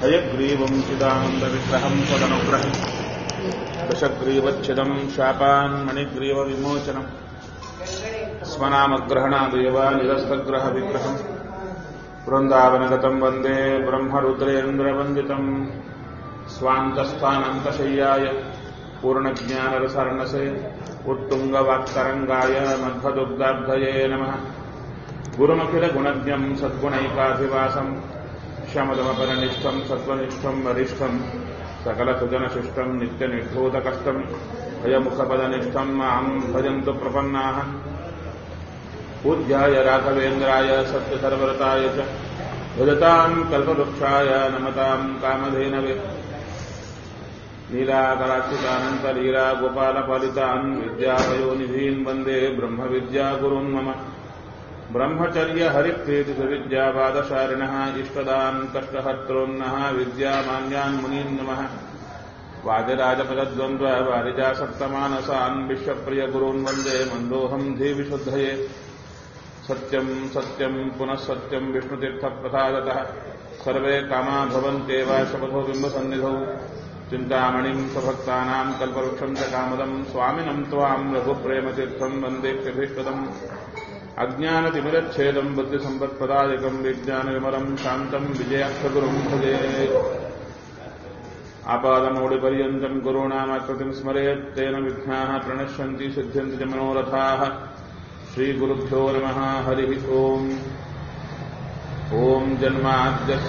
हयग्रीवम् चिदानन्दविग्रहम् त्वदनुग्रहम् दशग्रीवच्छिदम् शापान् मणिग्रीवविमोचनम् स्वनामग्रहणादेव निरस्तग्रहविग्रहम् वृन्दावनगतम् वन्दे ब्रह्मरुद्रेन्द्रवन्दितम् स्वान्तस्थानन्तशय्याय पूर्णज्ञानरसर्णसे उत्तुङ्गवाक्तरङ्गाय मध्वदुग्धाब्धये नमः गुरुमखिलगुणज्ञम् सद्गुणैकाधिवासम् शमदमपरनिष्ठम् सत्त्वनिष्ठम् वरिष्ठम् सकलसुजनशिष्टम् नित्यनिर्धूतकष्टम् भयमुखपदनिष्ठम् माम् भजन्तु प्रपन्नाः पूज्याय राघवेन्द्राय सत्यसर्वरताय च भजताम् कल्पवृक्षाय नमताम् कामधेनवे लीलाकलाक्षितानन्तलीला गोपालपालितान् विद्यापयोनिधीन् वन्दे ब्रह्मविद्यागुरुन् मम ब्रह्मचर्य हरिप्रीतिसुविद्यावादशारिणः इष्टदान् कष्टहर्तॄन्नः विद्यामान्यान् मुनीन् नमः वादिराजपदद्वन्द्व वारिजासक्तमानसान् विश्वप्रियगुरून् वन्दे मन्दोऽहम् धीविशुद्धये सत्यम् सत्यम् पुनः सत्यम् विष्णुतीर्थप्रसादतः सर्वे कामा भवन्त्येव शपथो बिम्बसन्निधौ चिन्तामणिम् स्वभक्तानाम् कल्पवृक्षम् च कामदम् स्वामिनम् त्वाम् रघुप्रेमतीर्थम् वन्देभ्यभीष्टदम् अज्ञानतिमिरच्छेदम् बुद्धिसम्पत्प्रदायकम् विज्ञानविमलम् शान्तम् विजयाक्षगुरुम् भजे आपादमौडिपर्यन्तम् गुरूणामाकृतिम् स्मरेत् तेन विघ्नाः प्रणश्यन्ति सिद्ध्यन्ति च मनोरथाः श्रीगुरुभ्यो नमः हरिः ओम् ॐ जन्माद्यस्य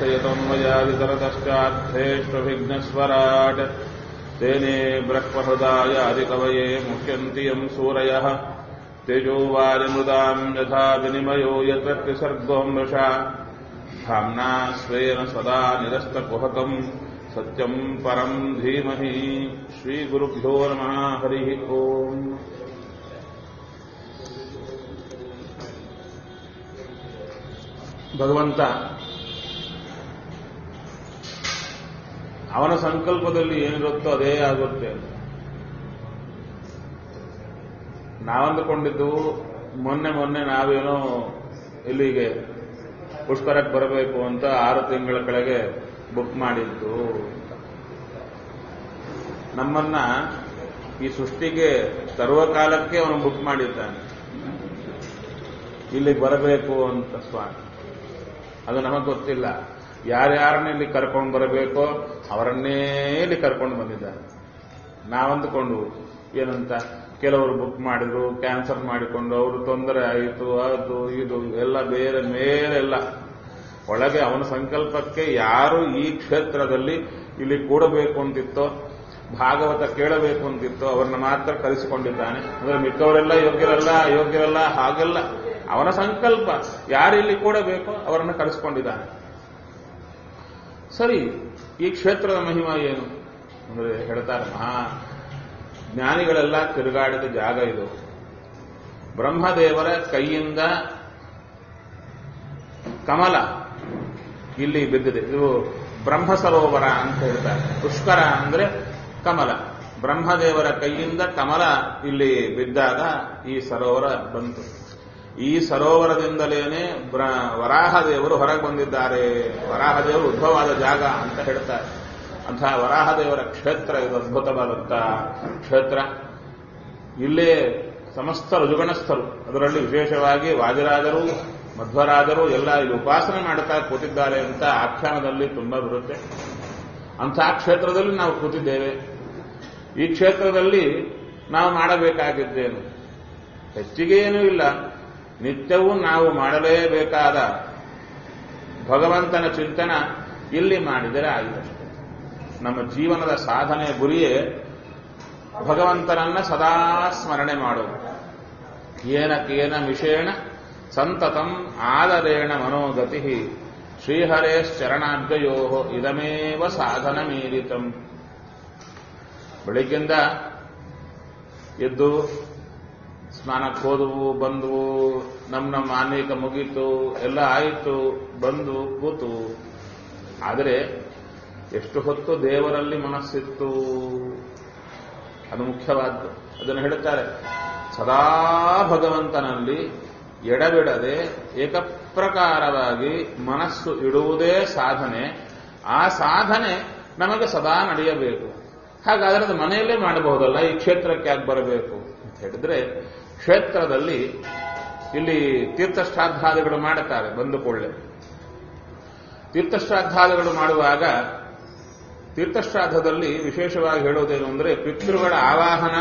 यतोऽन्वयादितरतश्चार्थेष्वभिघ्नस्वराट् तेने ब्रह्महृदायादिकवये मुह्यन्ति यम् सूरयः तेजोवारिमृदाम् यथा विनिमयो यत्र त्रिसर्गो मृषा धाम्ना स्वेन सदा निरस्तकुहकम् सत्यम् परम् धीमहि श्रीगुरुभ्यो नमः हरिः ओम् ಭಗವಂತ ಅವನ ಸಂಕಲ್ಪದಲ್ಲಿ ಏನಿರುತ್ತೋ ಅದೇ ಆಗುತ್ತೆ ನಾವಂದುಕೊಂಡಿದ್ದು ಮೊನ್ನೆ ಮೊನ್ನೆ ನಾವೇನೋ ಇಲ್ಲಿಗೆ ಪುಷ್ಕರಕ್ಕೆ ಬರಬೇಕು ಅಂತ ಆರು ತಿಂಗಳ ಕೆಳಗೆ ಬುಕ್ ಮಾಡಿದ್ದು ನಮ್ಮನ್ನ ಈ ಸೃಷ್ಟಿಗೆ ತರುವ ಕಾಲಕ್ಕೆ ಅವನು ಬುಕ್ ಮಾಡಿದ್ದಾನೆ ಇಲ್ಲಿಗೆ ಬರಬೇಕು ಅಂತ ಸ್ವಾಮಿ ಅದು ನಮಗೆ ಗೊತ್ತಿಲ್ಲ ಯಾರ್ಯಾರನ್ನ ಇಲ್ಲಿ ಕರ್ಕೊಂಡು ಬರಬೇಕೋ ಅವರನ್ನೇ ಇಲ್ಲಿ ಕರ್ಕೊಂಡು ಬಂದಿದ್ದಾರೆ ನಾವಂದುಕೊಂಡು ಏನಂತ ಕೆಲವರು ಬುಕ್ ಮಾಡಿದ್ರು ಕ್ಯಾನ್ಸಲ್ ಮಾಡಿಕೊಂಡು ಅವರು ತೊಂದರೆ ಆಯಿತು ಅದು ಇದು ಎಲ್ಲ ಬೇರೆ ಮೇಲೆಲ್ಲ ಒಳಗೆ ಅವನ ಸಂಕಲ್ಪಕ್ಕೆ ಯಾರು ಈ ಕ್ಷೇತ್ರದಲ್ಲಿ ಇಲ್ಲಿ ಕೂಡಬೇಕು ಅಂತಿತ್ತೋ ಭಾಗವತ ಕೇಳಬೇಕು ಅಂತಿತ್ತೋ ಅವರನ್ನ ಮಾತ್ರ ಕರೆಸಿಕೊಂಡಿದ್ದಾನೆ ಅಂದ್ರೆ ಮಿಕ್ಕವರೆಲ್ಲ ಯೋಗ್ಯರಲ್ಲ ಅಯೋಗ್ಯರಲ್ಲ ಹಾಗೆಲ್ಲ ಅವನ ಸಂಕಲ್ಪ ಯಾರಿಲ್ಲಿ ಕೂಡಬೇಕೋ ಅವರನ್ನು ಕರೆಸಿಕೊಂಡಿದ್ದಾನೆ ಸರಿ ಈ ಕ್ಷೇತ್ರದ ಮಹಿಮ ಏನು ಅಂದ್ರೆ ಹೇಳ್ತಾರೆ ಮಹಾ ಜ್ಞಾನಿಗಳೆಲ್ಲ ತಿರುಗಾಡಿದ ಜಾಗ ಇದು ಬ್ರಹ್ಮದೇವರ ಕೈಯಿಂದ ಕಮಲ ಇಲ್ಲಿ ಬಿದ್ದಿದೆ ಇದು ಬ್ರಹ್ಮ ಸರೋವರ ಅಂತ ಹೇಳ್ತಾರೆ ಪುಷ್ಕರ ಅಂದ್ರೆ ಕಮಲ ಬ್ರಹ್ಮದೇವರ ಕೈಯಿಂದ ಕಮಲ ಇಲ್ಲಿ ಬಿದ್ದಾಗ ಈ ಸರೋವರ ಬಂತು ಈ ಸರೋವರದಿಂದಲೇನೆ ವರಾಹದೇವರು ಹೊರಗೆ ಬಂದಿದ್ದಾರೆ ವರಾಹದೇವರು ಉದ್ಭವವಾದ ಜಾಗ ಅಂತ ಹೇಳ್ತಾರೆ ಅಂತಹ ವರಾಹದೇವರ ಕ್ಷೇತ್ರ ಇದು ಅದ್ಭುತವಾದಂಥ ಕ್ಷೇತ್ರ ಇಲ್ಲೇ ಸಮಸ್ತ ರುಜುಗಣಸ್ಥರು ಅದರಲ್ಲಿ ವಿಶೇಷವಾಗಿ ವಾದಿರಾಜರು ಮಧ್ವರಾಜರು ಎಲ್ಲ ಇಲ್ಲಿ ಉಪಾಸನೆ ಮಾಡುತ್ತಾ ಕೂತಿದ್ದಾರೆ ಅಂತ ಆಖ್ಯಾನದಲ್ಲಿ ತುಂಬಾ ಬರುತ್ತೆ ಅಂತಹ ಕ್ಷೇತ್ರದಲ್ಲಿ ನಾವು ಕೂತಿದ್ದೇವೆ ಈ ಕ್ಷೇತ್ರದಲ್ಲಿ ನಾವು ಮಾಡಬೇಕಾಗಿದ್ದೇನು ಹೆಚ್ಚಿಗೆ ಏನೂ ಇಲ್ಲ ನಿತ್ಯವೂ ನಾವು ಮಾಡಲೇಬೇಕಾದ ಭಗವಂತನ ಚಿಂತನ ಇಲ್ಲಿ ಮಾಡಿದರೆ ಆಗಿದೆ ನಮ್ಮ ಜೀವನದ ಸಾಧನೆ ಗುರಿಯೇ ಭಗವಂತನನ್ನ ಸದಾ ಸ್ಮರಣೆ ಮಾಡುವುದು ಏನಕೇನ ವಿಷೇಣ ಸಂತತಂ ಆದರೇಣ ಮನೋಗತಿ ಶ್ರೀಹರೇಶ್ಚರಣಾಬ್ಜಯೋ ಇದಮೇವ ಸಾಧನ ಮೀರಿತಂ ಬೆಳಿಗ್ಗಿಂದ ಎದ್ದು ಸ್ನಾನಕ್ಕೆ ಹೋದವು ಬಂದವು ನಮ್ಮ ನಮ್ಮ ಅನೇಕ ಮುಗೀತು ಎಲ್ಲ ಆಯಿತು ಬಂದು ಕೂತು ಆದರೆ ಎಷ್ಟು ಹೊತ್ತು ದೇವರಲ್ಲಿ ಮನಸ್ಸಿತ್ತು ಅದು ಮುಖ್ಯವಾದ್ದು ಅದನ್ನು ಹೇಳುತ್ತಾರೆ ಸದಾ ಭಗವಂತನಲ್ಲಿ ಎಡಬಿಡದೆ ಏಕಪ್ರಕಾರವಾಗಿ ಮನಸ್ಸು ಇಡುವುದೇ ಸಾಧನೆ ಆ ಸಾಧನೆ ನಮಗೆ ಸದಾ ನಡೆಯಬೇಕು ಹಾಗಾದ್ರೆ ಅದು ಮನೆಯಲ್ಲೇ ಮಾಡಬಹುದಲ್ಲ ಈ ಕ್ಷೇತ್ರಕ್ಕೆ ಯಾಕೆ ಬರಬೇಕು ಅಂತ ಹೇಳಿದ್ರೆ ಕ್ಷೇತ್ರದಲ್ಲಿ ಇಲ್ಲಿ ತೀರ್ಥಶ್ರಾದ್ದಾದಿಗಳು ಮಾಡುತ್ತಾರೆ ಬಂದು ಕೊಳ್ಳೆ ತೀರ್ಥಶ್ರಾದ್ದಾದಿಗಳು ಮಾಡುವಾಗ ತೀರ್ಥಶ್ರಾದ್ದದಲ್ಲಿ ವಿಶೇಷವಾಗಿ ಹೇಳೋದೇನು ಅಂದರೆ ಪಿತೃಗಳ ಆವಾಹನ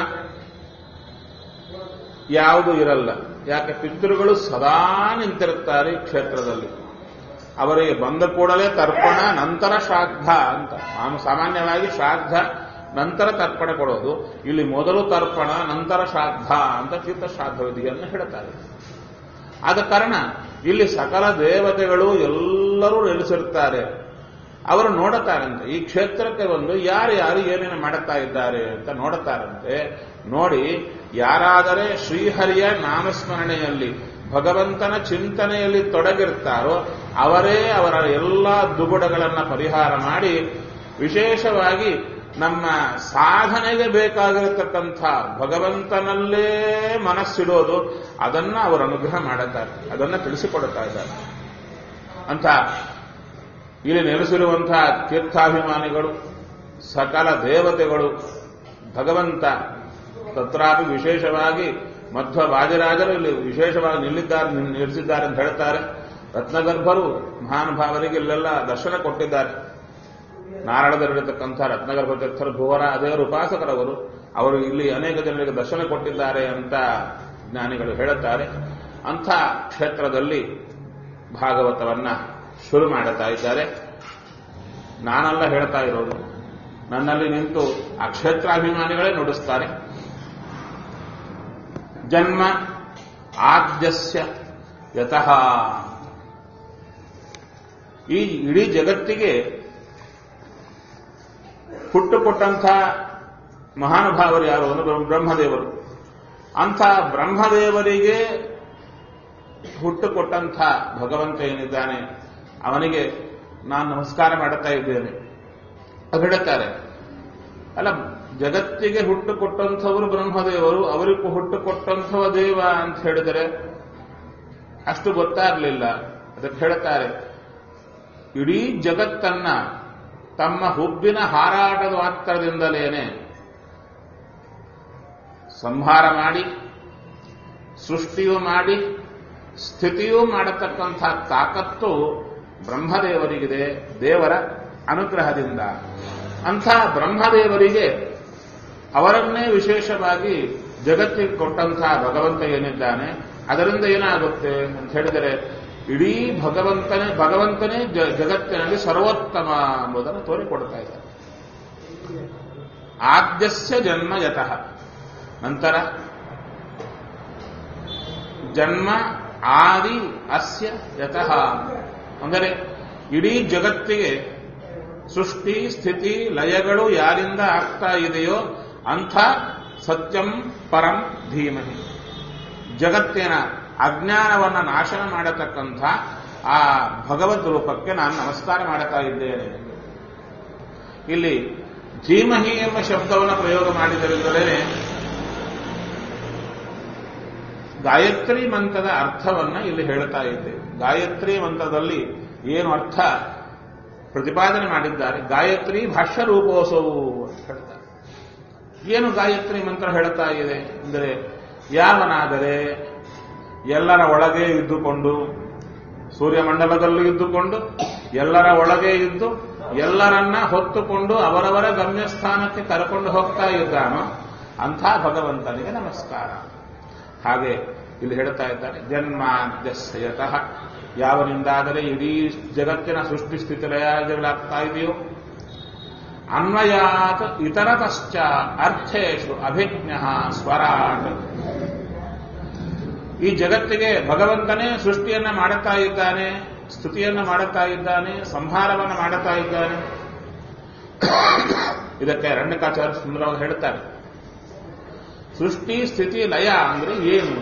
ಯಾವುದು ಇರಲ್ಲ ಯಾಕೆ ಪಿತೃಗಳು ಸದಾ ನಿಂತಿರುತ್ತಾರೆ ಈ ಕ್ಷೇತ್ರದಲ್ಲಿ ಅವರಿಗೆ ಬಂದ ಕೂಡಲೇ ತರ್ಪಣ ನಂತರ ಶ್ರಾದ್ದ ಅಂತ ನಾನು ಸಾಮಾನ್ಯವಾಗಿ ಶ್ರಾದ್ದ ನಂತರ ತರ್ಪಣ ಕೊಡೋದು ಇಲ್ಲಿ ಮೊದಲು ತರ್ಪಣ ನಂತರ ಶ್ರಾದ್ದ ಅಂತ ತೀರ್ಥ ಶ್ರಾದ್ದ ವಿಧಿಯನ್ನು ಹೇಳ್ತಾರೆ ಆದ ಕಾರಣ ಇಲ್ಲಿ ಸಕಲ ದೇವತೆಗಳು ಎಲ್ಲರೂ ನೆಲೆಸಿರ್ತಾರೆ ಅವರು ನೋಡುತ್ತಾರಂತೆ ಈ ಕ್ಷೇತ್ರಕ್ಕೆ ಬಂದು ಯಾರು ಯಾರು ಏನೇನು ಮಾಡುತ್ತಾ ಇದ್ದಾರೆ ಅಂತ ನೋಡುತ್ತಾರಂತೆ ನೋಡಿ ಯಾರಾದರೆ ಶ್ರೀಹರಿಯ ನಾಮಸ್ಮರಣೆಯಲ್ಲಿ ಭಗವಂತನ ಚಿಂತನೆಯಲ್ಲಿ ತೊಡಗಿರ್ತಾರೋ ಅವರೇ ಅವರ ಎಲ್ಲ ದುಗುಡಗಳನ್ನು ಪರಿಹಾರ ಮಾಡಿ ವಿಶೇಷವಾಗಿ ನಮ್ಮ ಸಾಧನೆಗೆ ಬೇಕಾಗಿರತಕ್ಕಂಥ ಭಗವಂತನಲ್ಲೇ ಮನಸ್ಸಿಡೋದು ಅದನ್ನ ಅವರು ಅನುಗ್ರಹ ಮಾಡುತ್ತಾರೆ ಅದನ್ನ ತಿಳಿಸಿಕೊಡುತ್ತಾ ಇದ್ದಾರೆ ಅಂತ ಇಲ್ಲಿ ನೆಲೆಸಿರುವಂತಹ ತೀರ್ಥಾಭಿಮಾನಿಗಳು ಸಕಲ ದೇವತೆಗಳು ಭಗವಂತ ತತ್ರಾಪಿ ವಿಶೇಷವಾಗಿ ಮಧ್ವ ವಾದಿರಾಜರು ಇಲ್ಲಿ ವಿಶೇಷವಾಗಿ ನಿಲ್ಲಿದ್ದಾರೆ ನಿಲ್ಲಿಸಿದ್ದಾರೆ ಅಂತ ಹೇಳ್ತಾರೆ ರತ್ನಗರ್ಭರು ಮಹಾನುಭಾವರಿಗೆ ಇಲ್ಲೆಲ್ಲ ದರ್ಶನ ಕೊಟ್ಟಿದ್ದಾರೆ ನಾರಾಯಣದಲ್ಲಿರತಕ್ಕಂಥ ರತ್ನಗರ್ಭ ತೀರ್ಥರು ಭುವರ ದೇವರ ಉಪಾಸಕರವರು ಅವರು ಇಲ್ಲಿ ಅನೇಕ ಜನರಿಗೆ ದರ್ಶನ ಕೊಟ್ಟಿದ್ದಾರೆ ಅಂತ ಜ್ಞಾನಿಗಳು ಹೇಳುತ್ತಾರೆ ಅಂಥ ಕ್ಷೇತ್ರದಲ್ಲಿ ಭಾಗವತವನ್ನ ಶುರು ಮಾಡುತ್ತಾ ಇದ್ದಾರೆ ನಾನೆಲ್ಲ ಹೇಳ್ತಾ ಇರೋದು ನನ್ನಲ್ಲಿ ನಿಂತು ಆ ಕ್ಷೇತ್ರಾಭಿಮಾನಿಗಳೇ ನುಡಿಸ್ತಾರೆ ಜನ್ಮ ಆದ್ಯಸ್ಯ ಯತಃ ಈ ಇಡೀ ಜಗತ್ತಿಗೆ ಹುಟ್ಟು ಕೊಟ್ಟಂಥ ಮಹಾನುಭಾವರು ಯಾರು ಅಂದ್ರೆ ಬ್ರಹ್ಮದೇವರು ಅಂಥ ಬ್ರಹ್ಮದೇವರಿಗೆ ಹುಟ್ಟು ಕೊಟ್ಟಂಥ ಭಗವಂತ ಏನಿದ್ದಾನೆ ಅವನಿಗೆ ನಾನು ನಮಸ್ಕಾರ ಮಾಡುತ್ತಾ ಇದ್ದೇನೆ ಅದು ಹೇಳುತ್ತಾರೆ ಅಲ್ಲ ಜಗತ್ತಿಗೆ ಹುಟ್ಟು ಕೊಟ್ಟಂಥವರು ಬ್ರಹ್ಮದೇವರು ಅವರಿಗೂ ಹುಟ್ಟು ಕೊಟ್ಟಂಥವ ದೇವ ಅಂತ ಹೇಳಿದರೆ ಅಷ್ಟು ಗೊತ್ತಾಗಲಿಲ್ಲ ಅದಕ್ಕೆ ಹೇಳ್ತಾರೆ ಇಡೀ ಜಗತ್ತನ್ನ ತಮ್ಮ ಹುಬ್ಬಿನ ಹಾರಾಟದ ಮಾತ್ರದಿಂದಲೇನೆ ಸಂಹಾರ ಮಾಡಿ ಸೃಷ್ಟಿಯೂ ಮಾಡಿ ಸ್ಥಿತಿಯೂ ಮಾಡತಕ್ಕಂಥ ತಾಕತ್ತು ಬ್ರಹ್ಮದೇವರಿಗಿದೆ ದೇವರ ಅನುಗ್ರಹದಿಂದ ಅಂಥ ಬ್ರಹ್ಮದೇವರಿಗೆ ಅವರನ್ನೇ ವಿಶೇಷವಾಗಿ ಜಗತ್ತಿಗೆ ಕೊಟ್ಟಂತಹ ಭಗವಂತ ಏನಿದ್ದಾನೆ ಅದರಿಂದ ಏನಾಗುತ್ತೆ ಅಂತ ಹೇಳಿದರೆ ಇಡೀ ಭಗವಂತನೇ ಭಗವಂತನೇ ಜಗತ್ತಿನಲ್ಲಿ ಸರ್ವೋತ್ತಮ ಎಂಬುದನ್ನು ತೋರಿಕೊಡ್ತಾ ಇದ್ದಾರೆ ಆದ್ಯಸ್ಯ ಜನ್ಮ ಯತಃ ನಂತರ ಜನ್ಮ ಆದಿ ಅಸ್ಯ ಯತಃ ಅಂದರೆ ಇಡೀ ಜಗತ್ತಿಗೆ ಸೃಷ್ಟಿ ಸ್ಥಿತಿ ಲಯಗಳು ಯಾರಿಂದ ಆಗ್ತಾ ಇದೆಯೋ ಅಂಥ ಸತ್ಯಂ ಪರಂ ಧೀಮಹಿ ಜಗತ್ತಿನ ಅಜ್ಞಾನವನ್ನು ನಾಶನ ಮಾಡತಕ್ಕಂಥ ಆ ಭಗವದ್ ರೂಪಕ್ಕೆ ನಾನು ನಮಸ್ಕಾರ ಮಾಡುತ್ತಾ ಇದ್ದೇನೆ ಇಲ್ಲಿ ಧೀಮಹಿ ಎಂಬ ಶಬ್ದವನ್ನು ಪ್ರಯೋಗ ಮಾಡಿದರಿಂದಲೇ ಗಾಯತ್ರಿ ಮಂತ್ರದ ಅರ್ಥವನ್ನ ಇಲ್ಲಿ ಹೇಳ್ತಾ ಇದ್ದೇವೆ ಗಾಯತ್ರಿ ಮಂತ್ರದಲ್ಲಿ ಏನು ಅರ್ಥ ಪ್ರತಿಪಾದನೆ ಮಾಡಿದ್ದಾರೆ ಗಾಯತ್ರಿ ಭಾಷ್ಯ ರೂಪೋತ್ಸವು ಅಂತ ಹೇಳ್ತಾರೆ ಏನು ಗಾಯತ್ರಿ ಮಂತ್ರ ಹೇಳ್ತಾ ಇದೆ ಅಂದರೆ ಯಾವನಾದರೆ ಎಲ್ಲರ ಒಳಗೆ ಇದ್ದುಕೊಂಡು ಸೂರ್ಯಮಂಡಲದಲ್ಲೂ ಇದ್ದುಕೊಂಡು ಎಲ್ಲರ ಒಳಗೆ ಇದ್ದು ಎಲ್ಲರನ್ನ ಹೊತ್ತುಕೊಂಡು ಅವರವರ ಗಮ್ಯಸ್ಥಾನಕ್ಕೆ ಕರ್ಕೊಂಡು ಹೋಗ್ತಾ ಇದ್ದಾನೋ ಅಂಥ ಭಗವಂತನಿಗೆ ನಮಸ್ಕಾರ ಹಾಗೆ ಇಲ್ಲಿ ಹೇಳ್ತಾ ಇದ್ದಾರೆ ಜನ್ಮಾದ್ಯಸ್ಯತಃ ಯಾವನಿಂದಾದರೆ ಇಡೀ ಜಗತ್ತಿನ ಸೃಷ್ಟಿ ಸ್ಥಿತಿ ಲಯಾದಿಗಳಾಗ್ತಾ ಇದೆಯೋ ಅನ್ವಯಾತ್ ಇತರತಶ್ಚ ಅರ್ಥೇಶು ಅಭಿಜ್ಞ ಸ್ವರಾಟ್ ಈ ಜಗತ್ತಿಗೆ ಭಗವಂತನೇ ಸೃಷ್ಟಿಯನ್ನ ಮಾಡುತ್ತಾ ಇದ್ದಾನೆ ಸ್ತುತಿಯನ್ನ ಮಾಡುತ್ತಾ ಇದ್ದಾನೆ ಸಂಹಾರವನ್ನು ಮಾಡುತ್ತಾ ಇದ್ದಾನೆ ಇದಕ್ಕೆ ರಂಡಕಾಚಾರ್ಯ ಸುಂದರವಾಗಿ ಹೇಳ್ತಾರೆ ಸೃಷ್ಟಿ ಸ್ಥಿತಿ ಲಯ ಅಂದ್ರೆ ಏನು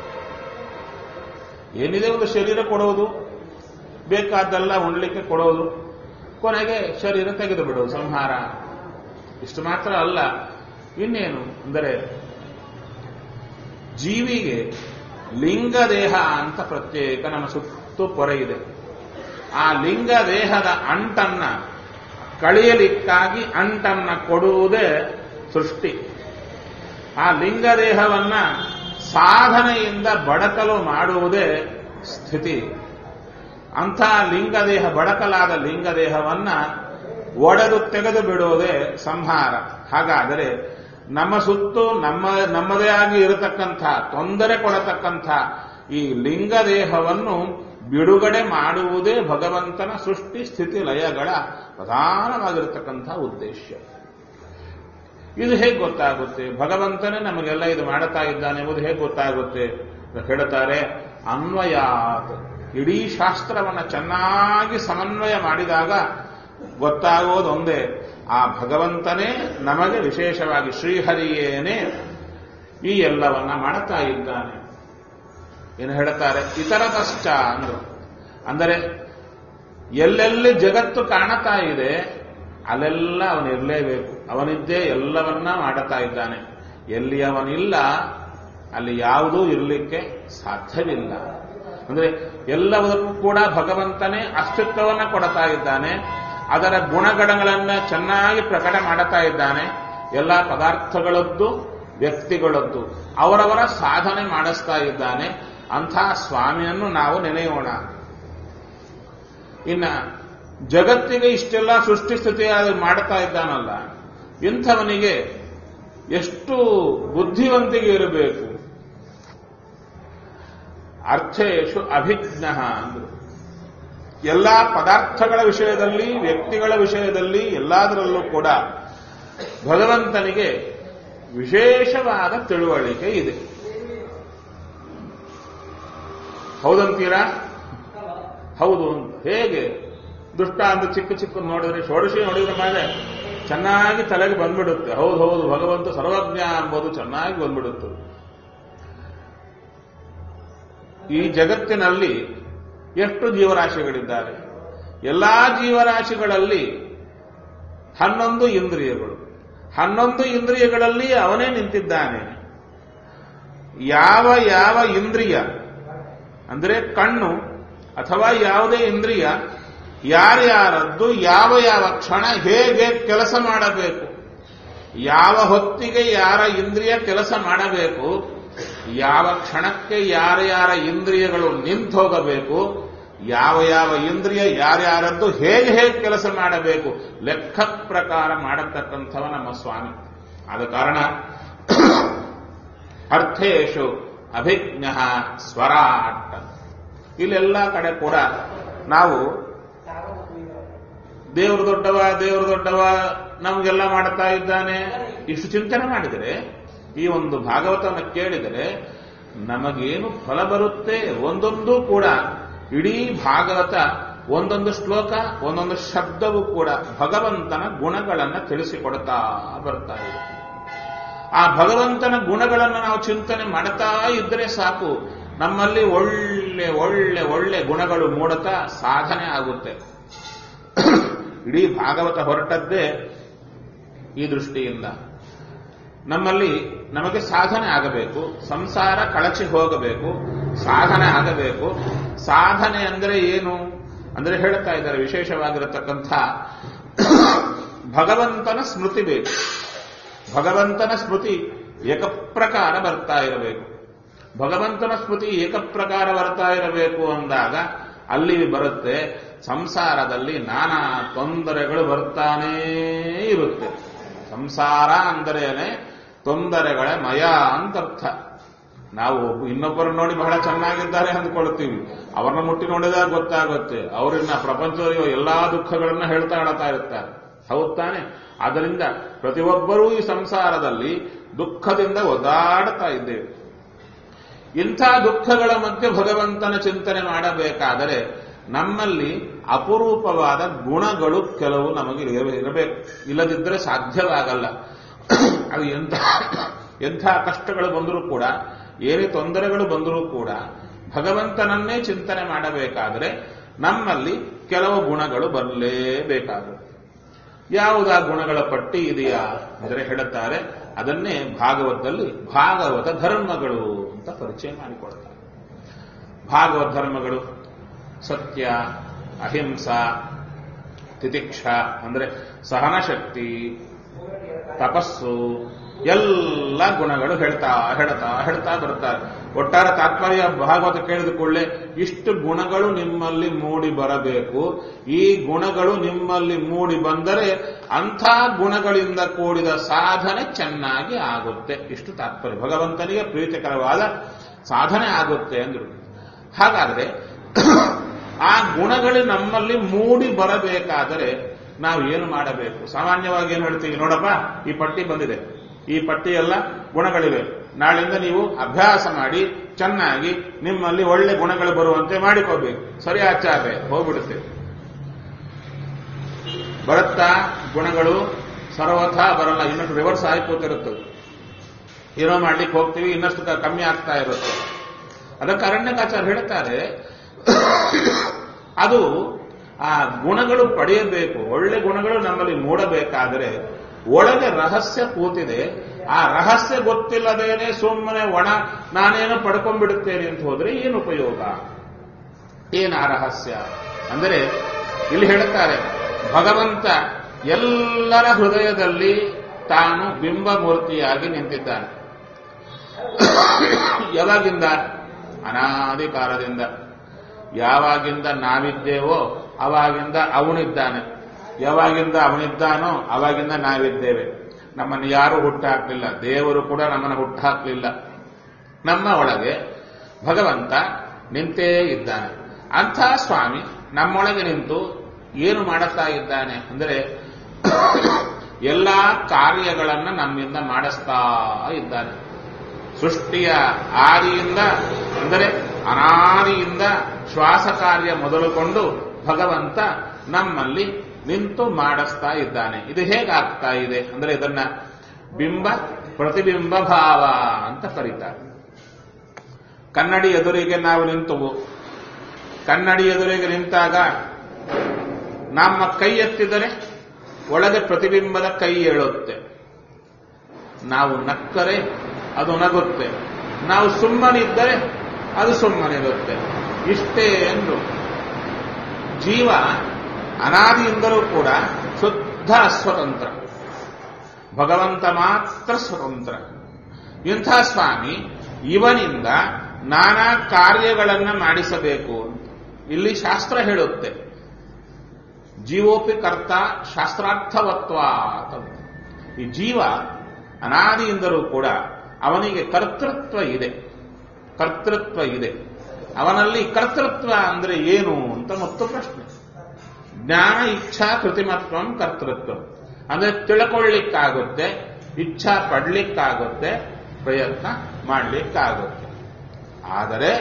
ಏನಿದೆ ಒಂದು ಶರೀರ ಕೊಡೋದು ಬೇಕಾದ್ದೆಲ್ಲ ಉಣ್ಲಿಕ್ಕೆ ಕೊಡೋದು ಕೊನೆಗೆ ಶರೀರ ತೆಗೆದು ಬಿಡೋದು ಸಂಹಾರ ಇಷ್ಟು ಮಾತ್ರ ಅಲ್ಲ ಇನ್ನೇನು ಅಂದರೆ ಜೀವಿಗೆ ಲಿಂಗ ದೇಹ ಅಂತ ಪ್ರತ್ಯೇಕ ನಮ್ಮ ಸುತ್ತು ಪೊರೆ ಇದೆ ಆ ಲಿಂಗ ದೇಹದ ಅಂಟನ್ನ ಕಳೆಯಲಿಕ್ಕಾಗಿ ಅಂಟನ್ನ ಕೊಡುವುದೇ ಸೃಷ್ಟಿ ಆ ಲಿಂಗದೇಹವನ್ನ ಸಾಧನೆಯಿಂದ ಬಡಕಲು ಮಾಡುವುದೇ ಸ್ಥಿತಿ ಅಂಥ ಲಿಂಗದೇಹ ಬಡಕಲಾದ ಲಿಂಗದೇಹವನ್ನ ಒಡೆದು ತೆಗೆದು ಬಿಡುವುದೇ ಸಂಹಾರ ಹಾಗಾದರೆ ನಮ್ಮ ಸುತ್ತು ನಮ್ಮ ನಮ್ಮದೇ ಆಗಿ ಇರತಕ್ಕಂಥ ತೊಂದರೆ ಕೊಡತಕ್ಕಂಥ ಈ ಲಿಂಗದೇಹವನ್ನು ಬಿಡುಗಡೆ ಮಾಡುವುದೇ ಭಗವಂತನ ಸೃಷ್ಟಿ ಸ್ಥಿತಿ ಲಯಗಳ ಪ್ರಧಾನವಾಗಿರತಕ್ಕಂಥ ಉದ್ದೇಶ ಇದು ಹೇಗೆ ಗೊತ್ತಾಗುತ್ತೆ ಭಗವಂತನೇ ನಮಗೆಲ್ಲ ಇದು ಮಾಡುತ್ತಾ ಇದ್ದಾನೆ ಎಂಬುದು ಹೇಗೆ ಗೊತ್ತಾಗುತ್ತೆ ಅಂತ ಹೇಳ್ತಾರೆ ಅನ್ವಯಾತ್ ಇಡೀ ಶಾಸ್ತ್ರವನ್ನು ಚೆನ್ನಾಗಿ ಸಮನ್ವಯ ಮಾಡಿದಾಗ ಗೊತ್ತಾಗೋದೊಂದೇ ಆ ಭಗವಂತನೇ ನಮಗೆ ವಿಶೇಷವಾಗಿ ಶ್ರೀಹರಿಯೇನೇ ಈ ಎಲ್ಲವನ್ನ ಮಾಡುತ್ತಾ ಇದ್ದಾನೆ ಏನು ಹೇಳ್ತಾರೆ ಇತರದಶ್ಚ ಅಂದ್ರು ಅಂದರೆ ಎಲ್ಲೆಲ್ಲಿ ಜಗತ್ತು ಕಾಣುತ್ತಾ ಇದೆ ಅಲ್ಲೆಲ್ಲ ಅವನಿರಲೇಬೇಕು ಅವನಿದ್ದೇ ಎಲ್ಲವನ್ನ ಮಾಡುತ್ತಾ ಇದ್ದಾನೆ ಎಲ್ಲಿ ಅವನಿಲ್ಲ ಅಲ್ಲಿ ಯಾವುದೂ ಇರಲಿಕ್ಕೆ ಸಾಧ್ಯವಿಲ್ಲ ಅಂದ್ರೆ ಎಲ್ಲದಕ್ಕೂ ಕೂಡ ಭಗವಂತನೇ ಅಸ್ತಿತ್ವವನ್ನು ಕೊಡ್ತಾ ಇದ್ದಾನೆ ಅದರ ಗುಣಗಣಗಳನ್ನ ಚೆನ್ನಾಗಿ ಪ್ರಕಟ ಮಾಡುತ್ತಾ ಇದ್ದಾನೆ ಎಲ್ಲ ಪದಾರ್ಥಗಳದ್ದು ವ್ಯಕ್ತಿಗಳದ್ದು ಅವರವರ ಸಾಧನೆ ಮಾಡಿಸ್ತಾ ಇದ್ದಾನೆ ಅಂಥ ಸ್ವಾಮಿಯನ್ನು ನಾವು ನೆನೆಯೋಣ ಇನ್ನ ಜಗತ್ತಿಗೆ ಇಷ್ಟೆಲ್ಲ ಸೃಷ್ಟಿ ಸ್ಥಿತಿ ಮಾಡ್ತಾ ಇದ್ದಾನಲ್ಲ ಇಂಥವನಿಗೆ ಎಷ್ಟು ಬುದ್ಧಿವಂತಿಗೆ ಇರಬೇಕು ಅರ್ಥೇಶು ಅಭಿಜ್ಞ ಅಂದ್ರು ಎಲ್ಲಾ ಪದಾರ್ಥಗಳ ವಿಷಯದಲ್ಲಿ ವ್ಯಕ್ತಿಗಳ ವಿಷಯದಲ್ಲಿ ಎಲ್ಲದರಲ್ಲೂ ಕೂಡ ಭಗವಂತನಿಗೆ ವಿಶೇಷವಾದ ತಿಳುವಳಿಕೆ ಇದೆ ಹೌದಂತೀರಾ ಹೌದು ಅಂತ ಹೇಗೆ ದುಷ್ಟ ಅಂತ ಚಿಕ್ಕ ಚಿಕ್ಕ ನೋಡಿದ್ರೆ ಷೋಡಶಿ ನೋಡಿದ್ರೆ ಮೇಲೆ ಚೆನ್ನಾಗಿ ತಲೆಗೆ ಬಂದ್ಬಿಡುತ್ತೆ ಹೌದು ಹೌದು ಭಗವಂತ ಸರ್ವಜ್ಞ ಎಂಬುದು ಚೆನ್ನಾಗಿ ಬಂದ್ಬಿಡುತ್ತೆ ಈ ಜಗತ್ತಿನಲ್ಲಿ ಎಷ್ಟು ಜೀವರಾಶಿಗಳಿದ್ದಾರೆ ಎಲ್ಲಾ ಜೀವರಾಶಿಗಳಲ್ಲಿ ಹನ್ನೊಂದು ಇಂದ್ರಿಯಗಳು ಹನ್ನೊಂದು ಇಂದ್ರಿಯಗಳಲ್ಲಿ ಅವನೇ ನಿಂತಿದ್ದಾನೆ ಯಾವ ಯಾವ ಇಂದ್ರಿಯ ಅಂದರೆ ಕಣ್ಣು ಅಥವಾ ಯಾವುದೇ ಇಂದ್ರಿಯ ಯಾರ್ಯಾರದ್ದು ಯಾವ ಯಾವ ಕ್ಷಣ ಹೇಗೆ ಕೆಲಸ ಮಾಡಬೇಕು ಯಾವ ಹೊತ್ತಿಗೆ ಯಾರ ಇಂದ್ರಿಯ ಕೆಲಸ ಮಾಡಬೇಕು ಯಾವ ಕ್ಷಣಕ್ಕೆ ಯಾರ ಯಾರ ಇಂದ್ರಿಯಗಳು ನಿಂತು ಹೋಗಬೇಕು ಯಾವ ಯಾವ ಇಂದ್ರಿಯ ಯಾರ್ಯಾರದ್ದು ಹೇಗೆ ಹೇಗೆ ಕೆಲಸ ಮಾಡಬೇಕು ಲೆಕ್ಕ ಪ್ರಕಾರ ಮಾಡತಕ್ಕಂಥವ ನಮ್ಮ ಸ್ವಾಮಿ ಆದ ಕಾರಣ ಅರ್ಥೇಶು ಅಭಿಜ್ಞ ಸ್ವರಾಟ್ ಇಲ್ಲೆಲ್ಲ ಕಡೆ ಕೂಡ ನಾವು ದೇವರು ದೊಡ್ಡವ ದೇವರು ದೊಡ್ಡವ ನಮಗೆಲ್ಲ ಮಾಡ್ತಾ ಇದ್ದಾನೆ ಇಷ್ಟು ಚಿಂತನೆ ಮಾಡಿದರೆ ಈ ಒಂದು ಭಾಗವತವನ್ನು ಕೇಳಿದರೆ ನಮಗೇನು ಫಲ ಬರುತ್ತೆ ಒಂದೊಂದು ಕೂಡ ಇಡೀ ಭಾಗವತ ಒಂದೊಂದು ಶ್ಲೋಕ ಒಂದೊಂದು ಶಬ್ದವೂ ಕೂಡ ಭಗವಂತನ ಗುಣಗಳನ್ನು ತಿಳಿಸಿಕೊಡ್ತಾ ಬರ್ತಾ ಇದೆ ಆ ಭಗವಂತನ ಗುಣಗಳನ್ನು ನಾವು ಚಿಂತನೆ ಮಾಡ್ತಾ ಇದ್ರೆ ಸಾಕು ನಮ್ಮಲ್ಲಿ ಒಳ್ಳೆ ಒಳ್ಳೆ ಒಳ್ಳೆ ಗುಣಗಳು ಮೂಡುತ್ತಾ ಸಾಧನೆ ಆಗುತ್ತೆ ಇಡೀ ಭಾಗವತ ಹೊರಟದ್ದೇ ಈ ದೃಷ್ಟಿಯಿಂದ ನಮ್ಮಲ್ಲಿ ನಮಗೆ ಸಾಧನೆ ಆಗಬೇಕು ಸಂಸಾರ ಕಳಚಿ ಹೋಗಬೇಕು ಸಾಧನೆ ಆಗಬೇಕು ಸಾಧನೆ ಅಂದರೆ ಏನು ಅಂದರೆ ಹೇಳ್ತಾ ಇದ್ದಾರೆ ವಿಶೇಷವಾಗಿರತಕ್ಕಂಥ ಭಗವಂತನ ಸ್ಮೃತಿ ಬೇಕು ಭಗವಂತನ ಸ್ಮೃತಿ ಏಕಪ್ರಕಾರ ಬರ್ತಾ ಇರಬೇಕು ಭಗವಂತನ ಸ್ಮೃತಿ ಏಕಪ್ರಕಾರ ಬರ್ತಾ ಇರಬೇಕು ಅಂದಾಗ ಅಲ್ಲಿ ಬರುತ್ತೆ ಸಂಸಾರದಲ್ಲಿ ನಾನಾ ತೊಂದರೆಗಳು ಬರ್ತಾನೇ ಇರುತ್ತೆ ಸಂಸಾರ ಅಂದರೇನೆ ತೊಂದರೆಗಳ ಮಯ ಅಂತರ್ಥ ನಾವು ಇನ್ನೊಬ್ಬರು ನೋಡಿ ಬಹಳ ಚೆನ್ನಾಗಿದ್ದಾರೆ ಅಂದ್ಕೊಳ್ತೀವಿ ಅವ್ರನ್ನ ಮುಟ್ಟಿ ನೋಡಿದಾಗ ಗೊತ್ತಾಗುತ್ತೆ ಅವರಿನ್ನ ಪ್ರಪಂಚದಲ್ಲಿರುವ ಎಲ್ಲಾ ದುಃಖಗಳನ್ನ ಹೇಳ್ತಾ ಆಡ್ತಾ ಇರ್ತಾರೆ ಹೌದ್ ತಾನೆ ಆದ್ದರಿಂದ ಪ್ರತಿಯೊಬ್ಬರೂ ಈ ಸಂಸಾರದಲ್ಲಿ ದುಃಖದಿಂದ ಒದ್ದಾಡ್ತಾ ಇದ್ದೇವೆ ಇಂಥ ದುಃಖಗಳ ಮಧ್ಯೆ ಭಗವಂತನ ಚಿಂತನೆ ಮಾಡಬೇಕಾದರೆ ನಮ್ಮಲ್ಲಿ ಅಪರೂಪವಾದ ಗುಣಗಳು ಕೆಲವು ನಮಗೆ ಇರಬೇಕು ಇಲ್ಲದಿದ್ದರೆ ಸಾಧ್ಯವಾಗಲ್ಲ ಅದು ಎಂಥ ಎಂಥ ಕಷ್ಟಗಳು ಬಂದರೂ ಕೂಡ ಏನೇ ತೊಂದರೆಗಳು ಬಂದರೂ ಕೂಡ ಭಗವಂತನನ್ನೇ ಚಿಂತನೆ ಮಾಡಬೇಕಾದರೆ ನಮ್ಮಲ್ಲಿ ಕೆಲವು ಗುಣಗಳು ಬರಲೇಬೇಕಾಗುತ್ತೆ ಯಾವುದಾ ಗುಣಗಳ ಪಟ್ಟಿ ಇದೆಯಾ ಅಂದರೆ ಹೇಳುತ್ತಾರೆ ಅದನ್ನೇ ಭಾಗವತದಲ್ಲಿ ಭಾಗವತ ಧರ್ಮಗಳು ಅಂತ ಪರಿಚಯ ಮಾಡಿಕೊಡ್ತಾರೆ ಭಾಗವತ ಧರ್ಮಗಳು ಸತ್ಯ ಅಹಿಂಸಾ ತಿತಿಕ್ಷ ಅಂದ್ರೆ ಸಹನ ಶಕ್ತಿ ತಪಸ್ಸು ಎಲ್ಲ ಗುಣಗಳು ಹೇಳ್ತಾ ಹೇಳ್ತಾ ಹೇಳ್ತಾ ಬರ್ತಾರೆ ಒಟ್ಟಾರೆ ತಾತ್ಪರ್ಯ ಭಾಗವತ ಕೇಳಿದ ಕೂಡಲೇ ಇಷ್ಟು ಗುಣಗಳು ನಿಮ್ಮಲ್ಲಿ ಮೂಡಿ ಬರಬೇಕು ಈ ಗುಣಗಳು ನಿಮ್ಮಲ್ಲಿ ಮೂಡಿ ಬಂದರೆ ಅಂಥ ಗುಣಗಳಿಂದ ಕೂಡಿದ ಸಾಧನೆ ಚೆನ್ನಾಗಿ ಆಗುತ್ತೆ ಇಷ್ಟು ತಾತ್ಪರ್ಯ ಭಗವಂತನಿಗೆ ಪ್ರೀತಿಕರವಾದ ಸಾಧನೆ ಆಗುತ್ತೆ ಅಂದ್ರು ಹಾಗಾದ್ರೆ ಆ ಗುಣಗಳು ನಮ್ಮಲ್ಲಿ ಮೂಡಿ ಬರಬೇಕಾದರೆ ನಾವು ಏನು ಮಾಡಬೇಕು ಸಾಮಾನ್ಯವಾಗಿ ಏನು ಹೇಳ್ತೀವಿ ನೋಡಪ್ಪ ಈ ಪಟ್ಟಿ ಬಂದಿದೆ ಈ ಪಟ್ಟಿ ಎಲ್ಲ ಗುಣಗಳಿವೆ ನಾಳಿಂದ ನೀವು ಅಭ್ಯಾಸ ಮಾಡಿ ಚೆನ್ನಾಗಿ ನಿಮ್ಮಲ್ಲಿ ಒಳ್ಳೆ ಗುಣಗಳು ಬರುವಂತೆ ಮಾಡಿಕೋಬೇಕು ಸರಿ ಆಚಾರ್ಯ ಹೋಗ್ಬಿಡುತ್ತೆ ಬರುತ್ತಾ ಗುಣಗಳು ಸರ್ವಥಾ ಬರಲ್ಲ ಇನ್ನಷ್ಟು ರಿವರ್ಸ್ ಆಯ್ಕೋತಿರುತ್ತದೆ ಏನೋ ಮಾಡ್ಲಿಕ್ಕೆ ಹೋಗ್ತೀವಿ ಇನ್ನಷ್ಟು ಕ- ಕಮ್ಮಿ ಆಗ್ತಾ ಇರುತ್ತೆ ಅದಕ್ಕೆ ಅರಣ್ಯಕಾಚಾರ್ಯ ಹೇಳ್ತಾರೆ ಅದು ಆ ಗುಣಗಳು ಪಡೆಯಬೇಕು ಒಳ್ಳೆ ಗುಣಗಳು ನಮ್ಮಲ್ಲಿ ಮೂಡಬೇಕಾದರೆ ಒಳಗೆ ರಹಸ್ಯ ಕೂತಿದೆ ಆ ರಹಸ್ಯ ಗೊತ್ತಿಲ್ಲದೇನೆ ಸುಮ್ಮನೆ ಒಣ ನಾನೇನೋ ಪಡ್ಕೊಂಡ್ಬಿಡುತ್ತೇನೆ ಅಂತ ಹೋದ್ರೆ ಏನು ಉಪಯೋಗ ಏನು ಆ ರಹಸ್ಯ ಅಂದರೆ ಇಲ್ಲಿ ಹೇಳ್ತಾರೆ ಭಗವಂತ ಎಲ್ಲರ ಹೃದಯದಲ್ಲಿ ತಾನು ಬಿಂಬಮೂರ್ತಿಯಾಗಿ ನಿಂತಿದ್ದಾನೆ ಯಾವಾಗಿಂದ ಅನಾದಿ ಕಾಲದಿಂದ ಯಾವಾಗಿಂದ ನಾವಿದ್ದೇವೋ ಅವಾಗಿಂದ ಅವನಿದ್ದಾನೆ ಯಾವಾಗಿಂದ ಅವನಿದ್ದಾನೋ ಅವಾಗಿಂದ ನಾವಿದ್ದೇವೆ ನಮ್ಮನ್ನು ಯಾರು ಹುಟ್ಟಾಕ್ಲಿಲ್ಲ ದೇವರು ಕೂಡ ನಮ್ಮನ್ನು ಹುಟ್ಟಾಕ್ಲಿಲ್ಲ ನಮ್ಮ ಒಳಗೆ ಭಗವಂತ ನಿಂತೇ ಇದ್ದಾನೆ ಅಂಥ ಸ್ವಾಮಿ ನಮ್ಮೊಳಗೆ ನಿಂತು ಏನು ಮಾಡುತ್ತಾ ಇದ್ದಾನೆ ಅಂದರೆ ಎಲ್ಲಾ ಕಾರ್ಯಗಳನ್ನು ನಮ್ಮಿಂದ ಮಾಡಿಸ್ತಾ ಇದ್ದಾನೆ ಸೃಷ್ಟಿಯ ಆದಿಯಿಂದ ಅಂದರೆ ಅನಾದಿಯಿಂದ ಶ್ವಾಸ ಕಾರ್ಯ ಮೊದಲುಕೊಂಡು ಭಗವಂತ ನಮ್ಮಲ್ಲಿ ನಿಂತು ಮಾಡಿಸ್ತಾ ಇದ್ದಾನೆ ಇದು ಹೇಗಾಗ್ತಾ ಇದೆ ಅಂದ್ರೆ ಇದನ್ನ ಬಿಂಬ ಪ್ರತಿಬಿಂಬ ಭಾವ ಅಂತ ಕರೀತಾರೆ ಕನ್ನಡಿ ಎದುರಿಗೆ ನಾವು ನಿಂತವು ಕನ್ನಡಿ ಎದುರಿಗೆ ನಿಂತಾಗ ನಮ್ಮ ಕೈ ಎತ್ತಿದರೆ ಒಳಗೆ ಪ್ರತಿಬಿಂಬದ ಕೈ ಏಳುತ್ತೆ ನಾವು ನಕ್ಕರೆ ಅದು ನಗುತ್ತೆ ನಾವು ಸುಮ್ಮನಿದ್ದರೆ ಅದು ಸುಮ್ಮನಿರುತ್ತೆ ಇಷ್ಟೇ ಎಂದು ಜೀವ ಅನಾದಿಯಿಂದಲೂ ಕೂಡ ಶುದ್ಧ ಸ್ವತಂತ್ರ ಭಗವಂತ ಮಾತ್ರ ಸ್ವತಂತ್ರ ಇಂಥ ಸ್ವಾಮಿ ಇವನಿಂದ ನಾನಾ ಕಾರ್ಯಗಳನ್ನು ಮಾಡಿಸಬೇಕು ಅಂತ ಇಲ್ಲಿ ಶಾಸ್ತ್ರ ಹೇಳುತ್ತೆ ಜೀವೋಪಿ ಕರ್ತ ಶಾಸ್ತ್ರಾರ್ಥವತ್ವ ಅಂತ ಈ ಜೀವ ಅನಾದಿಯಿಂದಲೂ ಕೂಡ ಅವನಿಗೆ ಕರ್ತೃತ್ವ ಇದೆ ಕರ್ತೃತ್ವ ಇದೆ ಅವನಲ್ಲಿ ಕರ್ತೃತ್ವ ಅಂದ್ರೆ ಏನು ಅಂತ ಮತ್ತು ಪ್ರಶ್ನೆ ಜ್ಞಾನ ಇಚ್ಛಾ ಕೃತಿಮತ್ವಂ ಕರ್ತೃತ್ವ ಅಂದ್ರೆ ತಿಳ್ಕೊಳ್ಳಿಕ್ಕಾಗುತ್ತೆ ಇಚ್ಛಾ ಪಡ್ಲಿಕ್ಕಾಗುತ್ತೆ ಪ್ರಯತ್ನ ಮಾಡಲಿಕ್ಕಾಗುತ್ತೆ ಆದರೆ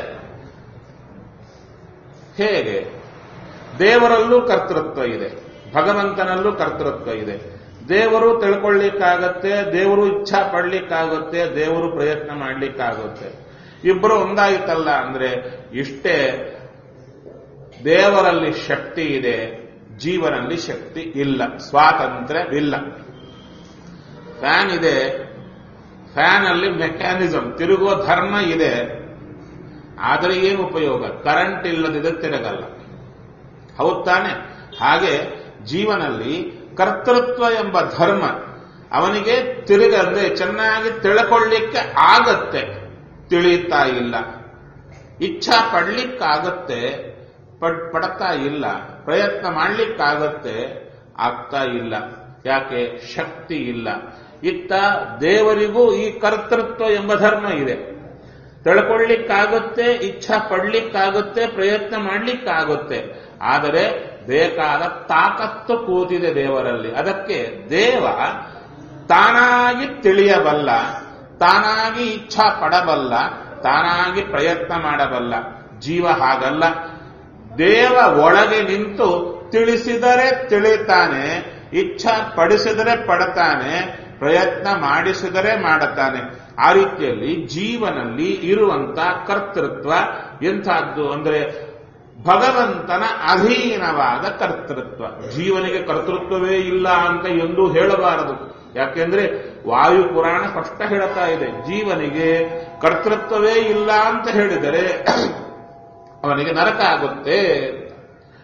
ಹೇಗೆ ದೇವರಲ್ಲೂ ಕರ್ತೃತ್ವ ಇದೆ ಭಗವಂತನಲ್ಲೂ ಕರ್ತೃತ್ವ ಇದೆ ದೇವರು ತಿಳ್ಕೊಳ್ಳಿಕ್ಕಾಗತ್ತೆ ದೇವರು ಇಚ್ಛಾ ಪಡ್ಲಿಕ್ಕಾಗುತ್ತೆ ದೇವರು ಪ್ರಯತ್ನ ಮಾಡ್ಲಿಕ್ಕಾಗುತ್ತೆ ಇಬ್ಬರು ಒಂದಾಯ್ತಲ್ಲ ಅಂದ್ರೆ ಇಷ್ಟೇ ದೇವರಲ್ಲಿ ಶಕ್ತಿ ಇದೆ ಜೀವನಲ್ಲಿ ಶಕ್ತಿ ಇಲ್ಲ ಸ್ವಾತಂತ್ರ್ಯವಿಲ್ಲ ಫ್ಯಾನ್ ಇದೆ ಫ್ಯಾನ್ ಅಲ್ಲಿ ಮೆಕ್ಯಾನಿಸಮ್ ತಿರುಗುವ ಧರ್ಮ ಇದೆ ಆದರೆ ಏನು ಉಪಯೋಗ ಕರೆಂಟ್ ಇಲ್ಲದಿದ್ದರೆ ತಿರುಗಲ್ಲ ಹೌದ್ ತಾನೆ ಹಾಗೆ ಜೀವನಲ್ಲಿ ಕರ್ತೃತ್ವ ಎಂಬ ಧರ್ಮ ಅವನಿಗೆ ತಿರುಗಂದ್ರೆ ಚೆನ್ನಾಗಿ ತಿಳ್ಕೊಳ್ಳಿಕ್ಕೆ ಆಗತ್ತೆ ತಿಳಿಯುತ್ತಾ ಇಲ್ಲ ಇಚ್ಛಾ ಪಡ್ಲಿಕ್ಕಾಗತ್ತೆ ಪಡ್ ಪಡ್ತಾ ಇಲ್ಲ ಪ್ರಯತ್ನ ಮಾಡ್ಲಿಕ್ಕಾಗತ್ತೆ ಆಗ್ತಾ ಇಲ್ಲ ಯಾಕೆ ಶಕ್ತಿ ಇಲ್ಲ ಇತ್ತ ದೇವರಿಗೂ ಈ ಕರ್ತೃತ್ವ ಎಂಬ ಧರ್ಮ ಇದೆ ತಿಳ್ಕೊಳ್ಳಿಕ್ಕಾಗುತ್ತೆ ಇಚ್ಛಾ ಪಡ್ಲಿಕ್ಕಾಗುತ್ತೆ ಪ್ರಯತ್ನ ಮಾಡ್ಲಿಕ್ಕಾಗುತ್ತೆ ಆದರೆ ಬೇಕಾದ ತಾಕತ್ತು ಕೂತಿದೆ ದೇವರಲ್ಲಿ ಅದಕ್ಕೆ ದೇವ ತಾನಾಗಿ ತಿಳಿಯಬಲ್ಲ ತಾನಾಗಿ ಇಚ್ಛಾ ಪಡಬಲ್ಲ ತಾನಾಗಿ ಪ್ರಯತ್ನ ಮಾಡಬಲ್ಲ ಜೀವ ಹಾಗಲ್ಲ ದೇವ ಒಳಗೆ ನಿಂತು ತಿಳಿಸಿದರೆ ತಿಳಿತಾನೆ ಇಚ್ಛಾ ಪಡಿಸಿದರೆ ಪಡ್ತಾನೆ ಪ್ರಯತ್ನ ಮಾಡಿಸಿದರೆ ಮಾಡುತ್ತಾನೆ ಆ ರೀತಿಯಲ್ಲಿ ಜೀವನಲ್ಲಿ ಇರುವಂತ ಕರ್ತೃತ್ವ ಎಂಥದ್ದು ಅಂದ್ರೆ ಭಗವಂತನ ಅಧೀನವಾದ ಕರ್ತೃತ್ವ ಜೀವನಿಗೆ ಕರ್ತೃತ್ವವೇ ಇಲ್ಲ ಅಂತ ಎಂದೂ ಹೇಳಬಾರದು ಯಾಕೆಂದ್ರೆ ವಾಯು ಪುರಾಣ ಸ್ಪಷ್ಟ ಹೇಳ್ತಾ ಇದೆ ಜೀವನಿಗೆ ಕರ್ತೃತ್ವವೇ ಇಲ್ಲ ಅಂತ ಹೇಳಿದರೆ ಅವನಿಗೆ ನರಕ ಆಗುತ್ತೆ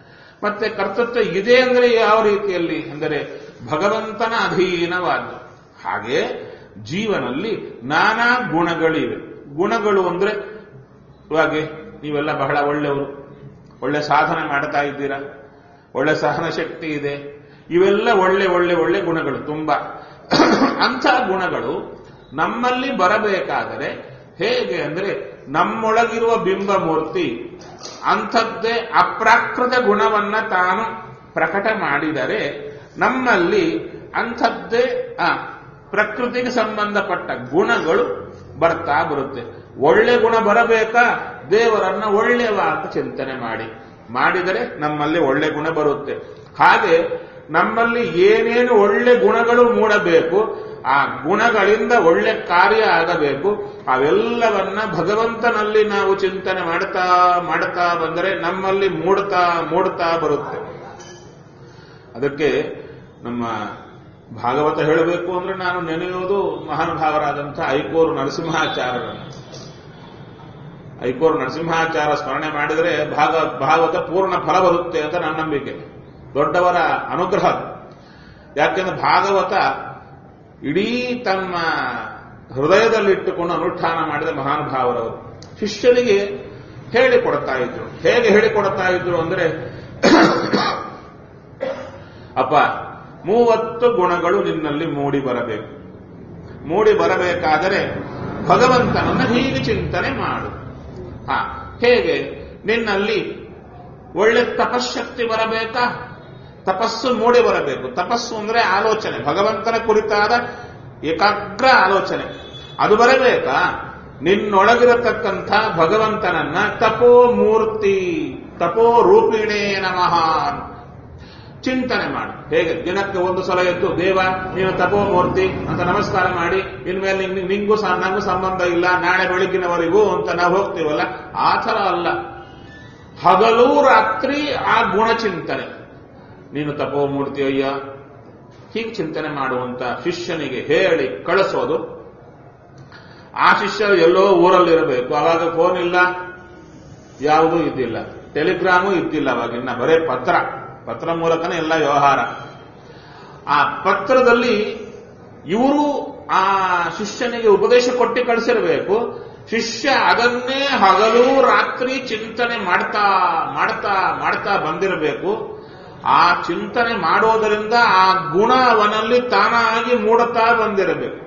ಮತ್ತೆ ಕರ್ತೃತ್ವ ಇದೆ ಅಂದರೆ ಯಾವ ರೀತಿಯಲ್ಲಿ ಅಂದರೆ ಭಗವಂತನ ಅಧೀನವಾದ್ದು ಹಾಗೆ ಜೀವನಲ್ಲಿ ನಾನಾ ಗುಣಗಳಿವೆ ಗುಣಗಳು ಅಂದ್ರೆ ಇವಾಗ ನೀವೆಲ್ಲ ಬಹಳ ಒಳ್ಳೆಯವರು ಒಳ್ಳೆ ಸಾಧನೆ ಮಾಡ್ತಾ ಇದ್ದೀರಾ ಒಳ್ಳೆ ಸಹನ ಶಕ್ತಿ ಇದೆ ಇವೆಲ್ಲ ಒಳ್ಳೆ ಒಳ್ಳೆ ಒಳ್ಳೆ ಗುಣಗಳು ತುಂಬಾ ಅಂಥ ಗುಣಗಳು ನಮ್ಮಲ್ಲಿ ಬರಬೇಕಾದರೆ ಹೇಗೆ ಅಂದ್ರೆ ನಮ್ಮೊಳಗಿರುವ ಬಿಂಬ ಮೂರ್ತಿ ಅಂಥದ್ದೇ ಅಪ್ರಾಕೃತ ಗುಣವನ್ನ ತಾನು ಪ್ರಕಟ ಮಾಡಿದರೆ ನಮ್ಮಲ್ಲಿ ಅಂಥದ್ದೇ ಆ ಪ್ರಕೃತಿಗೆ ಸಂಬಂಧಪಟ್ಟ ಗುಣಗಳು ಬರ್ತಾ ಬರುತ್ತೆ ಒಳ್ಳೆ ಗುಣ ಬರಬೇಕಾ ದೇವರನ್ನ ಒಳ್ಳೆಯವ ಅಂತ ಚಿಂತನೆ ಮಾಡಿ ಮಾಡಿದರೆ ನಮ್ಮಲ್ಲಿ ಒಳ್ಳೆ ಗುಣ ಬರುತ್ತೆ ಹಾಗೆ ನಮ್ಮಲ್ಲಿ ಏನೇನು ಒಳ್ಳೆ ಗುಣಗಳು ಮೂಡಬೇಕು ಆ ಗುಣಗಳಿಂದ ಒಳ್ಳೆ ಕಾರ್ಯ ಆಗಬೇಕು ಅವೆಲ್ಲವನ್ನ ಭಗವಂತನಲ್ಲಿ ನಾವು ಚಿಂತನೆ ಮಾಡ್ತಾ ಮಾಡ್ತಾ ಬಂದರೆ ನಮ್ಮಲ್ಲಿ ಮೂಡ್ತಾ ಮೂಡ್ತಾ ಬರುತ್ತೆ ಅದಕ್ಕೆ ನಮ್ಮ ಭಾಗವತ ಹೇಳಬೇಕು ಅಂದ್ರೆ ನಾನು ನೆನೆಯುವುದು ಮಹಾನುಭಾವರಾದಂಥ ಐಕೋರು ನರಸಿಂಹಾಚಾರ್ಯರನ್ನು ಐಕೋರು ನರಸಿಂಹಾಚಾರ ಸ್ಮರಣೆ ಮಾಡಿದರೆ ಭಾಗ ಭಾಗವತ ಪೂರ್ಣ ಫಲ ಬರುತ್ತೆ ಅಂತ ನನ್ನ ನಂಬಿಕೆ ದೊಡ್ಡವರ ಅನುಗ್ರಹ ಯಾಕೆಂದ್ರೆ ಭಾಗವತ ಇಡೀ ತಮ್ಮ ಹೃದಯದಲ್ಲಿಟ್ಟುಕೊಂಡು ಅನುಷ್ಠಾನ ಮಾಡಿದ ಮಹಾನುಭಾವರವರು ಶಿಷ್ಯನಿಗೆ ಹೇಳಿಕೊಡ್ತಾ ಇದ್ರು ಹೇಗೆ ಹೇಳಿಕೊಡ್ತಾ ಇದ್ರು ಅಂದ್ರೆ ಅಪ್ಪ ಮೂವತ್ತು ಗುಣಗಳು ನಿನ್ನಲ್ಲಿ ಮೂಡಿ ಬರಬೇಕು ಮೂಡಿ ಬರಬೇಕಾದರೆ ಭಗವಂತನನ್ನ ಹೀಗೆ ಚಿಂತನೆ ಮಾಡು ಹಾ ಹೇಗೆ ನಿನ್ನಲ್ಲಿ ಒಳ್ಳೆ ತಪಶಕ್ತಿ ಬರಬೇಕಾ ತಪಸ್ಸು ಮೂಡಿ ಬರಬೇಕು ತಪಸ್ಸು ಅಂದ್ರೆ ಆಲೋಚನೆ ಭಗವಂತನ ಕುರಿತಾದ ಏಕಾಗ್ರ ಆಲೋಚನೆ ಅದು ಬರಬೇಕಾ ನಿನ್ನೊಳಗಿರತಕ್ಕಂಥ ಭಗವಂತನನ್ನ ತಪೋ ಮೂರ್ತಿ ತಪೋ ರೂಪಿಣೇ ನಮಃ ಚಿಂತನೆ ಮಾಡು ಹೇಗೆ ದಿನಕ್ಕೆ ಒಂದು ಸಲ ಎದ್ದು ದೇವ ನೀನು ತಪೋಮೂರ್ತಿ ಅಂತ ನಮಸ್ಕಾರ ಮಾಡಿ ಇನ್ಮೇಲೆ ನಿಂಗ್- ನಿಂಗೂ ಸ- ನಂಗೂ ಸಂಬಂಧ ಇಲ್ಲ ನಾಳೆ ಬೆಳಗ್ಗಿನವರೆಗೂ ಅಂತ ನಾವು ಹೋಗ್ತೀವಲ್ಲ ಆ ಥರ ಅಲ್ಲ ಹಗಲು ರಾತ್ರಿ ಆ ಗುಣ ಚಿಂತನೆ ನೀನು ತಪೋಮೂರ್ತಿ ಅಯ್ಯ ಹೀಗೆ ಚಿಂತನೆ ಮಾಡುವಂತ ಶಿಷ್ಯನಿಗೆ ಹೇಳಿ ಕಳಿಸೋದು ಆ ಶಿಷ್ಯ ಎಲ್ಲೋ ಊರಲ್ಲಿರಬೇಕು ಅವಾಗ ಫೋನ್ ಇಲ್ಲ ಯಾವುದೂ ಇದ್ದಿಲ್ಲ ಟೆಲಿಗ್ರಾಮು ಇದ್ದಿಲ್ಲ ಅವಾಗಿನ್ನ ಬರೇ ಪತ್ರ ಪತ್ರ ಮೂಲಕನೇ ಎಲ್ಲ ವ್ಯವಹಾರ ಆ ಪತ್ರದಲ್ಲಿ ಇವರು ಆ ಶಿಷ್ಯನಿಗೆ ಉಪದೇಶ ಕೊಟ್ಟು ಕಳಿಸಿರಬೇಕು ಶಿಷ್ಯ ಅದನ್ನೇ ಹಗಲು ರಾತ್ರಿ ಚಿಂತನೆ ಮಾಡ್ತಾ ಮಾಡ್ತಾ ಮಾಡ್ತಾ ಬಂದಿರಬೇಕು ಆ ಚಿಂತನೆ ಮಾಡೋದರಿಂದ ಆ ಗುಣ ಅವನಲ್ಲಿ ತಾನಾಗಿ ಮೂಡುತ್ತಾ ಬಂದಿರಬೇಕು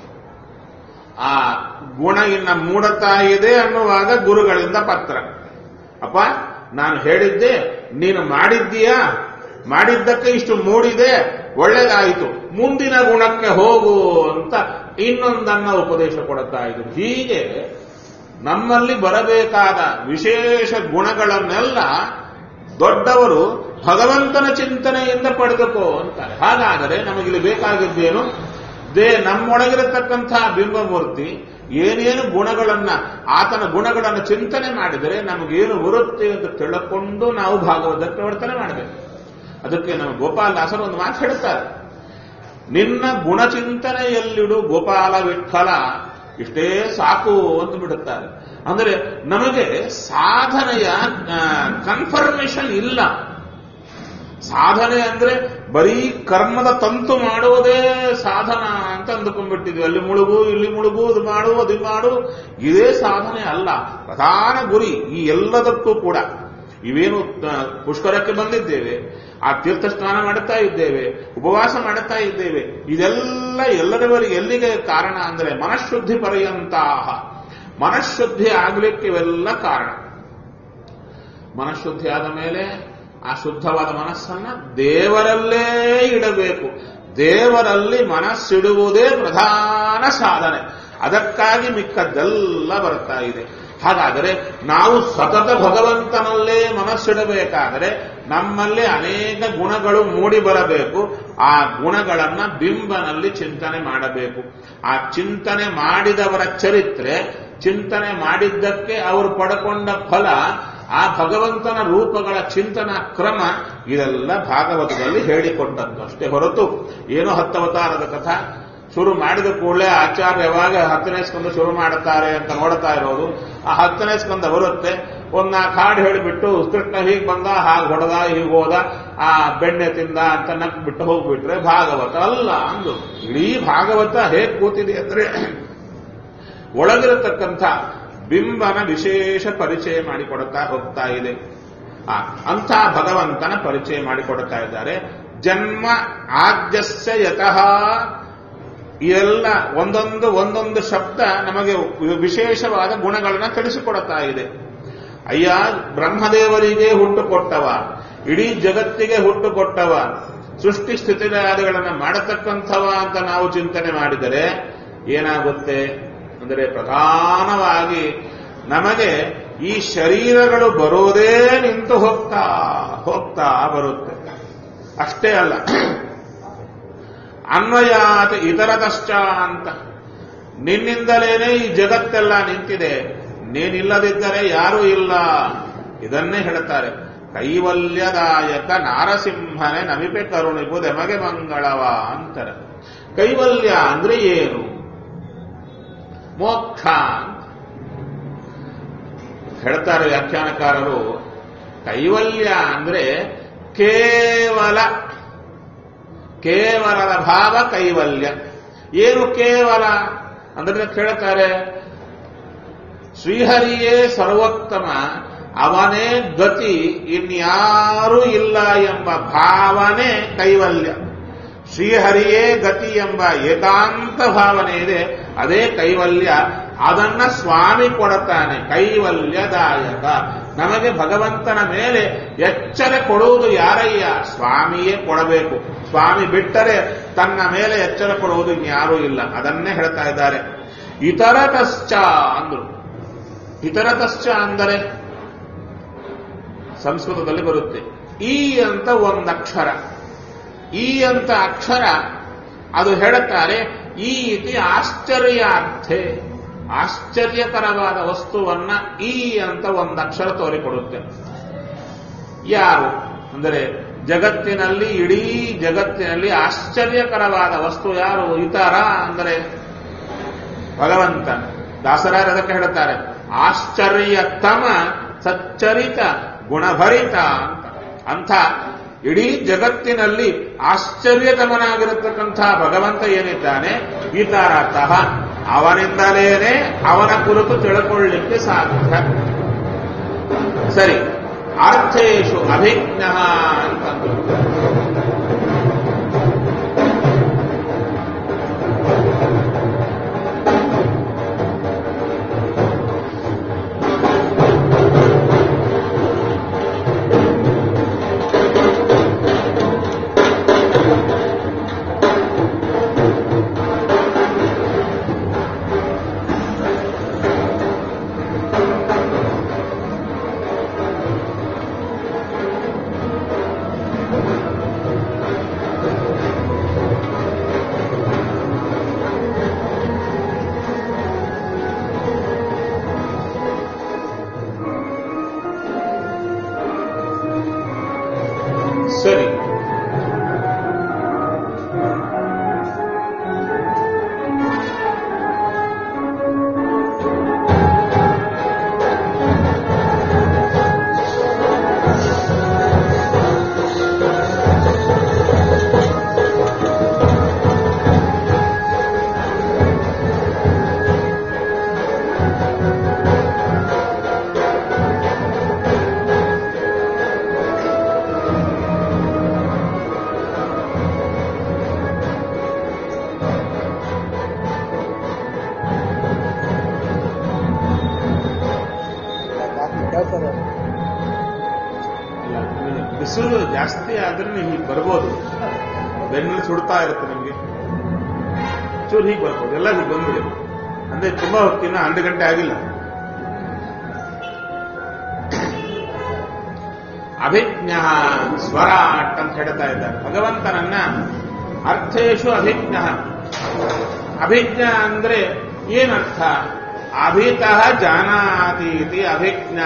ಆ ಗುಣ ಇನ್ನ ಮೂಡುತ್ತಾ ಇದೆ ಅನ್ನುವಾಗ ಗುರುಗಳಿಂದ ಪತ್ರ ಅಪ್ಪ ನಾನು ಹೇಳಿದ್ದೆ ನೀನು ಮಾಡಿದ್ದೀಯಾ ಮಾಡಿದ್ದಕ್ಕೆ ಇಷ್ಟು ಮೂಡಿದೆ ಒಳ್ಳೇದಾಯಿತು ಮುಂದಿನ ಗುಣಕ್ಕೆ ಹೋಗು ಅಂತ ಇನ್ನೊಂದನ್ನ ಉಪದೇಶ ಕೊಡುತ್ತಾ ಇದ್ರು ಹೀಗೆ ನಮ್ಮಲ್ಲಿ ಬರಬೇಕಾದ ವಿಶೇಷ ಗುಣಗಳನ್ನೆಲ್ಲ ದೊಡ್ಡವರು ಭಗವಂತನ ಚಿಂತನೆಯಿಂದ ಪಡೆದುಕೋ ಅಂತಾರೆ ಹಾಗಾದರೆ ನಮಗಿಲ್ಲಿ ಬೇಕಾಗಿದ್ದೇನು ದೇ ನಮ್ಮೊಳಗಿರತಕ್ಕಂತಹ ಬಿಂಬಮೂರ್ತಿ ಏನೇನು ಗುಣಗಳನ್ನ ಆತನ ಗುಣಗಳನ್ನು ಚಿಂತನೆ ಮಾಡಿದರೆ ನಮಗೇನು ಬರುತ್ತೆ ಅಂತ ತಿಳ್ಕೊಂಡು ನಾವು ಭಾಗವತಕ್ಕೆ ವರ್ತನೆ ಮಾಡಬೇಕು ಅದಕ್ಕೆ ನಮ್ಮ ಗೋಪಾಲದಾಸರು ಒಂದು ಮಾತು ಹೇಳ್ತಾರೆ ನಿನ್ನ ಗುಣಚಿಂತನೆಯಲ್ಲಿಡು ಗೋಪಾಲ ವಿಠಲ ಇಷ್ಟೇ ಸಾಕು ಅಂತ ಬಿಡುತ್ತಾರೆ ಅಂದರೆ ನಮಗೆ ಸಾಧನೆಯ ಕನ್ಫರ್ಮೇಷನ್ ಇಲ್ಲ ಸಾಧನೆ ಅಂದ್ರೆ ಬರೀ ಕರ್ಮದ ತಂತು ಮಾಡುವುದೇ ಸಾಧನ ಅಂತ ಅಂದುಕೊಂಡ್ಬಿಟ್ಟಿದ್ವಿ ಅಲ್ಲಿ ಮುಳುಗು ಇಲ್ಲಿ ಮುಳುಗು ಇದು ಮಾಡು ಅದು ಮಾಡು ಇದೇ ಸಾಧನೆ ಅಲ್ಲ ಪ್ರಧಾನ ಗುರಿ ಈ ಎಲ್ಲದಕ್ಕೂ ಕೂಡ ಇವೇನು ಆ, ಪುಷ್ಕರಕ್ಕೆ ಬಂದಿದ್ದೇವೆ ಆ ತೀರ್ಥ ಸ್ನಾನ ಮಾಡುತ್ತಾ ಇದ್ದೇವೆ ಉಪವಾಸ ಮಾಡುತ್ತಾ ಇದ್ದೇವೆ ಇದೆಲ್ಲ ಎಲ್ಲರವರೆಗೆ ಎಲ್ಲಿಗೆ ಕಾರಣ ಅಂದರೆ ಮನಃಶುದ್ಧಿ ಪರ್ಯಂತಹ ಮನಃಶುದ್ಧಿ ಆಗ್ಲಿಕ್ಕೆ ಇವೆಲ್ಲ ಕಾರಣ ಮನಃಶುದ್ಧಿ ಆದ ಮೇಲೆ ಆ ಶುದ್ಧವಾದ ಮನಸ್ಸನ್ನ ದೇವರಲ್ಲೇ ಇಡಬೇಕು ದೇವರಲ್ಲಿ ಮನಸ್ಸಿಡುವುದೇ ಪ್ರಧಾನ ಸಾಧನೆ ಅದಕ್ಕಾಗಿ ಮಿಕ್ಕದ್ದೆಲ್ಲ ಬರ್ತಾ ಇದೆ ಹಾಗಾದರೆ ನಾವು ಸತತ ಭಗವಂತನಲ್ಲೇ ಮನಸ್ಸಿಡಬೇಕಾದರೆ ನಮ್ಮಲ್ಲಿ ಅನೇಕ ಗುಣಗಳು ಮೂಡಿ ಬರಬೇಕು ಆ ಗುಣಗಳನ್ನ ಬಿಂಬನಲ್ಲಿ ಚಿಂತನೆ ಮಾಡಬೇಕು ಆ ಚಿಂತನೆ ಮಾಡಿದವರ ಚರಿತ್ರೆ ಚಿಂತನೆ ಮಾಡಿದ್ದಕ್ಕೆ ಅವರು ಪಡ್ಕೊಂಡ ಫಲ ಆ ಭಗವಂತನ ರೂಪಗಳ ಚಿಂತನ ಕ್ರಮ ಇದೆಲ್ಲ ಭಾಗವತದಲ್ಲಿ ಹೇಳಿಕೊಟ್ಟದ್ದು ಅಷ್ಟೇ ಹೊರತು ಏನೋ ಹತ್ತವತಾರದ ಕಥಾ ಶುರು ಮಾಡಿದ ಕೂಡಲೇ ಆಚಾರ್ಯ ಯಾವಾಗ ಹತ್ತನೇ ಸ್ಕಂದ ಶುರು ಮಾಡುತ್ತಾರೆ ಅಂತ ನೋಡ್ತಾ ಇರೋದು ಆ ಹತ್ತನೇ ಸ್ಕಂದ ಬರುತ್ತೆ ಒಂದ್ ನಾಲ್ಕು ಹಾಡು ಹೇಳಿಬಿಟ್ಟು ಕೃಷ್ಣ ಹೀಗೆ ಬಂದ ಹಾಗೆ ಹೊಡೆದ ಹೀಗೆ ಹೋದ ಆ ಬೆಣ್ಣೆ ತಿಂದ ಅಂತ ನಕ್ ಬಿಟ್ಟು ಹೋಗ್ಬಿಟ್ರೆ ಭಾಗವತ ಅಲ್ಲ ಅಂದು ಇಡೀ ಭಾಗವತ ಹೇಗೆ ಕೂತಿದೆ ಅಂದ್ರೆ ಒಳಗಿರತಕ್ಕಂಥ ಬಿಂಬನ ವಿಶೇಷ ಪರಿಚಯ ಮಾಡಿಕೊಡುತ್ತಾ ಹೋಗ್ತಾ ಇದೆ ಆ ಅಂಥ ಭಗವಂತನ ಪರಿಚಯ ಮಾಡಿಕೊಡುತ್ತಾ ಇದ್ದಾರೆ ಜನ್ಮ ಆದ್ಯಸ್ಯ ಯತಃ ಎಲ್ಲ ಒಂದೊಂದು ಒಂದೊಂದು ಶಬ್ದ ನಮಗೆ ವಿಶೇಷವಾದ ಗುಣಗಳನ್ನ ತಿಳಿಸಿಕೊಡುತ್ತಾ ಇದೆ ಅಯ್ಯ ಬ್ರಹ್ಮದೇವರಿಗೆ ಹುಟ್ಟು ಕೊಟ್ಟವ ಇಡೀ ಜಗತ್ತಿಗೆ ಹುಟ್ಟು ಕೊಟ್ಟವ ಸೃಷ್ಟಿ ಸ್ಥಿತಿಗಳನ್ನ ಮಾಡತಕ್ಕಂಥವ ಅಂತ ನಾವು ಚಿಂತನೆ ಮಾಡಿದರೆ ಏನಾಗುತ್ತೆ ಅಂದರೆ ಪ್ರಧಾನವಾಗಿ ನಮಗೆ ಈ ಶರೀರಗಳು ಬರೋದೇ ನಿಂತು ಹೋಗ್ತಾ ಹೋಗ್ತಾ ಬರುತ್ತೆ ಅಷ್ಟೇ ಅಲ್ಲ ಅನ್ವಯಾತ ಇತರತಶ್ಚ ಅಂತ ನಿನ್ನಿಂದಲೇನೆ ಈ ಜಗತ್ತೆಲ್ಲ ನಿಂತಿದೆ ನೀನಿಲ್ಲದಿದ್ದರೆ ಯಾರೂ ಇಲ್ಲ ಇದನ್ನೇ ಹೇಳ್ತಾರೆ ಕೈವಲ್ಯದಾಯಕ ನಾರಸಿಂಹನೇ ನಮಿಪೆ ಕರುಣಿಪುದೆಮಗೆ ಮಂಗಳವ ಅಂತಾರೆ ಕೈವಲ್ಯ ಅಂದ್ರೆ ಏನು ಮೋಕ್ಷ ಅಂತ ಹೇಳ್ತಾರೆ ವ್ಯಾಖ್ಯಾನಕಾರರು ಕೈವಲ್ಯ ಅಂದ್ರೆ ಕೇವಲ ಕೇವಲದ ಭಾವ ಕೈವಲ್ಯ ಏನು ಕೇವಲ ಅಂದ್ರೆ ಕೇಳ್ತಾರೆ ಶ್ರೀಹರಿಯೇ ಸರ್ವೋತ್ತಮ ಅವನೇ ಗತಿ ಇನ್ಯಾರೂ ಇಲ್ಲ ಎಂಬ ಭಾವನೆ ಕೈವಲ್ಯ ಶ್ರೀಹರಿಯೇ ಗತಿ ಎಂಬ ಏಕಾಂತ ಭಾವನೆ ಇದೆ ಅದೇ ಕೈವಲ್ಯ ಅದನ್ನ ಸ್ವಾಮಿ ಕೊಡುತ್ತಾನೆ ಕೈವಲ್ಯದಾಯಕ ನಮಗೆ ಭಗವಂತನ ಮೇಲೆ ಎಚ್ಚರ ಕೊಡುವುದು ಯಾರಯ್ಯ ಸ್ವಾಮಿಯೇ ಕೊಡಬೇಕು ಸ್ವಾಮಿ ಬಿಟ್ಟರೆ ತನ್ನ ಮೇಲೆ ಎಚ್ಚರ ಕೊಡುವುದು ಇನ್ಯಾರೂ ಇಲ್ಲ ಅದನ್ನೇ ಹೇಳ್ತಾ ಇದ್ದಾರೆ ಇತರತಶ್ಚ ಅಂದ್ರು ಇತರತಶ್ಚ ಅಂದರೆ ಸಂಸ್ಕೃತದಲ್ಲಿ ಬರುತ್ತೆ ಈ ಅಂತ ಒಂದಕ್ಷರ ಈ ಅಂತ ಅಕ್ಷರ ಅದು ಹೇಳುತ್ತಾರೆ ಈ ಇತಿ ಆಶ್ಚರ್ಯಾರ್ಥೆ ಆಶ್ಚರ್ಯಕರವಾದ ವಸ್ತುವನ್ನ ಈ ಅಂತ ಒಂದು ಅಕ್ಷರ ತೋರಿಕೊಡುತ್ತೆ ಯಾರು ಅಂದರೆ ಜಗತ್ತಿನಲ್ಲಿ ಇಡೀ ಜಗತ್ತಿನಲ್ಲಿ ಆಶ್ಚರ್ಯಕರವಾದ ವಸ್ತು ಯಾರು ಇತರ ಅಂದರೆ ಭಗವಂತ ದಾಸರಾಯರು ಅದಕ್ಕೆ ಹೇಳುತ್ತಾರೆ ಆಶ್ಚರ್ಯತಮ ಸಚ್ಚರಿತ ಗುಣಭರಿತ ಅಂತ ಅಂಥ ಇಡೀ ಜಗತ್ತಿನಲ್ಲಿ ಆಶ್ಚರ್ಯತಮನಾಗಿರತಕ್ಕಂಥ ಭಗವಂತ ಏನಿದ್ದಾನೆ ಈತರತಃ ಅವನಿಂದಲೇನೆ ಅವನ ಕುರಿತು ತಿಳ್ಕೊಳ್ಳಿಕ್ಕೆ ಸಾಧ್ಯ ಸರಿ ಅರ್ಥೇಶು ಅಭಿಜ್ಞ ಅಂತಂದು ಸರಿ ಕೇಳ್ತಾರೆ ಇಲ್ಲ, ಬಿಸಿಲು ಜಾಸ್ತಿ ಆದ್ರೆ ನೀವು ಹೀಗೆ ಬರ್ಬೋದು ಬೆನ್ನಲ್ಲಿ ಸುಡ್ತಾ ಇರುತ್ತೆ ನಿಮಗೆ ಚೂರು ಹೀಗೆ ಬರ್ಬೋದು ಎಲ್ಲ ಹೀಗೆ ಬಂದ್ಬಿಡಿ ಅಂದ್ರೆ ತುಂಬಾ ಹೊತ್ತಿನ ಹನ್ನೆರಡು ಗಂಟೆ ಆಗಿಲ್ಲ ಅಭಿಜ್ಞ ಸ್ವರಾಟ್ ಅಂತ ಹೇಳ್ತಾ ಇದ್ದಾರೆ ಭಗವಂತನನ್ನ ಅರ್ಥೇಶು ಅಭಿಜ್ಞ ಅಭಿಜ್ಞ ಅಂದ್ರೆ ಏನರ್ಥ ಅಭಿತಃ ಜಾನಾತಿ ಇತಿ ಅಭಿಜ್ಞ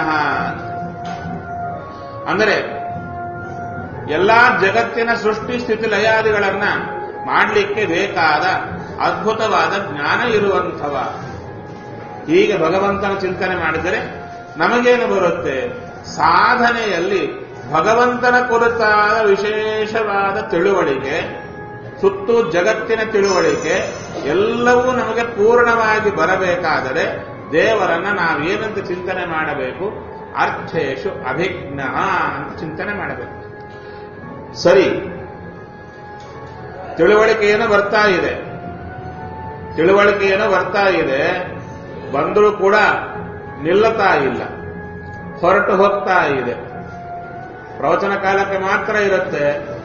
ಅಂದರೆ ಎಲ್ಲಾ ಜಗತ್ತಿನ ಸೃಷ್ಟಿ ಸ್ಥಿತಿ ಲಯಾದಿಗಳನ್ನ ಮಾಡಲಿಕ್ಕೆ ಬೇಕಾದ ಅದ್ಭುತವಾದ ಜ್ಞಾನ ಇರುವಂಥವ ಹೀಗೆ ಭಗವಂತನ ಚಿಂತನೆ ಮಾಡಿದರೆ ನಮಗೇನು ಬರುತ್ತೆ ಸಾಧನೆಯಲ್ಲಿ ಭಗವಂತನ ಕುರಿತಾದ ವಿಶೇಷವಾದ ತಿಳುವಳಿಕೆ ಸುತ್ತು ಜಗತ್ತಿನ ತಿಳುವಳಿಕೆ ಎಲ್ಲವೂ ನಮಗೆ ಪೂರ್ಣವಾಗಿ ಬರಬೇಕಾದರೆ ದೇವರನ್ನ ನಾವೇನಂತ ಚಿಂತನೆ ಮಾಡಬೇಕು ಅರ್ಥೇಶು ಅಭಿಜ್ಞ ಅಂತ ಚಿಂತನೆ ಮಾಡಬೇಕು ಸರಿ ತಿಳುವಳಿಕೆ ಏನೋ ಬರ್ತಾ ಇದೆ ತಿಳುವಳಿಕೆ ಏನೋ ಬರ್ತಾ ಇದೆ ಬಂದರೂ ಕೂಡ ನಿಲ್ಲತಾ ಇಲ್ಲ ಹೊರಟು ಹೋಗ್ತಾ ಇದೆ ಪ್ರವಚನ ಕಾಲಕ್ಕೆ ಮಾತ್ರ ಇರುತ್ತೆ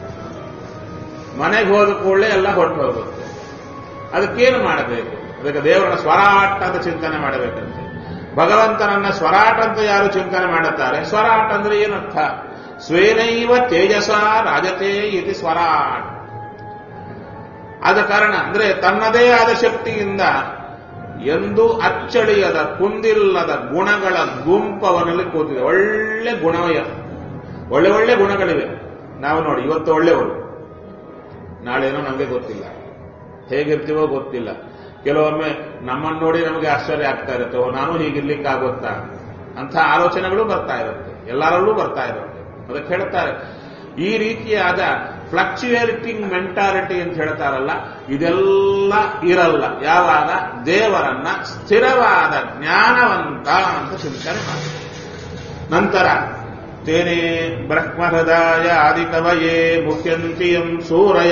ಮನೆಗೆ ಹೋದ ಕೂಡಲೇ ಎಲ್ಲ ಹೊರಟು ಹೋಗುತ್ತೆ ಅದಕ್ಕೇನು ಮಾಡಬೇಕು ಅದಕ್ಕೆ ದೇವರನ್ನ ಸ್ವರಾಟ ಅಂತ ಚಿಂತನೆ ಮಾಡಬೇಕಂತೆ ಭಗವಂತನನ್ನ ಸ್ವರಾಟ ಅಂತ ಯಾರು ಚಿಂತನೆ ಮಾಡುತ್ತಾರೆ ಸ್ವರಾಟ್ ಅಂದ್ರೆ ಏನರ್ಥ ಸ್ವೇನೈವ ತೇಜಸ ರಾಜತೆ ಇತಿ ಸ್ವರಾಟ್ ಆದ ಕಾರಣ ಅಂದ್ರೆ ತನ್ನದೇ ಆದ ಶಕ್ತಿಯಿಂದ ಎಂದು ಅಚ್ಚಳಿಯದ ಕುಂದಿಲ್ಲದ ಗುಣಗಳ ಗುಂಪವನಲ್ಲಿ ಕೂತಿದೆ ಒಳ್ಳೆ ಗುಣವಯ ಒಳ್ಳೆ ಒಳ್ಳೆ ಗುಣಗಳಿವೆ ನಾವು ನೋಡಿ ಇವತ್ತು ಒಳ್ಳೆಯವರು ನಾಳೇನೋ ನಮಗೆ ಗೊತ್ತಿಲ್ಲ ಹೇಗಿರ್ತೀವೋ ಗೊತ್ತಿಲ್ಲ ಕೆಲವೊಮ್ಮೆ ನಮ್ಮನ್ನು ನೋಡಿ ನಮಗೆ ಆಶ್ಚರ್ಯ ಆಗ್ತಾ ಇರುತ್ತೆ ಓ ನಾನು ಹೀಗಿರ್ಲಿಕ್ಕಾಗುತ್ತಾ ಅಂತ ಆಲೋಚನೆಗಳು ಬರ್ತಾ ಇರುತ್ತೆ ಎಲ್ಲರಲ್ಲೂ ಬರ್ತಾ ಇರುತ್ತೆ ಅದಕ್ಕೆ ಹೇಳ್ತಾರೆ ಈ ರೀತಿಯಾದ ಫ್ಲಕ್ಚುಯೇಟಿಂಗ್ ಮೆಂಟಾಲಿಟಿ ಅಂತ ಹೇಳ್ತಾರಲ್ಲ ಇದೆಲ್ಲ ಇರಲ್ಲ ಯಾವಾಗ ದೇವರನ್ನ ಸ್ಥಿರವಾದ ಜ್ಞಾನವಂತ ಅಂತ ಚಿಂತನೆ ಮಾಡಿ ನಂತರ ತೇನೇ ಬ್ರಹ್ಮಹೃದಯ ಆದಿಕವಯೇ ಮುಖ್ಯಂತಿಯಂ ಸೂರಯ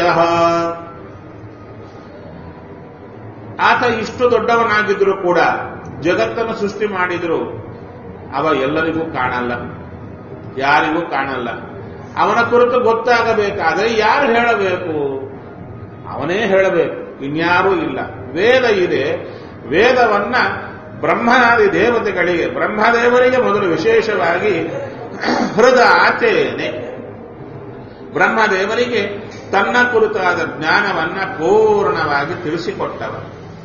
ಆತ ಇಷ್ಟು ದೊಡ್ಡವನಾಗಿದ್ರು ಕೂಡ ಜಗತ್ತನ್ನು ಸೃಷ್ಟಿ ಮಾಡಿದ್ರು ಅವ ಎಲ್ಲರಿಗೂ ಕಾಣಲ್ಲ ಯಾರಿಗೂ ಕಾಣಲ್ಲ ಅವನ ಕುರಿತು ಗೊತ್ತಾಗಬೇಕಾದರೆ ಯಾರು ಹೇಳಬೇಕು ಅವನೇ ಹೇಳಬೇಕು ಇನ್ಯಾರೂ ಇಲ್ಲ ವೇದ ಇದೆ ವೇದವನ್ನ ಬ್ರಹ್ಮಾದಿ ದೇವತೆಗಳಿಗೆ ಬ್ರಹ್ಮದೇವರಿಗೆ ಮೊದಲು ವಿಶೇಷವಾಗಿ ಹೃದ ಆಚೆಯೇನೆ ಬ್ರಹ್ಮದೇವರಿಗೆ ತನ್ನ ಕುರಿತಾದ ಜ್ಞಾನವನ್ನ ಪೂರ್ಣವಾಗಿ ತಿಳಿಸಿಕೊಟ್ಟವ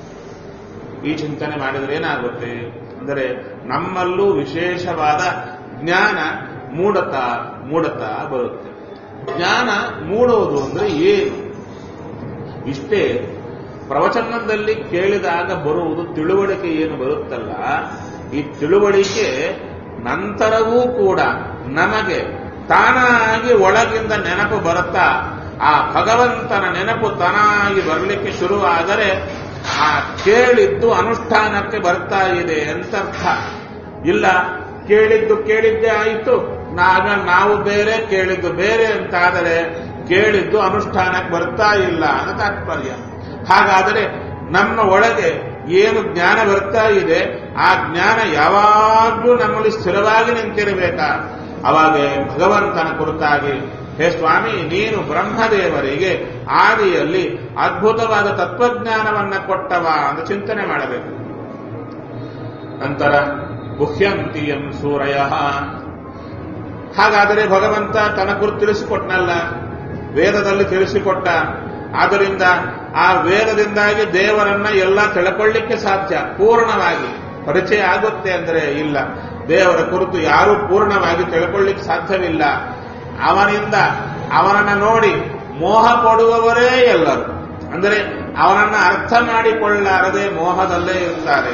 ಈ ಚಿಂತನೆ ಮಾಡಿದರೆ ಏನಾಗುತ್ತೆ ಅಂದರೆ ನಮ್ಮಲ್ಲೂ ವಿಶೇಷವಾದ ಜ್ಞಾನ ಮೂಡತಾ ಮೂಡತಾ ಬರುತ್ತೆ ಜ್ಞಾನ ಮೂಡೋದು ಅಂದ್ರೆ ಏನು ಇಷ್ಟೇ ಪ್ರವಚನದಲ್ಲಿ ಕೇಳಿದಾಗ ಬರುವುದು ತಿಳುವಳಿಕೆ ಏನು ಬರುತ್ತಲ್ಲ ಈ ತಿಳುವಳಿಕೆ ನಂತರವೂ ಕೂಡ ನಮಗೆ ತಾನಾಗಿ ಒಳಗಿಂದ ನೆನಪು ಬರುತ್ತಾ ಆ ಭಗವಂತನ ನೆನಪು ತಾನಾಗಿ ಬರಲಿಕ್ಕೆ ಶುರುವಾದರೆ ಆ ಕೇಳಿದ್ದು ಅನುಷ್ಠಾನಕ್ಕೆ ಬರ್ತಾ ಇದೆ ಅಂತರ್ಥ ಇಲ್ಲ ಕೇಳಿದ್ದು ಕೇಳಿದ್ದೇ ಆಯಿತು ನಾಗ ನಾವು ಬೇರೆ ಕೇಳಿದ್ದು ಬೇರೆ ಅಂತಾದರೆ ಕೇಳಿದ್ದು ಅನುಷ್ಠಾನಕ್ಕೆ ಬರ್ತಾ ಇಲ್ಲ ಅಂತ ತಾತ್ಪರ್ಯ ಹಾಗಾದರೆ ನಮ್ಮ ಒಳಗೆ ಏನು ಜ್ಞಾನ ಬರ್ತಾ ಇದೆ ಆ ಜ್ಞಾನ ಯಾವಾಗಲೂ ನಮ್ಮಲ್ಲಿ ಸ್ಥಿರವಾಗಿ ನಿಂತಿರಬೇಕಾ ಅವಾಗ ಭಗವಂತನ ಕುರಿತಾಗಿ ಹೇ ಸ್ವಾಮಿ ನೀನು ಬ್ರಹ್ಮದೇವರಿಗೆ ಆದಿಯಲ್ಲಿ ಅದ್ಭುತವಾದ ತತ್ವಜ್ಞಾನವನ್ನ ಕೊಟ್ಟವ ಅಂತ ಚಿಂತನೆ ಮಾಡಬೇಕು ನಂತರ ಗುಹ್ಯಂತಿಯಂ ಸೂರಯ ಹಾಗಾದರೆ ಭಗವಂತ ತನ್ನ ಕುರಿತು ತಿಳಿಸಿಕೊಟ್ನಲ್ಲ ವೇದದಲ್ಲಿ ತಿಳಿಸಿಕೊಟ್ಟ ಆದ್ದರಿಂದ ಆ ವೇದದಿಂದಾಗಿ ದೇವರನ್ನ ಎಲ್ಲ ತಿಳ್ಕೊಳ್ಳಿಕ್ಕೆ ಸಾಧ್ಯ ಪೂರ್ಣವಾಗಿ ಪರಿಚಯ ಆಗುತ್ತೆ ಅಂದ್ರೆ ಇಲ್ಲ ದೇವರ ಕುರಿತು ಯಾರೂ ಪೂರ್ಣವಾಗಿ ತಿಳ್ಕೊಳ್ಳಿಕ್ಕೆ ಸಾಧ್ಯವಿಲ್ಲ ಅವನಿಂದ ಅವನನ್ನ ನೋಡಿ ಮೋಹ ಕೊಡುವವರೇ ಎಲ್ಲರು ಅಂದರೆ ಅವನನ್ನ ಅರ್ಥ ಮಾಡಿಕೊಳ್ಳಾರದೆ ಮೋಹದಲ್ಲೇ ಇರ್ತಾರೆ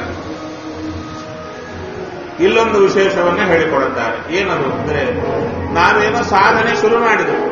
ಇಲ್ಲೊಂದು ವಿಶೇಷವನ್ನ ಹೇಳಿಕೊಡುತ್ತಾರೆ ಏನದು ಅಂದ್ರೆ ನಾವೇನೋ ಸಾಧನೆ ಶುರು ಮಾಡಿದೆವು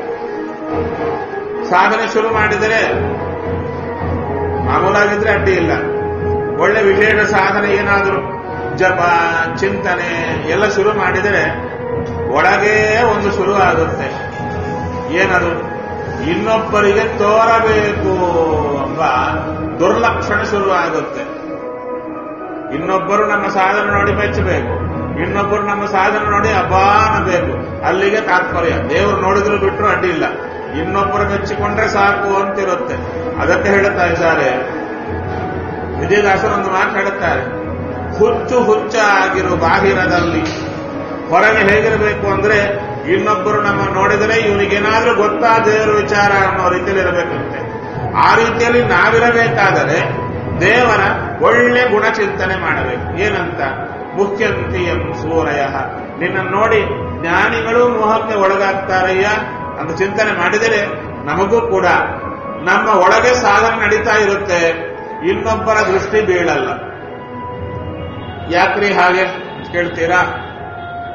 ಸಾಧನೆ ಶುರು ಮಾಡಿದರೆ ಮಾಮೂಲಾಗಿದ್ರೆ ಅಡ್ಡಿ ಇಲ್ಲ ಒಳ್ಳೆ ವಿಶೇಷ ಸಾಧನೆ ಏನಾದರೂ ಜಪ ಚಿಂತನೆ ಎಲ್ಲ ಶುರು ಮಾಡಿದರೆ ಒಳಗೇ ಒಂದು ಶುರು ಆಗುತ್ತೆ ಏನದು ಇನ್ನೊಬ್ಬರಿಗೆ ತೋರಬೇಕು ಎಂಬ ದುರ್ಲಕ್ಷಣ ಶುರು ಆಗುತ್ತೆ ಇನ್ನೊಬ್ಬರು ನಮ್ಮ ಸಾಧನೆ ನೋಡಿ ಮೆಚ್ಚಬೇಕು ಇನ್ನೊಬ್ಬರು ನಮ್ಮ ಸಾಧನೆ ನೋಡಿ ಅಬ್ಬಾ ಅನ್ನಬೇಕು ಅಲ್ಲಿಗೆ ತಾತ್ಪರ್ಯ ದೇವರು ನೋಡಿದ್ರು ಬಿಟ್ಟರು ಅಡ್ಡಿ ಇಲ್ಲ ಇನ್ನೊಬ್ಬರು ಮೆಚ್ಚಿಕೊಂಡ್ರೆ ಸಾಕು ಅಂತಿರುತ್ತೆ ಅದಕ್ಕೆ ಹೇಳುತ್ತಾ ಇದ್ದಾರೆ ವಿಜಯದಾಸರು ಒಂದು ಮಾತು ಹೇಳುತ್ತಾರೆ ಹುಚ್ಚು ಹುಚ್ಚ ಆಗಿರು ಬಾಹಿರದಲ್ಲಿ ಹೊರಗೆ ಹೇಗಿರಬೇಕು ಅಂದ್ರೆ ಇನ್ನೊಬ್ಬರು ನಮ್ಮ ನೋಡಿದರೆ ಇವನಿಗೇನಾದ್ರೂ ಗೊತ್ತಾದೇವರು ವಿಚಾರ ಅನ್ನೋ ರೀತಿಯಲ್ಲಿ ಇರಬೇಕಂತೆ ಆ ರೀತಿಯಲ್ಲಿ ನಾವಿರಬೇಕಾದರೆ ದೇವರ ಒಳ್ಳೆ ಗುಣಚಿಂತನೆ ಮಾಡಬೇಕು ಏನಂತ ಮುಖ್ಯಂತಿಯಂ ಸೂರಯ ನಿನ್ನ ನೋಡಿ ಜ್ಞಾನಿಗಳು ಮೋಹಕ್ಕೆ ಒಳಗಾಗ್ತಾರಯ್ಯ ಅಂತ ಚಿಂತನೆ ಮಾಡಿದರೆ ನಮಗೂ ಕೂಡ ನಮ್ಮ ಒಳಗೆ ಸಾಧನೆ ನಡೀತಾ ಇರುತ್ತೆ ಇನ್ನೊಬ್ಬರ ದೃಷ್ಟಿ ಬೀಳಲ್ಲ ಯಾಕ್ರಿ ಹಾಗೆ ಕೇಳ್ತೀರಾ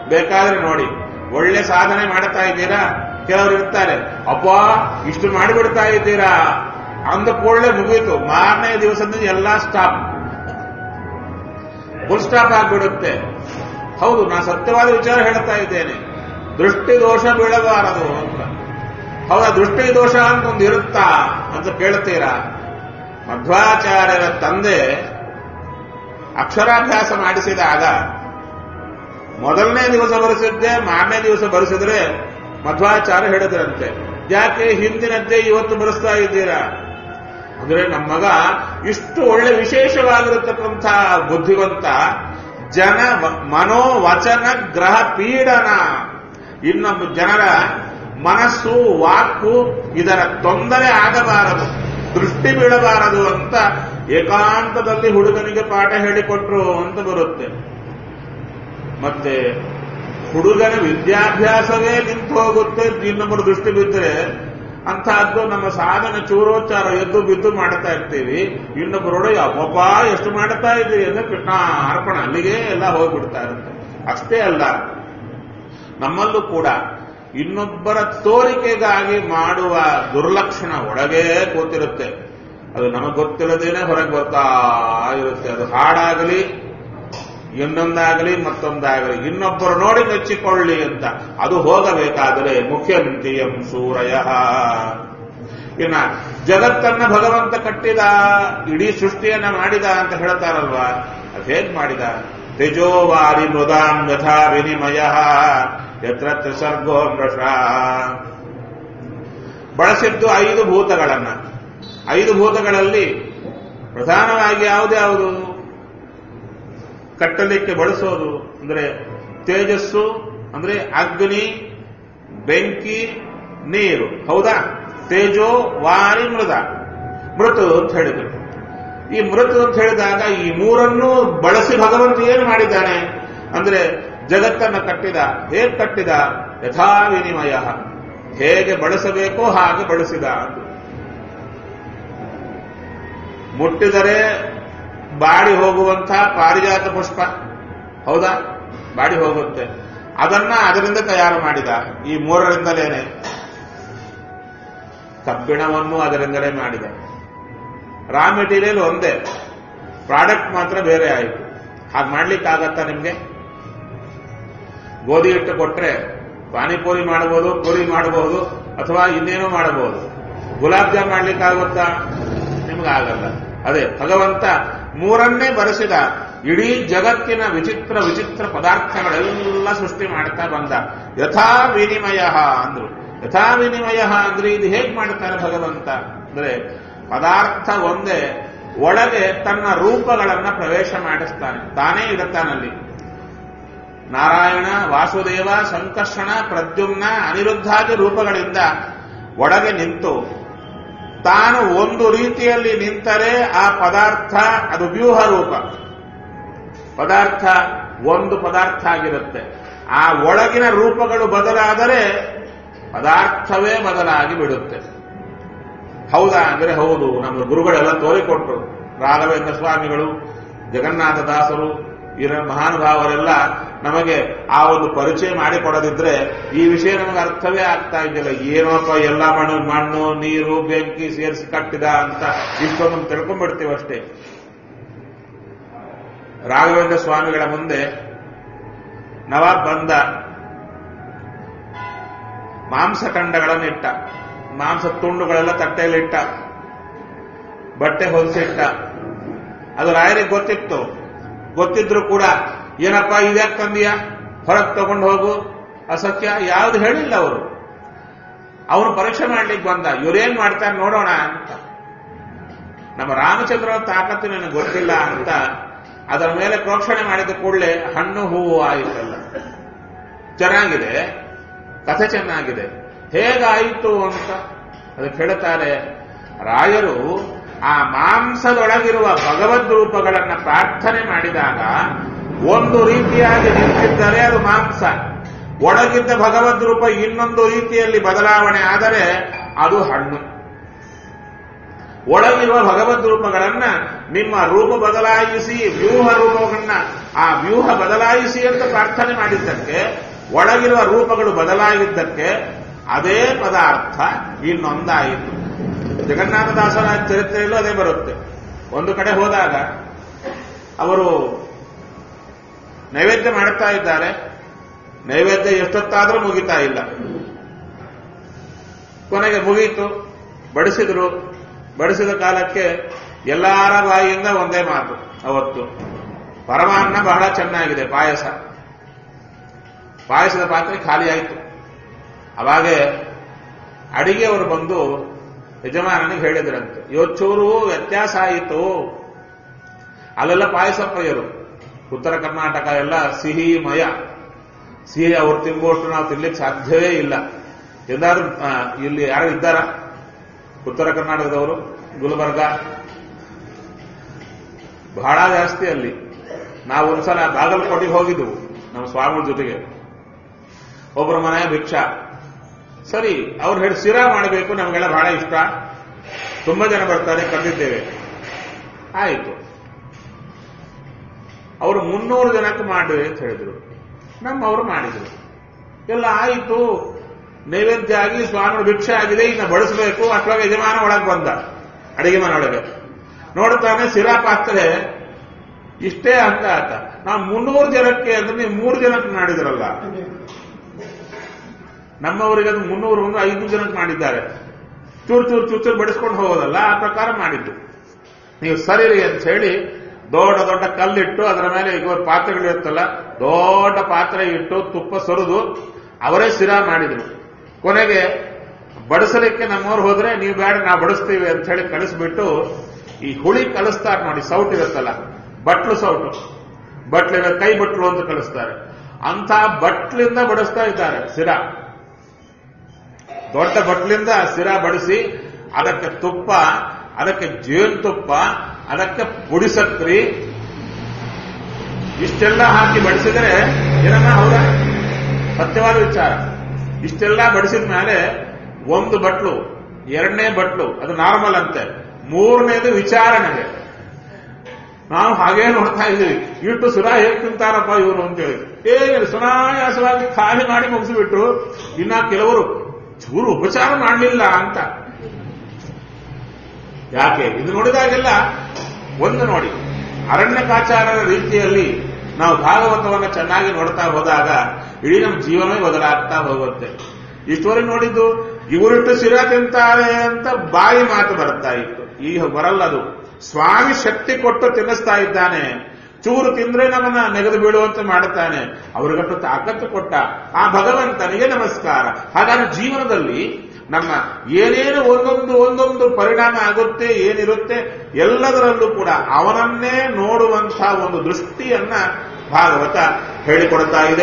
ಬೇಕಾದ್ರೆ ನೋಡಿ ಒಳ್ಳೆ ಸಾಧನೆ ಮಾಡ್ತಾ ಇದ್ದೀರಾ ಕೆಲವರು ಇರ್ತಾರೆ ಅಪ್ಪ ಇಷ್ಟು ಮಾಡಿಬಿಡ್ತಾ ಇದ್ದೀರಾ ಅಂದ ಕೂಡಲೇ ಮುಗಿಯಿತು ಮಾರನೇ ದಿವಸದಿಂದ ಎಲ್ಲಾ ಸ್ಟಾಪ್ ಫುಲ್ ಸ್ಟಾಪ್ ಆಗ್ಬಿಡುತ್ತೆ ಹೌದು ನಾನು ಸತ್ಯವಾದ ವಿಚಾರ ಹೇಳ್ತಾ ಇದ್ದೇನೆ ದೃಷ್ಟಿ ದೋಷ ಬೀಳಬಾರದು ಅಂತ ಹೌದಾ ದೃಷ್ಟಿ ದೋಷ ಅಂತ ಒಂದು ಇರುತ್ತಾ ಅಂತ ಕೇಳ್ತೀರಾ ಮಧ್ವಾಚಾರ್ಯರ ತಂದೆ ಅಕ್ಷರಾಭ್ಯಾಸ ಮಾಡಿಸಿದಾಗ ಮೊದಲನೇ ದಿವಸ ಬರೆಸಿದ್ದೆ ಮಾರನೇ ದಿವಸ ಬರೆಸಿದ್ರೆ ಮಧ್ವಾಚಾರ್ಯ ಹೇಳಿದ್ರಂತೆ ಯಾಕೆ ಹಿಂದಿನದ್ದೇ ಇವತ್ತು ಬರೆಸ್ತಾ ಇದ್ದೀರಾ ಅಂದ್ರೆ ನಮ್ಮ ಮಗ ಇಷ್ಟು ಒಳ್ಳೆ ವಿಶೇಷವಾಗಿರತಕ್ಕಂಥ ಬುದ್ಧಿವಂತ ಜನ ಮನೋವಚನ ಗ್ರಹ ಪೀಡನ ಇನ್ನೊಬ್ಬ ಜನರ ಮನಸ್ಸು ವಾಕು ಇದರ ತೊಂದರೆ ಆಗಬಾರದು ದೃಷ್ಟಿ ಬೀಳಬಾರದು ಅಂತ ಏಕಾಂತದಲ್ಲಿ ಹುಡುಗನಿಗೆ ಪಾಠ ಹೇಳಿಕೊಟ್ರು ಅಂತ ಬರುತ್ತೆ ಮತ್ತೆ ಹುಡುಗನ ವಿದ್ಯಾಭ್ಯಾಸವೇ ನಿಂತು ಹೋಗುತ್ತೆ ಇನ್ನೊಬ್ಬರು ದೃಷ್ಟಿ ಬಿದ್ದರೆ ಅಂತಹದ್ದು ನಮ್ಮ ಸಾಧನ ಚೂರೋಚ್ಚಾರ ಎದ್ದು ಬಿದ್ದು ಮಾಡ್ತಾ ಇರ್ತೀವಿ ಇನ್ನೊಬ್ಬರೊಡೆ ಅಪ್ಪಪ್ಪ ಎಷ್ಟು ಮಾಡ್ತಾ ಇದ್ದೀವಿ ಅಂದ್ರೆ ಕೃಷ್ಣ ಅರ್ಪಣ ಅಲ್ಲಿಗೆ ಎಲ್ಲ ಹೋಗ್ಬಿಡ್ತಾ ಇರುತ್ತೆ ಅಷ್ಟೇ ಅಲ್ಲ ನಮ್ಮಲ್ಲೂ ಕೂಡ ಇನ್ನೊಬ್ಬರ ತೋರಿಕೆಗಾಗಿ ಮಾಡುವ ದುರ್ಲಕ್ಷಣ ಒಳಗೇ ಕೂತಿರುತ್ತೆ ಅದು ನಮಗೆ ಗೊತ್ತಿಲ್ಲದೇನೆ ಹೊರಗೆ ಬರ್ತಾ ಇರುತ್ತೆ ಅದು ಹಾಡಾಗಲಿ ಇನ್ನೊಂದಾಗಲಿ ಮತ್ತೊಂದಾಗಲಿ ಇನ್ನೊಬ್ಬರು ನೋಡಿ ಮೆಚ್ಚಿಕೊಳ್ಳಿ ಅಂತ ಅದು ಹೋಗಬೇಕಾದರೆ ಮುಖ್ಯಂತಿಯಂ ಸೂರಯ ಇನ್ನ ಜಗತ್ತನ್ನ ಭಗವಂತ ಕಟ್ಟಿದ ಇಡೀ ಸೃಷ್ಟಿಯನ್ನ ಮಾಡಿದ ಅಂತ ಹೇಳ್ತಾರಲ್ವಾ ಅದು ಹೇಗ್ ಮಾಡಿದ ತೇಜೋವಾರಿ ಮೃದಾಂ ಯಥಾ ವಿನಿಮಯ ಯತ್ರ ತ್ರಿಸರ್ಗೋ ಮೃಷ ಬಳಸಿದ್ದು ಐದು ಭೂತಗಳನ್ನ ಐದು ಭೂತಗಳಲ್ಲಿ ಪ್ರಧಾನವಾಗಿ ಯಾವುದ್ಯಾವುದು ಕಟ್ಟಲಿಕ್ಕೆ ಬಳಸೋದು ಅಂದ್ರೆ ತೇಜಸ್ಸು ಅಂದ್ರೆ ಅಗ್ನಿ ಬೆಂಕಿ ನೀರು ಹೌದಾ ತೇಜೋ ವಾರಿ ಮೃದ ಮೃತು ಅಂತ ಹೇಳಿದರು ಈ ಮೃತು ಅಂತ ಹೇಳಿದಾಗ ಈ ಮೂರನ್ನು ಬಳಸಿ ಭಗವಂತ ಏನು ಮಾಡಿದ್ದಾನೆ ಅಂದ್ರೆ ಜಗತ್ತನ್ನು ಕಟ್ಟಿದ ಹೇಗೆ ಕಟ್ಟಿದ ಯಥಾ ವಿನಿಮಯ ಹೇಗೆ ಬಳಸಬೇಕೋ ಹಾಗೆ ಬಳಸಿದ ಮುಟ್ಟಿದರೆ ಬಾಡಿ ಹೋಗುವಂತಹ ಪಾರಿಜಾತ ಪುಷ್ಪ ಹೌದಾ ಬಾಡಿ ಹೋಗುತ್ತೆ ಅದನ್ನ ಅದರಿಂದ ತಯಾರು ಮಾಡಿದ ಈ ಮೂರರಿಂದಲೇನೆ ಕಬ್ಬಿಣವನ್ನು ಅದರಿಂದಲೇ ಮಾಡಿದ ರಾ ಮೆಟೀರಿಯಲ್ ಒಂದೇ ಪ್ರಾಡಕ್ಟ್ ಮಾತ್ರ ಬೇರೆ ಆಯಿತು ಹಾಗೆ ಮಾಡ್ಲಿಕ್ಕಾಗತ್ತಾ ನಿಮ್ಗೆ ಗೋಧಿ ಹಿಟ್ಟು ಕೊಟ್ರೆ ಪಾನಿಪುರಿ ಮಾಡಬಹುದು ಪೂರಿ ಮಾಡಬಹುದು ಅಥವಾ ಇನ್ನೇನೋ ಮಾಡಬಹುದು ಗುಲಾಬ್ ಜಾಮ್ ಮಾಡ್ಲಿಕ್ಕಾಗುತ್ತಾ ನಿಮ್ಗಾಗಲ್ಲ ಅದೇ ಭಗವಂತ ಮೂರನ್ನೇ ಬರೆಸಿದ ಇಡೀ ಜಗತ್ತಿನ ವಿಚಿತ್ರ ವಿಚಿತ್ರ ಪದಾರ್ಥಗಳೆಲ್ಲ ಸೃಷ್ಟಿ ಮಾಡ್ತಾ ಬಂದ ಯಥಾ ವಿನಿಮಯ ಅಂದ್ರು ಯಥಾ ವಿನಿಮಯ ಅಂದ್ರೆ ಇದು ಹೇಗೆ ಮಾಡ್ತಾರೆ ಭಗವಂತ ಅಂದ್ರೆ ಪದಾರ್ಥ ಒಂದೇ ಒಳಗೆ ತನ್ನ ರೂಪಗಳನ್ನ ಪ್ರವೇಶ ಮಾಡಿಸ್ತಾನೆ ತಾನೇ ಇಡುತ್ತಾನಲ್ಲಿ ನಾರಾಯಣ ವಾಸುದೇವ ಸಂಕರ್ಷಣ ಪ್ರದ್ಯುಮ್ನ ಅನಿರುದ್ಧಾದಿ ರೂಪಗಳಿಂದ ಒಳಗೆ ನಿಂತು ತಾನು ಒಂದು ರೀತಿಯಲ್ಲಿ ನಿಂತರೆ ಆ ಪದಾರ್ಥ ಅದು ವ್ಯೂಹ ರೂಪ ಪದಾರ್ಥ ಒಂದು ಪದಾರ್ಥ ಆಗಿರುತ್ತೆ ಆ ಒಳಗಿನ ರೂಪಗಳು ಬದಲಾದರೆ ಪದಾರ್ಥವೇ ಬದಲಾಗಿ ಬಿಡುತ್ತೆ ಹೌದಾ ಅಂದ್ರೆ ಹೌದು ನಮ್ಮ ಗುರುಗಳೆಲ್ಲ ತೋರಿಕೊಟ್ರು ರಾಘವೇಂದ್ರ ಸ್ವಾಮಿಗಳು ಜಗನ್ನಾಥ ದಾಸರು ಇರ ಮಹಾನುಭಾವರೆಲ್ಲ ನಮಗೆ ಆ ಒಂದು ಪರಿಚಯ ಮಾಡಿಕೊಡದಿದ್ರೆ ಈ ವಿಷಯ ನಮಗೆ ಅರ್ಥವೇ ಆಗ್ತಾ ಇದ್ದಿಲ್ಲ ಏನೋಪ್ಪ ಎಲ್ಲ ಮಣ್ಣು ಮಣ್ಣು ನೀರು ಬೆಂಕಿ ಸೇರಿಸಿ ಕಟ್ಟಿದ ಅಂತ ಇಷ್ಟೊಂದು ತಿಳ್ಕೊಂಡ್ಬಿಡ್ತೀವಿ ಅಷ್ಟೇ ರಾಘವೇಂದ್ರ ಸ್ವಾಮಿಗಳ ಮುಂದೆ ನವಾಬ್ ಬಂದ ಮಾಂಸಖಂಡಗಳನ್ನಿಟ್ಟ ಮಾಂಸ ತುಂಡುಗಳೆಲ್ಲ ತಟ್ಟೆಯಲ್ಲಿಟ್ಟ ಬಟ್ಟೆ ಹೊಲಿಸಿಟ್ಟ ಅದು ರಾಯರಿಗೆ ಗೊತ್ತಿತ್ತು ಗೊತ್ತಿದ್ರು ಕೂಡ ಏನಪ್ಪ ಇದ್ಯಾಕೆ ತಂದೀಯ ಹೊರಗೆ ತಗೊಂಡು ಹೋಗು ಅಸತ್ಯ ಯಾವ್ದು ಹೇಳಿಲ್ಲ ಅವರು ಅವನು ಪರೀಕ್ಷೆ ಮಾಡ್ಲಿಕ್ಕೆ ಬಂದ ಇವ್ರೇನ್ ಮಾಡ್ತಾರೆ ನೋಡೋಣ ಅಂತ ನಮ್ಮ ರಾಮಚಂದ್ರ ತಾಕತ್ತು ನನಗೆ ಗೊತ್ತಿಲ್ಲ ಅಂತ ಅದರ ಮೇಲೆ ಪ್ರೋಕ್ಷಣೆ ಮಾಡಿದ ಕೂಡಲೇ ಹಣ್ಣು ಹೂವು ಆಯಿತಲ್ಲ ಚೆನ್ನಾಗಿದೆ ಕಥೆ ಚೆನ್ನಾಗಿದೆ ಹೇಗಾಯಿತು ಅಂತ ಅದಕ್ಕೆ ಹೇಳ್ತಾರೆ ರಾಯರು ಆ ಮಾಂಸದೊಳಗಿರುವ ಭಗವದ್ ರೂಪಗಳನ್ನ ಪ್ರಾರ್ಥನೆ ಮಾಡಿದಾಗ ಒಂದು ರೀತಿಯಾಗಿ ನಿಂತಿದ್ದರೆ ಅದು ಮಾಂಸ ಒಳಗಿದ್ದ ಭಗವದ್ ರೂಪ ಇನ್ನೊಂದು ರೀತಿಯಲ್ಲಿ ಬದಲಾವಣೆ ಆದರೆ ಅದು ಹಣ್ಣು ಒಳಗಿರುವ ಭಗವದ್ ರೂಪಗಳನ್ನ ನಿಮ್ಮ ರೂಪ ಬದಲಾಯಿಸಿ ವ್ಯೂಹ ರೂಪಗಳನ್ನ ಆ ವ್ಯೂಹ ಬದಲಾಯಿಸಿ ಅಂತ ಪ್ರಾರ್ಥನೆ ಮಾಡಿದ್ದಕ್ಕೆ ಒಳಗಿರುವ ರೂಪಗಳು ಬದಲಾಗಿದ್ದಕ್ಕೆ ಅದೇ ಪದಾರ್ಥ ಇನ್ನೊಂದಾಯಿತು ಜಗನ್ನಾಥದಾಸರ ಚರಿತ್ರೆಯಲ್ಲೂ ಅದೇ ಬರುತ್ತೆ ಒಂದು ಕಡೆ ಹೋದಾಗ ಅವರು ನೈವೇದ್ಯ ಮಾಡುತ್ತಾ ಇದ್ದಾರೆ ನೈವೇದ್ಯ ಎಷ್ಟೊತ್ತಾದ್ರೂ ಮುಗಿತಾ ಇಲ್ಲ ಕೊನೆಗೆ ಮುಗೀತು ಬಡಿಸಿದ್ರು ಬಡಿಸಿದ ಕಾಲಕ್ಕೆ ಎಲ್ಲಾರ ಬಾಯಿಯಿಂದ ಒಂದೇ ಮಾತು ಅವತ್ತು ಪರಮಾನ್ನ ಬಹಳ ಚೆನ್ನಾಗಿದೆ ಪಾಯಸ ಪಾಯಸದ ಪಾತ್ರೆ ಖಾಲಿ ಆಯಿತು ಅವಾಗೆ ಅಡಿಗೆಯವರು ಬಂದು ಯಜಮಾನನಿಗೆ ಹೇಳಿದ್ರಂತೆ ಇವತ್ತೂರು ವ್ಯತ್ಯಾಸ ಆಯಿತು ಅಲ್ಲೆಲ್ಲ ಪಾಯಸ ಪ್ರಿಯರು ಉತ್ತರ ಕರ್ನಾಟಕ ಎಲ್ಲ ಸಿಹಿ ಮಯ ಸಿಹಿ ಅವ್ರು ತಿನ್ಬೋಷ್ಟು ನಾವು ತಿನ್ಲಿಕ್ಕೆ ಸಾಧ್ಯವೇ ಇಲ್ಲ ಎಲ್ಲಾರು ಆ, ಇಲ್ಲಿ ಯಾರು ಇದ್ದಾರ ಉತ್ತರ ಕರ್ನಾಟಕದವರು ಗುಲ್ಬರ್ಗ ಬಹಳ ಜಾಸ್ತಿ ಅಲ್ಲಿ ನಾವು ಒಂದ್ಸಲ ಬಾಗಲಕೋಟೆಗೆ ಹೋಗಿದ್ದೆವು ನಮ್ಮ ಸ್ವಾಮಿಗಳ ಜೊತೆಗೆ ಒಬ್ಬರ ಮನೆ ಭಿಕ್ಷಾ ಸರಿ ಅವ್ರು ಹೇಳಿ ಸಿರಾ ಮಾಡಬೇಕು ನಮಗೆಲ್ಲ ಬಹಳ ಇಷ್ಟ ತುಂಬಾ ಜನ ಬರ್ತಾರೆ ಕರೆದಿದ್ದೇವೆ ಆಯಿತು ಅವರು ಮುನ್ನೂರು ಜನಕ್ಕೆ ಮಾಡಿರಿ ಅಂತ ಹೇಳಿದ್ರು ನಮ್ಮವರು ಮಾಡಿದ್ರು ಎಲ್ಲ ಆಯಿತು ನೈವೇದ್ಯ ಆಗಿ ಸ್ವಾಮಿ ಭಿಕ್ಷೆ ಆಗಿದೆ ಇನ್ನು ಬಡಿಸಬೇಕು ಅಥವಾ ಯಜಮಾನ ಒಳಗೆ ಬಂದ ಅಡಿಗೆ ಮನೆಯೊಳಗೆ ನೋಡ್ತಾನೆ ಸಿರಾ ಪಾತ್ರೆ ಇಷ್ಟೇ ಅಂತ ಆತ ನಾವು ಮುನ್ನೂರು ಜನಕ್ಕೆ ಅಂದ್ರೆ ನೀವು ಮೂರು ಜನಕ್ಕೆ ಮಾಡಿದ್ರಲ್ಲ ನಮ್ಮವರಿಗೆ ಅದು ಮುನ್ನೂರು ಒಂದು ಐದು ಜನಕ್ಕೆ ಮಾಡಿದ್ದಾರೆ ಚೂರು ಚೂರು ಚೂರು ಚೂರು ಬಡಿಸ್ಕೊಂಡು ಹೋಗೋದಲ್ಲ ಆ ಪ್ರಕಾರ ಮಾಡಿದ್ದು ನೀವು ಸರಿರಿ ಅಂತ ಹೇಳಿ ದೊಡ್ಡ ದೊಡ್ಡ ಕಲ್ಲಿಟ್ಟು ಅದರ ಮೇಲೆ ಈಗ ಪಾತ್ರೆಗಳಿರುತ್ತಲ್ಲ ದೊಡ್ಡ ಪಾತ್ರೆ ಇಟ್ಟು ತುಪ್ಪ ಸೊರಿದು ಅವರೇ ಸಿರಾ ಮಾಡಿದ್ರು ಕೊನೆಗೆ ಬಡಿಸಲಿಕ್ಕೆ ನಮ್ಮವ್ರು ಹೋದ್ರೆ ನೀವು ಬೇಡ ನಾವು ಬಡಿಸ್ತೀವಿ ಅಂತ ಹೇಳಿ ಕಳಿಸ್ಬಿಟ್ಟು ಈ ಹುಳಿ ಕಳಿಸ್ತಾರೆ ನೋಡಿ ಸೌಟ್ ಇರುತ್ತಲ್ಲ ಬಟ್ಲು ಸೌಟು ಬಟ್ಲಿನ ಕೈ ಬಟ್ಲು ಅಂತ ಕಳಿಸ್ತಾರೆ ಅಂತ ಬಟ್ಲಿಂದ ಬಡಿಸ್ತಾ ಇದ್ದಾರೆ ಸಿರಾ ದೊಡ್ಡ ಬಟ್ಲಿಂದ ಸಿರಾ ಬಡಿಸಿ ಅದಕ್ಕೆ ತುಪ್ಪ ಅದಕ್ಕೆ ಜೇನುತುಪ್ಪ ಅದಕ್ಕೆ ಪುಡಿ ಸಕ್ರಿ ಇಷ್ಟೆಲ್ಲ ಹಾಕಿ ಬಡಿಸಿದರೆ ಏನನ್ನ ಹೌದಾ ಸತ್ಯವಾದ ವಿಚಾರ ಇಷ್ಟೆಲ್ಲ ಬಡಿಸಿದ ಮೇಲೆ ಒಂದು ಬಟ್ಲು ಎರಡನೇ ಬಟ್ಲು ಅದು ನಾರ್ಮಲ್ ಅಂತೆ ಮೂರನೇದು ವಿಚಾರಣೆಗೆ ನಾವು ಹಾಗೇ ನೋಡ್ತಾ ಇದ್ದೀವಿ ಇಟ್ಟು ಸುರಾ ಹೇಗೆ ತಿಂತಾರಪ್ಪ ಇವರು ಅಂತೇಳಿ ಏನಿಲ್ಲ ಸುನಾಯಾಸವಾಗಿ ಖಾಲಿ ಮಾಡಿ ಮುಗಿಸಿಬಿಟ್ರು ಇನ್ನ ಕೆಲವರು ಚೂರು ಉಪಚಾರ ಮಾಡಲಿಲ್ಲ ಅಂತ ಯಾಕೆ ಇದು ನೋಡಿದಾಗೆಲ್ಲ ಒಂದು ನೋಡಿ ಅರಣ್ಯಕಾಚಾರರ ರೀತಿಯಲ್ಲಿ ನಾವು ಭಾಗವತವನ್ನು ಚೆನ್ನಾಗಿ ನೋಡ್ತಾ ಹೋದಾಗ ಇಡೀ ನಮ್ಮ ಜೀವನವೇ ಬದಲಾಗ್ತಾ ಹೋಗುತ್ತೆ ಇಷ್ಟುವರೆಗೆ ನೋಡಿದ್ದು ಇವರಿಟ್ಟು ಸಿರ ತಿಂತಾರೆ ಅಂತ ಬಾಯಿ ಮಾತು ಬರ್ತಾ ಇತ್ತು ಈಗ ಬರಲ್ಲ ಅದು ಸ್ವಾಮಿ ಶಕ್ತಿ ಕೊಟ್ಟು ತಿನ್ನಿಸ್ತಾ ಇದ್ದಾನೆ ಚೂರು ತಿಂದ್ರೆ ನಮ್ಮನ್ನ ನೆಗೆದು ಬೀಳುವಂತೆ ಮಾಡುತ್ತಾನೆ ಅವರಿಗಟ್ಟು ತಾಕತ್ತು ಕೊಟ್ಟ ಆ ಭಗವಂತನಿಗೆ ನಮಸ್ಕಾರ ಹಾಗಾಗಿ ಜೀವನದಲ್ಲಿ ನಮ್ಮ ಏನೇನು ಒಂದೊಂದು ಒಂದೊಂದು ಪರಿಣಾಮ ಆಗುತ್ತೆ ಏನಿರುತ್ತೆ ಎಲ್ಲದರಲ್ಲೂ ಕೂಡ ಅವನನ್ನೇ ನೋಡುವಂತಹ ಒಂದು ದೃಷ್ಟಿಯನ್ನ ಭಾಗವತ ಹೇಳಿಕೊಡ್ತಾ ಇದೆ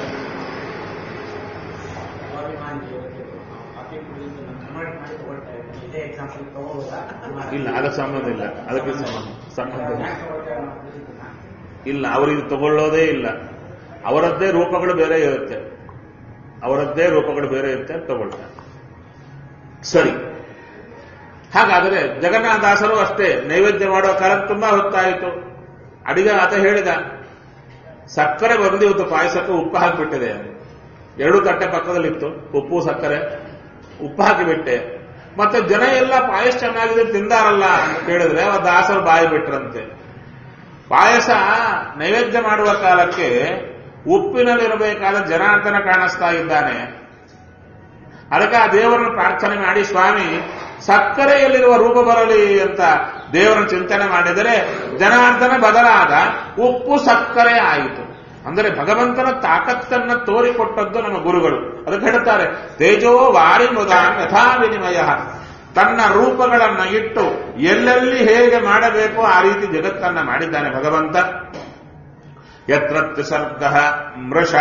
ಸ್ವಾಭಿಮಾನಿ ಜೀವಕ್ಕೆ ಕಾಫಿ ಕುಡಿದು ಕನ್ವರ್ಟ್ ಮಾಡಿ ತಗೊಳ್ತಾ ಇದ್ದೀನಿ ಇದೇ ಎಕ್ಸಾಂಪಲ್ ತಗೋಬೋದಾ ಇಲ್ಲ ಅದಕ್ಕೆ ಸಂಬಂಧ ಇಲ್ಲ ಅದಕ್ಕೆ ಸಂಬಂಧ ಸಂಬಂಧ ಇಲ್ಲ ಯಾಕೆ ತಗೊಳ್ತಾ ಇಲ್ಲ ನಾವು ಕುಡಿದಿದ್ದನ್ನ? ಇಲ್ಲ ಅವರಿಗೆ ತಗೊಳ್ಳೋದೇ ಇಲ್ಲ ಅವರದ್ದೇ ರೂಪಗಳು ಬೇರೆ ಇರುತ್ತೆ ಅವರದ್ದೇ ರೂಪಗಳು ಬೇರೆ ಇರುತ್ತೆ ತಗೊಳ್ತಾರೆ ಸರಿ ಹಾಗಾದರೆ ಜಗನ್ನಾಥದಾಸರು ಅಷ್ಟೇ ನೈವೇದ್ಯ ಮಾಡೋ ಕಾಲ ತುಂಬಾ ಹೊತ್ತಾಯಿತು ಅಡಿಗೆ ಆತ ಹೇಳಿದ ಸಕ್ಕರೆ ಬಂದಿವತ್ತು ಪಾಯಸಕ್ಕೆ ಉಪ್ಪು ಹಾಕಿಬಿಟ್ಟಿದೆ ಎರಡು ತಟ್ಟೆ ಪಕ್ಕದಲ್ಲಿತ್ತು ಉಪ್ಪು ಸಕ್ಕರೆ ಉಪ್ಪು ಹಾಕಿಬಿಟ್ಟೆ ಮತ್ತೆ ಜನ ಎಲ್ಲ ಪಾಯಸ ಚೆನ್ನಾಗಿದೆ ತಿಂದಾರಲ್ಲ ಅಂತ ಕೇಳಿದ್ರೆ ಅವ ದಾಸರು ಬಾಯಿ ಬಿಟ್ರಂತೆ ಪಾಯಸ ನೈವೇದ್ಯ ಮಾಡುವ ಕಾಲಕ್ಕೆ ಉಪ್ಪಿನಲ್ಲಿರಬೇಕಾದ ಜನಾರ್ದನ ಕಾಣಿಸ್ತಾ ಇದ್ದಾನೆ ಅದಕ್ಕೆ ಆ ದೇವರನ್ನು ಪ್ರಾರ್ಥನೆ ಮಾಡಿ ಸ್ವಾಮಿ ಸಕ್ಕರೆಯಲ್ಲಿರುವ ರೂಪ ಬರಲಿ ಅಂತ ದೇವರನ್ನು ಚಿಂತನೆ ಮಾಡಿದರೆ ಜನಾರ್ದನ ಬದಲಾದ ಉಪ್ಪು ಸಕ್ಕರೆ ಆಯಿತು ಅಂದರೆ ಭಗವಂತನ ತಾಕತ್ತನ್ನ ತೋರಿಕೊಟ್ಟದ್ದು ನಮ್ಮ ಗುರುಗಳು ಅದಕ್ಕೆ ಹೇಳ್ತಾರೆ ತೇಜೋ ವಾರಿ ಮೃದಾನ್ ಯಥಾ ವಿನಿಮಯ ತನ್ನ ರೂಪಗಳನ್ನ ಇಟ್ಟು ಎಲ್ಲೆಲ್ಲಿ ಹೇಗೆ ಮಾಡಬೇಕೋ ಆ ರೀತಿ ಜಗತ್ತನ್ನ ಮಾಡಿದ್ದಾನೆ ಭಗವಂತ ಯತ್ರ ತ್ರಿಸರ್ಗ ಮೃಷ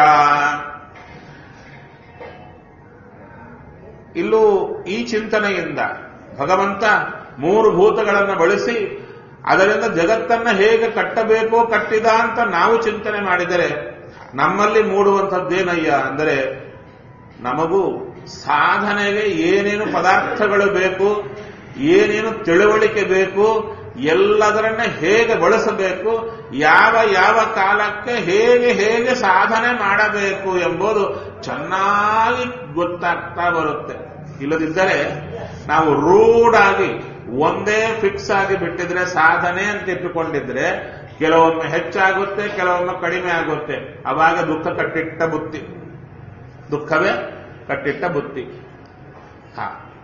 ಇಲ್ಲೂ ಈ ಚಿಂತನೆಯಿಂದ ಭಗವಂತ ಮೂರು ಭೂತಗಳನ್ನು ಬಳಸಿ ಅದರಿಂದ ಜಗತ್ತನ್ನ ಹೇಗೆ ಕಟ್ಟಬೇಕೋ ಕಟ್ಟಿದ ಅಂತ ನಾವು ಚಿಂತನೆ ಮಾಡಿದರೆ ನಮ್ಮಲ್ಲಿ ಮೂಡುವಂಥದ್ದೇನಯ್ಯ ಅಂದರೆ ನಮಗೂ ಸಾಧನೆಗೆ ಏನೇನು ಪದಾರ್ಥಗಳು ಬೇಕು ಏನೇನು ತಿಳುವಳಿಕೆ ಬೇಕು ಎಲ್ಲದರನ್ನ ಹೇಗೆ ಬಳಸಬೇಕು ಯಾವ ಯಾವ ಕಾಲಕ್ಕೆ ಹೇಗೆ ಹೇಗೆ ಸಾಧನೆ ಮಾಡಬೇಕು ಎಂಬುದು ಚೆನ್ನಾಗಿ ಗೊತ್ತಾಗ್ತಾ ಬರುತ್ತೆ ಇಲ್ಲದಿದ್ದರೆ ನಾವು ರೂಢಾಗಿ ಒಂದೇ ಫಿಕ್ಸ್ ಆಗಿ ಬಿಟ್ಟಿದ್ರೆ ಸಾಧನೆ ಅಂತ ಇಟ್ಟುಕೊಂಡಿದ್ರೆ ಕೆಲವೊಮ್ಮೆ ಹೆಚ್ಚಾಗುತ್ತೆ ಕೆಲವೊಮ್ಮೆ ಕಡಿಮೆ ಆಗುತ್ತೆ ಅವಾಗ ದುಃಖ ಕಟ್ಟಿಟ್ಟ ಬುತ್ತಿ ದುಃಖವೇ ಕಟ್ಟಿಟ್ಟ ಬುತ್ತಿ ಹಾ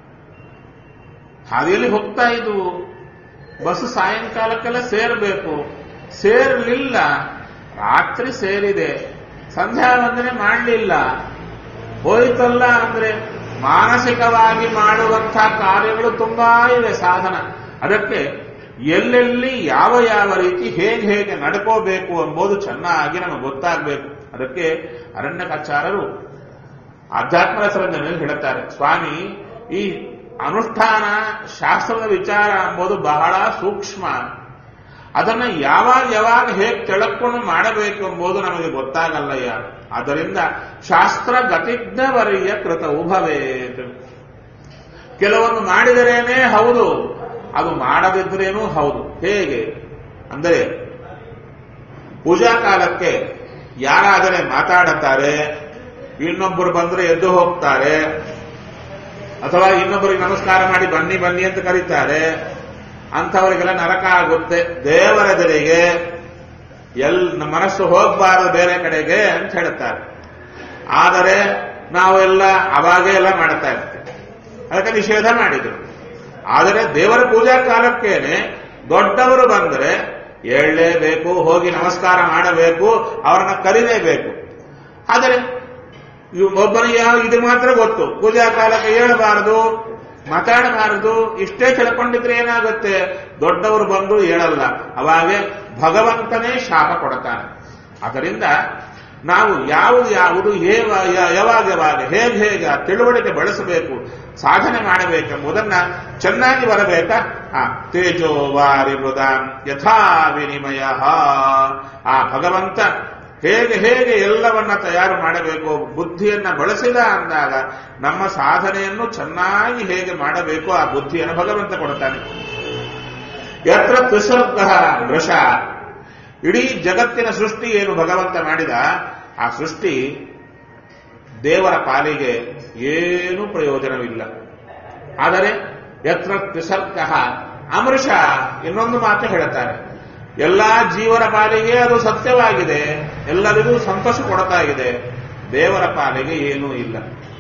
ಹಾದಿಯಲ್ಲಿ ಹೋಗ್ತಾ ಇದ್ವು ಬಸ್ ಸಾಯಂಕಾಲಕ್ಕೆಲ್ಲ ಸೇರಬೇಕು ಸೇರಲಿಲ್ಲ ರಾತ್ರಿ ಸೇರಿದೆ ಸಂಧ್ಯಾ ವಂದನೆ ಮಾಡಲಿಲ್ಲ ಹೋಯ್ತಲ್ಲ ಅಂದ್ರೆ ಮಾನಸಿಕವಾಗಿ ಮಾಡುವಂಥ ಕಾರ್ಯಗಳು ತುಂಬಾ ಇವೆ ಸಾಧನ ಅದಕ್ಕೆ ಎಲ್ಲೆಲ್ಲಿ ಯಾವ ಯಾವ ರೀತಿ ಹೇಗೆ ಹೇಗೆ ನಡ್ಕೋಬೇಕು ಎಂಬುದು ಚೆನ್ನಾಗಿ ನಮಗೆ ಗೊತ್ತಾಗಬೇಕು ಅದಕ್ಕೆ ಅರಣ್ಯಕಾಚಾರರು ಆಧ್ಯಾತ್ಮ ರಸರಂಜನೆಯಲ್ಲಿ ಹೇಳುತ್ತಾರೆ ಸ್ವಾಮಿ ಈ ಅನುಷ್ಠಾನ ಶಾಸ್ತ್ರದ ವಿಚಾರ ಎಂಬುದು ಬಹಳ ಸೂಕ್ಷ್ಮ ಅದನ್ನ ಯಾವಾಗ ಯಾವಾಗ ಹೇಗೆ ತಿಳ್ಕೊಂಡು ಮಾಡಬೇಕು ಎಂಬುದು ನಮಗೆ ಗೊತ್ತಾಗಲ್ಲಯ್ಯ ಆದ್ದರಿಂದ ಶಾಸ್ತ್ರ ಗತಿಜ್ಞವರಿಯ ಕೃತ ಉಭವೇತ್ ಕೆಲವೊಂದು ಮಾಡಿದರೇನೇ ಹೌದು ಅದು ಮಾಡದಿದ್ರೇನೂ ಹೌದು ಹೇಗೆ ಅಂದರೆ ಪೂಜಾ ಕಾಲಕ್ಕೆ ಯಾರಾದರೆ ಮಾತಾಡುತ್ತಾರೆ ಇನ್ನೊಬ್ಬರು ಬಂದ್ರೆ ಎದ್ದು ಹೋಗ್ತಾರೆ ಅಥವಾ ಇನ್ನೊಬ್ಬರಿಗೆ ನಮಸ್ಕಾರ ಮಾಡಿ ಬನ್ನಿ ಬನ್ನಿ ಅಂತ ಕರೀತಾರೆ ಅಂಥವರಿಗೆಲ್ಲ ನರಕ ಆಗುತ್ತೆ ದೇವರೆದುರಿಗೆ ಎಲ್ ನಮ್ಮ ಮನಸ್ಸು ಹೋಗಬಾರದು ಬೇರೆ ಕಡೆಗೆ ಅಂತ ಹೇಳುತ್ತಾರೆ ಆದರೆ ನಾವೆಲ್ಲ ಅವಾಗೇ ಎಲ್ಲ ಮಾಡ್ತಾ ಇರ್ತೀವಿ ಅದಕ್ಕೆ ನಿಷೇಧ ಮಾಡಿದ್ರು ಆದರೆ ದೇವರ ಪೂಜಾ ಕಾಲಕ್ಕೇನೆ ದೊಡ್ಡವರು ಬಂದರೆ ಹೇಳಲೇಬೇಕು ಹೋಗಿ ನಮಸ್ಕಾರ ಮಾಡಬೇಕು ಅವರನ್ನ ಕರಿಲೇಬೇಕು ಆದರೆ ಇವ್ ಒಬ್ಬನಿಗೆ ಯಾವ ಇದು ಮಾತ್ರ ಗೊತ್ತು ಪೂಜಾ ಕಾಲಕ್ಕೆ ಹೇಳಬಾರದು ಮಾತಾಡಬಾರದು ಇಷ್ಟೇ ತಿಳ್ಕೊಂಡಿದ್ರೆ ಏನಾಗುತ್ತೆ ದೊಡ್ಡವರು ಬಂದು ಹೇಳಲ್ಲ ಅವಾಗೆ ಭಗವಂತನೇ ಶಾಪ ಕೊಡ್ತಾನೆ ಅದರಿಂದ ನಾವು ಯಾವುದು ಯಾವುದು ಹೇವ- ಯ- ಯಾವಾಗ ಯಾವಾಗ ಹೇಗೆ ಹೇಗೆ ಆ ತಿಳುವಳಿಕೆ ಬಳಸಬೇಕು ಸಾಧನೆ ಮಾಡಬೇಕೆಂಬುದನ್ನ ಚೆನ್ನಾಗಿ ಬರಬೇಕಾ ಆ ತೇಜೋ ವಾರಿ ಮೃದಾಂ ಯಥಾ ವಿನಿಮಯ ಆ ಭಗವಂತ ಹೇಗೆ ಹೇಗೆ ಎಲ್ಲವನ್ನ ತಯಾರು ಮಾಡಬೇಕು ಬುದ್ಧಿಯನ್ನ ಬಳಸಿದ ಅಂದಾಗ ನಮ್ಮ ಸಾಧನೆಯನ್ನು ಚೆನ್ನಾಗಿ ಹೇಗೆ ಮಾಡಬೇಕು ಆ ಬುದ್ಧಿಯನ್ನು ಭಗವಂತ ಕೊಡ್ತಾನೆ ಯತ್ರ ತ್ರಿಸರ್ಗ ವೃಷ ಇಡೀ ಜಗತ್ತಿನ ಸೃಷ್ಟಿ ಏನು ಭಗವಂತ ಮಾಡಿದ ಆ ಸೃಷ್ಟಿ ದೇವರ ಪಾಲಿಗೆ ಏನೂ ಪ್ರಯೋಜನವಿಲ್ಲ ಆದರೆ ಯತ್ರ ತ್ರಿಸರ್ಗ ಅಮೃಷ ಇನ್ನೊಂದು ಮಾತು ಹೇಳುತ್ತಾರೆ ಎಲ್ಲಾ ಜೀವರ ಪಾಲಿಗೆ ಅದು ಸತ್ಯವಾಗಿದೆ ಎಲ್ಲರಿಗೂ ಸಂತೋಷ ಕೊಡ್ತಾ ಇದೆ ದೇವರ ಪಾಲಿಗೆ ಏನೂ ಇಲ್ಲ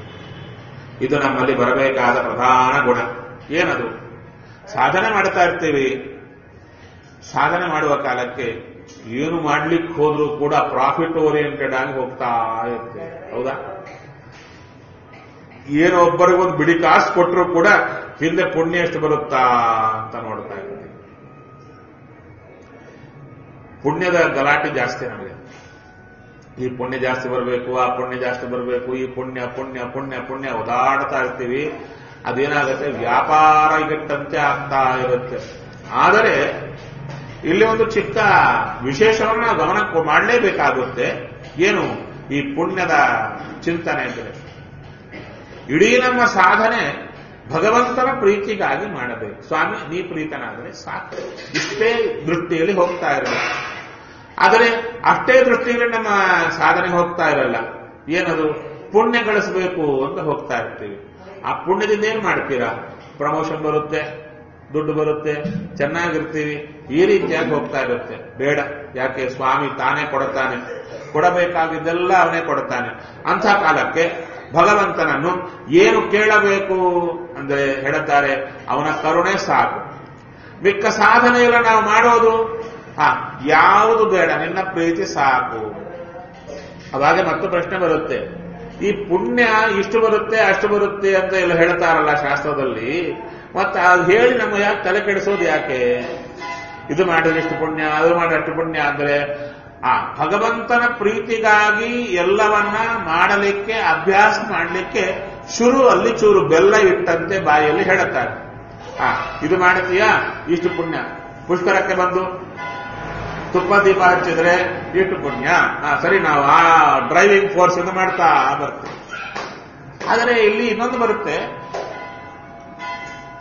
ಇದು ನಮ್ಮಲ್ಲಿ ಬರಬೇಕಾದ ಪ್ರಧಾನ ಗುಣ ಏನದು ಸಾಧನೆ ಮಾಡ್ತಾ ಇರ್ತೀವಿ ಸಾಧನೆ ಮಾಡುವ ಕಾಲಕ್ಕೆ ಏನು ಮಾಡ್ಲಿಕ್ಕೆ ಹೋದ್ರೂ ಕೂಡ ಪ್ರಾಫಿಟ್ ಓರಿಯೆಂಟೆಡ್ ಆಗಿ ಹೋಗ್ತಾ ಇರ್ತೇವೆ ಹೌದಾ ಏನೋ ಒಬ್ಬರಿಗೊಂದು ಬಿಡಿ ಕಾಸು ಕೊಟ್ಟರು ಕೂಡ ಹಿಂದೆ ಪುಣ್ಯ ಎಷ್ಟು ಬರುತ್ತಾ ಅಂತ ನೋಡ್ತಾ ಇರ್ತೀವಿ ಪುಣ್ಯದ ಗಲಾಟೆ ಜಾಸ್ತಿ ನಮಗೆ ಈ ಪುಣ್ಯ ಜಾಸ್ತಿ ಬರಬೇಕು ಆ ಪುಣ್ಯ ಜಾಸ್ತಿ ಬರಬೇಕು ಈ ಪುಣ್ಯ ಪುಣ್ಯ ಪುಣ್ಯ ಪುಣ್ಯ ಓದಾಡ್ತಾ ಇರ್ತೀವಿ ಅದೇನಾಗುತ್ತೆ ವ್ಯಾಪಾರ ಇಗಟ್ಟಂತೆ ಆಗ್ತಾ ಇರುತ್ತೆ ಆದರೆ ಇಲ್ಲಿ ಒಂದು ಚಿಕ್ಕ ವಿಶೇಷವನ್ನು ನಾವು ಗಮನ ಕೊ- ಮಾಡಲೇಬೇಕಾಗುತ್ತೆ ಏನು ಈ ಪುಣ್ಯದ ಚಿಂತನೆ ಅಂದರೆ ಇಡೀ ನಮ್ಮ ಸಾಧನೆ ಭಗವಂತನ ಪ್ರೀತಿಗಾಗಿ ಮಾಡಬೇಕು ಸ್ವಾಮಿ ನೀ ಪ್ರೀತನಾದರೆ ಸಾಕು ಇಷ್ಟೇ ದೃಷ್ಟಿಯಲ್ಲಿ ಹೋಗ್ತಾ ಇರಬೇಕು ಆದರೆ ಅಷ್ಟೇ ದೃಷ್ಟಿಯಲ್ಲಿ ನಮ್ಮ ಸಾಧನೆ ಹೋಗ್ತಾ ಇರಲ್ಲ ಏನದು ಪುಣ್ಯ ಗಳಿಸಬೇಕು ಅಂತ ಹೋಗ್ತಾ ಇರ್ತೀವಿ ಆ ಪುಣ್ಯದಿಂದ ಏನ್ ಮಾಡ್ತೀರಾ ಪ್ರಮೋಷನ್ ಬರುತ್ತೆ ದುಡ್ಡು ಬರುತ್ತೆ ಚೆನ್ನಾಗಿರ್ತೀವಿ ಈ ರೀತಿಯಾಗಿ ಹೋಗ್ತಾ ಇರುತ್ತೆ ಬೇಡ ಯಾಕೆ ಸ್ವಾಮಿ ತಾನೇ ಕೊಡುತ್ತಾನೆ ಕೊಡಬೇಕಾಗಿದ್ದೆಲ್ಲ ಅವನೇ ಕೊಡುತ್ತಾನೆ ಅಂಥ ಕಾಲಕ್ಕೆ ಭಗವಂತನನ್ನು ಏನು ಕೇಳಬೇಕು ಅಂದ್ರೆ ಹೇಳುತ್ತಾರೆ ಅವನ ಕರುಣೆ ಸಾಕು ಮಿಕ್ಕ ಸಾಧನೆಯಲ್ಲ ನಾವು ಮಾಡೋದು ಹಾ ಯಾವುದು ಬೇಡ ನಿನ್ನ ಪ್ರೀತಿ ಸಾಕು ಅವಾಗ ಮತ್ತೆ ಪ್ರಶ್ನೆ ಬರುತ್ತೆ ಈ ಪುಣ್ಯ ಇಷ್ಟು ಬರುತ್ತೆ ಅಷ್ಟು ಬರುತ್ತೆ ಅಂತ ಎಲ್ಲ ಹೇಳ್ತಾರಲ್ಲ ಶಾಸ್ತ್ರದಲ್ಲಿ ಮತ್ತೆ ಅದು ಹೇಳಿ ನಮ್ಮ ಯಾಕೆ ತಲೆ ಕೆಡಿಸೋದು ಯಾಕೆ ಇದು ಮಾಡಿದ್ರೆ ಇಷ್ಟು ಪುಣ್ಯ ಅದು ಮಾಡಿದ್ರೆ ಅಷ್ಟು ಪುಣ್ಯ ಅಂದ್ರೆ ಆ ಭಗವಂತನ ಪ್ರೀತಿಗಾಗಿ ಎಲ್ಲವನ್ನ ಮಾಡಲಿಕ್ಕೆ ಅಭ್ಯಾಸ ಮಾಡಲಿಕ್ಕೆ ಶುರು ಅಲ್ಲಿ ಚೂರು ಬೆಲ್ಲ ಇಟ್ಟಂತೆ ಬಾಯಲ್ಲಿ ಹೇಳುತ್ತಾರೆ ಆ ಇದು ಮಾಡುತ್ತೀಯಾ ಇಷ್ಟು ಪುಣ್ಯ ಪುಷ್ಕರಕ್ಕೆ ಬಂದು ತುಪ್ಪ ದೀಪ ಹಚ್ಚಿದ್ರೆ ಇಷ್ಟು ಪುಣ್ಯ ಆ, ಸರಿ ನಾವು ಆ ಡ್ರೈವಿಂಗ್ ಫೋರ್ಸ್ ಇಂದ ಮಾಡ್ತಾ ಬರ್ತೀವಿ ಆದರೆ ಇಲ್ಲಿ ಇನ್ನೊಂದು ಬರುತ್ತೆ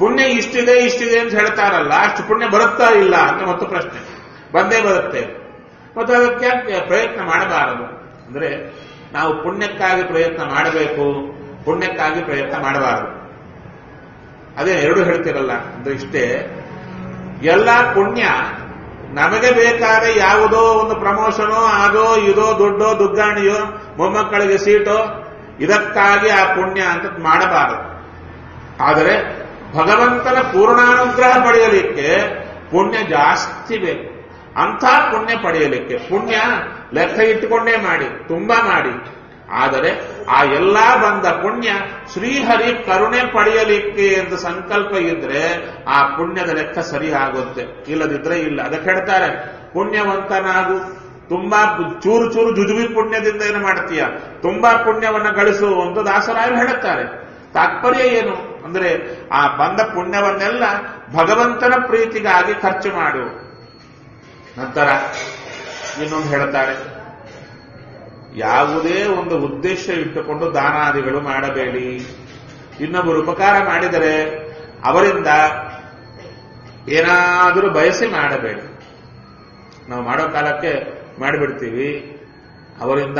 ಪುಣ್ಯ ಇಷ್ಟಿದೆ ಇಷ್ಟಿದೆ ಅಂತ ಹೇಳ್ತಾರಲ್ಲ ಅಷ್ಟು ಪುಣ್ಯ ಬರುತ್ತಾ ಇಲ್ಲ ಅಂತ ಮತ್ತು ಪ್ರಶ್ನೆ ಬಂದೇ ಬರುತ್ತೆ ಮತ್ತು ಅದಕ್ಕೆ ಯಾಕೆ ಪ್ರಯತ್ನ ಮಾಡಬಾರದು ಅಂದ್ರೆ ನಾವು ಪುಣ್ಯಕ್ಕಾಗಿ ಪ್ರಯತ್ನ ಮಾಡಬೇಕು ಪುಣ್ಯಕ್ಕಾಗಿ ಪ್ರಯತ್ನ ಮಾಡಬಾರದು ಅದೇ ಎರಡು ಹೇಳ್ತಿರಲ್ಲ ಅಂದ್ರೆ ಇಷ್ಟೇ ಎಲ್ಲ ಪುಣ್ಯ ನಮಗೆ ಬೇಕಾದ ಯಾವುದೋ ಒಂದು ಪ್ರಮೋಷನೋ ಅದೋ ಇದೋ ದುಡ್ಡೋ ದುಗ್ಗಾಣಿಯೋ ಮೊಮ್ಮಕ್ಕಳಿಗೆ ಸೀಟೋ ಇದಕ್ಕಾಗಿ ಆ ಪುಣ್ಯ ಅಂತ ಮಾಡಬಾರದು ಆದರೆ ಭಗವಂತನ ಪೂರ್ಣಾನುಗ್ರಹ ಪಡೆಯಲಿಕ್ಕೆ ಪುಣ್ಯ ಜಾಸ್ತಿ ಬೇಕು ಅಂಥ ಪುಣ್ಯ ಪಡೆಯಲಿಕ್ಕೆ ಪುಣ್ಯ ಲೆಕ್ಕ ಇಟ್ಟುಕೊಂಡೇ ಮಾಡಿ ತುಂಬಾ ಮಾಡಿ ಆದರೆ ಆ ಎಲ್ಲಾ ಬಂದ ಪುಣ್ಯ ಶ್ರೀಹರಿ ಕರುಣೆ ಪಡೆಯಲಿಕ್ಕೆ ಎಂದು ಸಂಕಲ್ಪ ಇದ್ರೆ ಆ ಪುಣ್ಯದ ಲೆಕ್ಕ ಸರಿ ಆಗುತ್ತೆ ಇಲ್ಲದಿದ್ರೆ ಇಲ್ಲ ಅದಕ್ಕೆ ಹೇಳ್ತಾರೆ ಪುಣ್ಯವಂತನಾಗು ತುಂಬಾ ಚೂರು ಚೂರು ಜುಜುಬಿ ಪುಣ್ಯದಿಂದ ಏನು ಮಾಡ್ತೀಯ ತುಂಬಾ ಪುಣ್ಯವನ್ನ ಗಳಿಸು ಅಂತ ದಾಸರಾಯರು ಹೇಳುತ್ತಾರೆ ತಾತ್ಪರ್ಯ ಏನು ಅಂದ್ರೆ ಆ ಬಂದ ಪುಣ್ಯವನ್ನೆಲ್ಲ ಭಗವಂತನ ಪ್ರೀತಿಗಾಗಿ ಖರ್ಚು ಮಾಡು ನಂತರ ಇನ್ನೊಂದು ಹೇಳ್ತಾರೆ ಯಾವುದೇ ಒಂದು ಉದ್ದೇಶ ಇಟ್ಟುಕೊಂಡು ದಾನಾದಿಗಳು ಮಾಡಬೇಡಿ ಇನ್ನೊಬ್ಬರು ಉಪಕಾರ ಮಾಡಿದರೆ ಅವರಿಂದ ಏನಾದರೂ ಬಯಸಿ ಮಾಡಬೇಡಿ ನಾವು ಮಾಡೋ ಕಾಲಕ್ಕೆ ಮಾಡಿಬಿಡ್ತೀವಿ ಅವರಿಂದ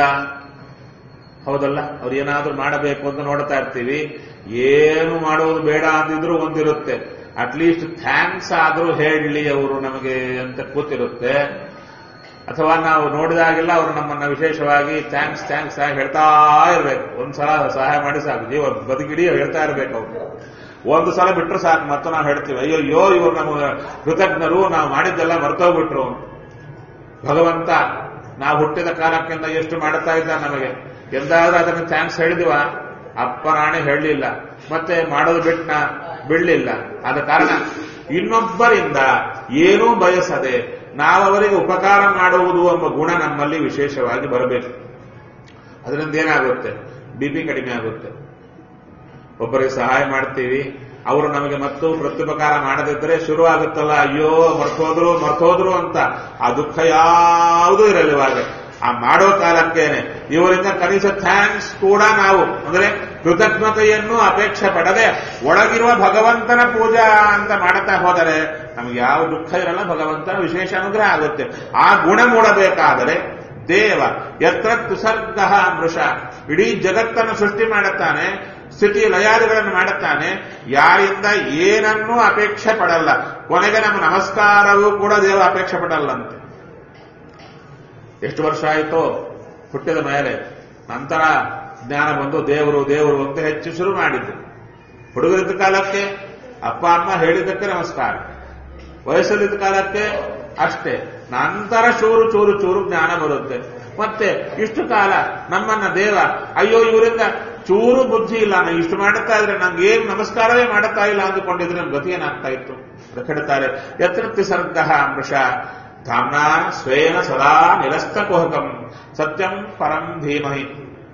ಹೌದಲ್ಲ ಅವ್ರು ಏನಾದ್ರೂ ಮಾಡಬೇಕು ಅಂತ ನೋಡ್ತಾ ಇರ್ತೀವಿ ಏನು ಮಾಡೋದು ಬೇಡ ಅಂದಿದ್ರು ಒಂದಿರುತ್ತೆ ಅಟ್ಲೀಸ್ಟ್ ಥ್ಯಾಂಕ್ಸ್ ಆದ್ರೂ ಹೇಳಲಿ ಅವರು ನಮಗೆ ಅಂತ ಕೂತಿರುತ್ತೆ ಅಥವಾ ನಾವು ನೋಡಿದಾಗೆಲ್ಲ ಅವರು ನಮ್ಮನ್ನ ವಿಶೇಷವಾಗಿ ಥ್ಯಾಂಕ್ಸ್ ಥ್ಯಾಂಕ್ಸ್ ಆಗಿ ಹೇಳ್ತಾ ಇರ್ಬೇಕು ಒಂದ್ಸಲ ಸಹಾಯ ಮಾಡಿ ಸಾಕು ಜೀವ ಬದುಕಿಡೀ ಹೇಳ್ತಾ ಇರ್ಬೇಕು ಅವರು ಒಂದು ಸಲ ಬಿಟ್ಟರು ಸಾಕು ಮತ್ತೆ ನಾವು ಹೇಳ್ತೀವಿ ಅಯ್ಯೋ ಅಯ್ಯೋ ಇವರು ನಮ್ಮ ಕೃತಜ್ಞರು ನಾವು ಮಾಡಿದ್ದೆಲ್ಲ ಮರ್ತೋಗ್ಬಿಟ್ರು ಭಗವಂತ ನಾವು ಹುಟ್ಟಿದ ಕಾಲಕ್ಕಿಂತ ಎಷ್ಟು ಮಾಡುತ್ತಾ ಇದ್ದ ನಮಗೆ ಎಂದಾದ್ರೂ ಅದನ್ನು ಥ್ಯಾಂಕ್ಸ್ ಹೇಳಿದಿವ ಅಪ್ಪ ನಾಣೆ ಹೇಳಲಿಲ್ಲ ಮತ್ತೆ ಮಾಡೋದು ಬಿಟ್ನ ಬಿಡಲಿಲ್ಲ ಆದ ಕಾರಣ ಇನ್ನೊಬ್ಬರಿಂದ ಏನೂ ಬಯಸದೆ ನಾವವರಿಗೆ ಉಪಕಾರ ಮಾಡುವುದು ಎಂಬ ಗುಣ ನಮ್ಮಲ್ಲಿ ವಿಶೇಷವಾಗಿ ಬರಬೇಕು ಅದರಿಂದ ಏನಾಗುತ್ತೆ ಬಿ ಪಿ ಕಡಿಮೆ ಆಗುತ್ತೆ ಒಬ್ಬರಿಗೆ ಸಹಾಯ ಮಾಡ್ತೀವಿ ಅವರು ನಮಗೆ ಮತ್ತು ಪ್ರತ್ಯುಪಕಾರ ಮಾಡದಿದ್ದರೆ ಶುರು ಆಗುತ್ತಲ್ಲ ಅಯ್ಯೋ ಮರ್ತೋದ್ರು ಮರ್ತೋದ್ರು ಅಂತ ಆ ದುಃಖ ಯಾವುದೂ ಇರಲಿವಾಗ ಆ ಮಾಡೋ ಕಾಲಕ್ಕೇನೆ ಇವರಿಂದ ಕನಿಷ್ಠ ಥ್ಯಾಂಕ್ಸ್ ಕೂಡ ನಾವು ಅಂದ್ರೆ ಕೃತಜ್ಞತೆಯನ್ನು ಅಪೇಕ್ಷೆ ಪಡದೆ ಒಳಗಿರುವ ಭಗವಂತನ ಪೂಜಾ ಅಂತ ಮಾಡುತ್ತಾ ಹೋದರೆ ನಮ್ಗೆ ಯಾವ ದುಃಖ ಇರಲ್ಲ ಭಗವಂತನ ವಿಶೇಷ ಅನುಗ್ರಹ ಆಗುತ್ತೆ ಆ ಗುಣ ಮೂಡಬೇಕಾದರೆ ದೇವ ಯತ್ರ ತುಸರ್ಗ ಮೃಷ ಇಡೀ ಜಗತ್ತನ್ನು ಸೃಷ್ಟಿ ಮಾಡುತ್ತಾನೆ ಸ್ಥಿತಿ ಲಯಾದಿಗಳನ್ನು ಮಾಡುತ್ತಾನೆ ಯಾರಿಂದ ಏನನ್ನೂ ಅಪೇಕ್ಷೆ ಪಡಲ್ಲ ಕೊನೆಗೆ ನಮ್ಮ ನಮಸ್ಕಾರವೂ ಕೂಡ ದೇವ ಅಪೇಕ್ಷೆ ಪಡಲ್ಲಂತೆ ಎಷ್ಟು ವರ್ಷ ಆಯಿತೋ ಹುಟ್ಟಿದ ಮೇಲೆ ನಂತರ ಜ್ಞಾನ ಬಂದು ದೇವರು ದೇವರು ಅಂತ ಹೆಚ್ಚು ಶುರು ಮಾಡಿದ್ದು ಹುಡುಗರಿದ್ದ ಕಾಲಕ್ಕೆ ಅಪ್ಪ ಅಮ್ಮ ಹೇಳಿದ್ದಕ್ಕೆ ನಮಸ್ಕಾರ ವಯಸ್ಸಲ್ಲಿದ್ದ ಕಾಲಕ್ಕೆ ಅಷ್ಟೇ ನಂತರ ಚೂರು ಚೂರು ಚೂರು ಜ್ಞಾನ ಬರುತ್ತೆ ಮತ್ತೆ ಇಷ್ಟು ಕಾಲ ನಮ್ಮನ್ನ ದೇವ ಅಯ್ಯೋ ಇವರಿಂದ ಚೂರು ಬುದ್ಧಿ ಇಲ್ಲ ನಾನು ಇಷ್ಟು ಮಾಡುತ್ತಾ ಇದ್ರೆ ನಂಗೆ ಏನು ನಮಸ್ಕಾರವೇ ಮಾಡುತ್ತಾ ಇಲ್ಲ ಅಂದುಕೊಂಡಿದ್ರೆ ನಮ್ ಗತಿ ಏನಾಗ್ತಾ ಇತ್ತು ಅದಕ್ಕೆ ಹೇಳ್ತಾರೆ ಯತ್ರ ಸರ್ಗ ಮೃಷ ಧಾಮ್ನಾ ಸ್ವೇನ ಸದಾ ನಿರಸ್ತ ಕುಹಕಂ ಸತ್ಯಂ ಪರಂ ಧೀಮಹಿ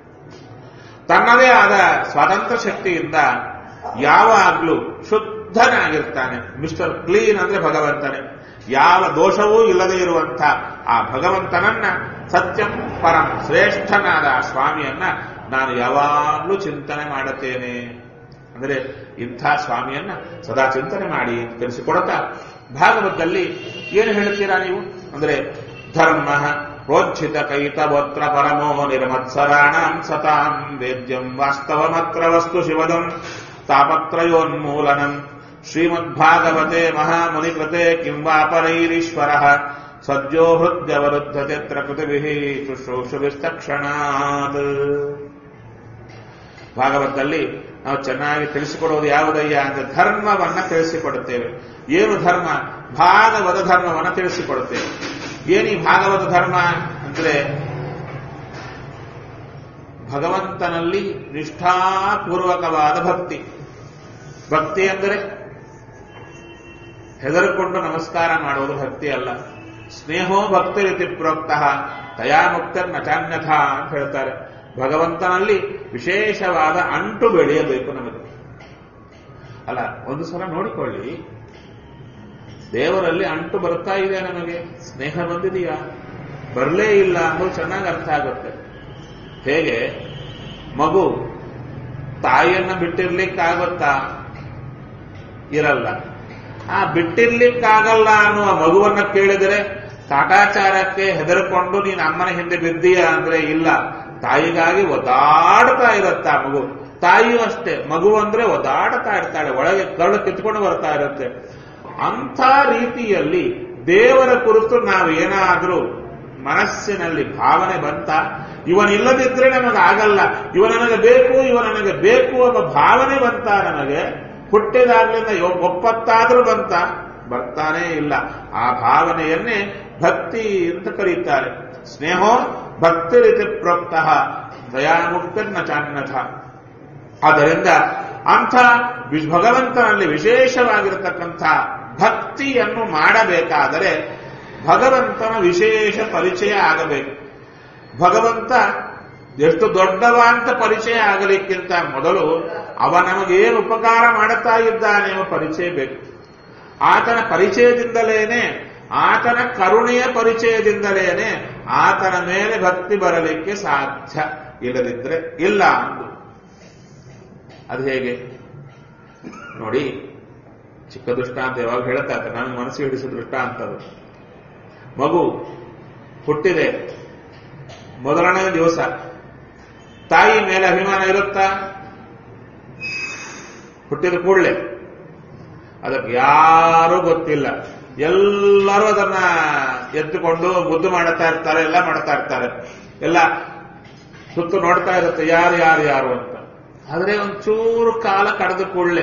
ತನ್ನದೇ ಆದ ಸ್ವಾತಂತ್ರ್ಯ ಶಕ್ತಿಯಿಂದ ಯಾವಾಗ್ಲೂ ಶುದ್ಧನಾಗಿರ್ತಾನೆ ಮಿಸ್ಟರ್ ಕ್ಲೀನ್ ಅಂದ್ರೆ ಭಗವಂತನೇ ಯಾವ ದೋಷವೂ ಇಲ್ಲದೆ ಇರುವಂಥ ಆ ಭಗವಂತನನ್ನ ಸತ್ಯಂ ಪರಂ ಶ್ರೇಷ್ಠನಾದ ಆ ಸ್ವಾಮಿಯನ್ನ ನಾನು ಯಾವಾಗಲೂ ಚಿಂತನೆ ಮಾಡುತ್ತೇನೆ ಅಂದರೆ ಇಂಥ ಸ್ವಾಮಿಯನ್ನ ಸದಾ ಚಿಂತನೆ ಮಾಡಿ ತಿಳಿಸಿಕೊಡುತ್ತಾ ಭಾಗವತದಲ್ಲಿ ಏನು ಹೇಳ್ತೀರಾ ನೀವು ಅಂದ್ರೆ ಧರ್ಮ ಪ್ರೋಜ್ಜಿತ ಕೈತವೋತ್ರ ಪರಮೋ ನಿರ್ಮತ್ಸರಾಣಾಂ ಸತಾಂ ವೇದ್ಯಂ ವಾಸ್ತವಮತ್ರ ವಸ್ತು ಶಿವದಂ ತಾಪತ್ರಯೋನ್ಮೂಲನಂ ಶ್ರೀಮದ್ಭಾಗವತೆ ಮಹಾಮುನಿಕೃತೆ ಕಿಂವಾಪರೈರೀಶ್ವರ ಸದ್ಯೋ ಹೃದಯವರುದ್ಧತೆತ್ರ ಕೃತಿಭಿ ಶುಶ್ರೂಷುಭಿಸ್ತಕ್ಷಣಾತ್ ಭಾಗವತದಲ್ಲಿ ನಾವು ಚೆನ್ನಾಗಿ ತಿಳಿಸಿಕೊಡೋದು ಯಾವುದಯ್ಯ ಅಂತ ಧರ್ಮವನ್ನ ತಿಳಿಸಿಕೊಡುತ್ತೇವೆ ಏನು ಧರ್ಮ ಭಾಗವತ ಧರ್ಮವನ್ನ ತಿಳಿಸಿಕೊಡುತ್ತೇವೆ ಏನು ಈ ಭಾಗವತ ಧರ್ಮ ಅಂದ್ರೆ ಭಗವಂತನಲ್ಲಿ ನಿಷ್ಠಾಪೂರ್ವಕವಾದ ಭಕ್ತಿ ಭಕ್ತಿ ಅಂದರೆ ಹೆದರಿಕೊಂಡು ನಮಸ್ಕಾರ ಮಾಡುವುದು ಭಕ್ತಿ ಅಲ್ಲ ಸ್ನೇಹೋ ಭಕ್ತಿ ರೀತಿ ಪ್ರೋಕ್ತ ತಯಾ ಮುಕ್ತರ್ ನಚಾನ್ಯಥ ಅಂತ ಹೇಳ್ತಾರೆ ಭಗವಂತನಲ್ಲಿ ವಿಶೇಷವಾದ ಅಂಟು ಬೆಳೆಯಬೇಕು ನಮಗೆ ಅಲ್ಲ ಒಂದು ಸಲ ನೋಡಿಕೊಳ್ಳಿ ದೇವರಲ್ಲಿ ಅಂಟು ಬರ್ತಾ ಇದೆ ನಮಗೆ ಸ್ನೇಹ ಬಂದಿದೆಯಾ ಬರಲೇ ಇಲ್ಲ ಅನ್ನೋದು ಚೆನ್ನಾಗಿ ಅರ್ಥ ಆಗುತ್ತೆ ಹೇಗೆ ಮಗು ತಾಯಿಯನ್ನ ಬಿಟ್ಟಿರ್ಲಿಕ್ಕಾಗುತ್ತಾ ಇರಲ್ಲ ಆ ಬಿಟ್ಟಿರ್ಲಿಕ್ಕಾಗಲ್ಲ ಅನ್ನುವ ಮಗುವನ್ನ ಕೇಳಿದರೆ ಕಾಟಾಚಾರಕ್ಕೆ ಹೆದರ್ಕೊಂಡು ನೀನು ಅಮ್ಮನ ಹಿಂದೆ ಬಿದ್ದೀಯ ಅಂದ್ರೆ ಇಲ್ಲ ತಾಯಿಗಾಗಿ ಒದಾಡ್ತಾ ಇರತ್ತ ಆ ಮಗು ತಾಯಿಯೂ ಅಷ್ಟೇ ಮಗು ಅಂದ್ರೆ ಒದಾಡ್ತಾ ಇರ್ತಾಳೆ ಒಳಗೆ ಕರಳು ಕಿತ್ಕೊಂಡು ಬರ್ತಾ ಇರುತ್ತೆ ಅಂಥ ರೀತಿಯಲ್ಲಿ ದೇವರ ಕುರಿತು ನಾವು ಏನಾದ್ರೂ ಮನಸ್ಸಿನಲ್ಲಿ ಭಾವನೆ ಬಂತ ಇವನಿಲ್ಲದಿದ್ರೆ ನಮಗಾಗಲ್ಲ ಇವ ನನಗೆ ಬೇಕು ಇವ ನನಗೆ ಬೇಕು ಎಂಬ ಭಾವನೆ ಬಂತ ನನಗೆ ಹುಟ್ಟಿದಾಗ್ಲಿಂದ ಯೊ- ಒಪ್ಪತ್ತಾದ್ರೂ ಬಂತ ಬರ್ತಾನೇ ಇಲ್ಲ ಆ ಭಾವನೆಯನ್ನೇ ಭಕ್ತಿ ಅಂತ ಕರೀತಾರೆ ಸ್ನೇಹೋ ಭಕ್ತಿ ರೀತಿ ಪ್ರೋಕ್ತ ದಯಾಮುಕ್ತನ್ನ ಚಾನ್ಯಥ ಆದ್ದರಿಂದ ಅಂಥ ವಿ- ಭಗವಂತನಲ್ಲಿ ವಿಶೇಷವಾಗಿರತಕ್ಕಂಥ ಭಕ್ತಿಯನ್ನು ಮಾಡಬೇಕಾದರೆ ಭಗವಂತನ ವಿಶೇಷ ಪರಿಚಯ ಆಗಬೇಕು ಭಗವಂತ ಎಷ್ಟು ದೊಡ್ಡವ ಅಂತ ಪರಿಚಯ ಆಗಲಿಕ್ಕಿಂತ ಮೊದಲು ಅವ ನಮಗೇನು ಉಪಕಾರ ಮಾಡುತ್ತಾ ಇದ್ದಾನೆ ಎಂಬ ಪರಿಚಯ ಬೇಕು ಆತನ ಪರಿಚಯದಿಂದಲೇನೆ ಆತನ ಕರುಣೆಯ ಪರಿಚಯದಿಂದಲೇನೆ ಆತನ ಮೇಲೆ ಭಕ್ತಿ ಬರಲಿಕ್ಕೆ ಸಾಧ್ಯ ಇಲ್ಲದಿದ್ರೆ ಇಲ್ಲ ಅಂದು ಅದು ಹೇಗೆ ನೋಡಿ ಚಿಕ್ಕ ದೃಷ್ಟಾಂತ ಯಾವಾಗ ಹೇಳ್ತಾ ಇರ್ತಾರೆ ನನಗೆ ಮನಸ್ಸು ಹಿಡಿಸೋ ದೃಷ್ಟಾಂತ ಅದು ಮಗು ಹುಟ್ಟಿದೆ ಮೊದಲನೇ ದಿವಸ ತಾಯಿ ಮೇಲೆ ಅಭಿಮಾನ ಇರುತ್ತಾ ಹುಟ್ಟಿದ ಕೂಡಲೇ ಅದಕ್ಕೆ ಯಾರೂ ಗೊತ್ತಿಲ್ಲ ಎಲ್ಲರೂ ಅದನ್ನ ಎತ್ತುಕೊಂಡು ಮುದ್ದು ಮಾಡುತ್ತಾ ಇರ್ತಾರೆ ಎಲ್ಲ ಮಾಡ್ತಾ ಇರ್ತಾರೆ ಎಲ್ಲ ಸುತ್ತು ನೋಡ್ತಾ ಇರುತ್ತೆ ಯಾರು ಯಾರು ಯಾರು ಅಂತ ಆದ್ರೆ ಒಂಚೂರು ಕಾಲ ಕಳೆದ ಕೂಡಲೇ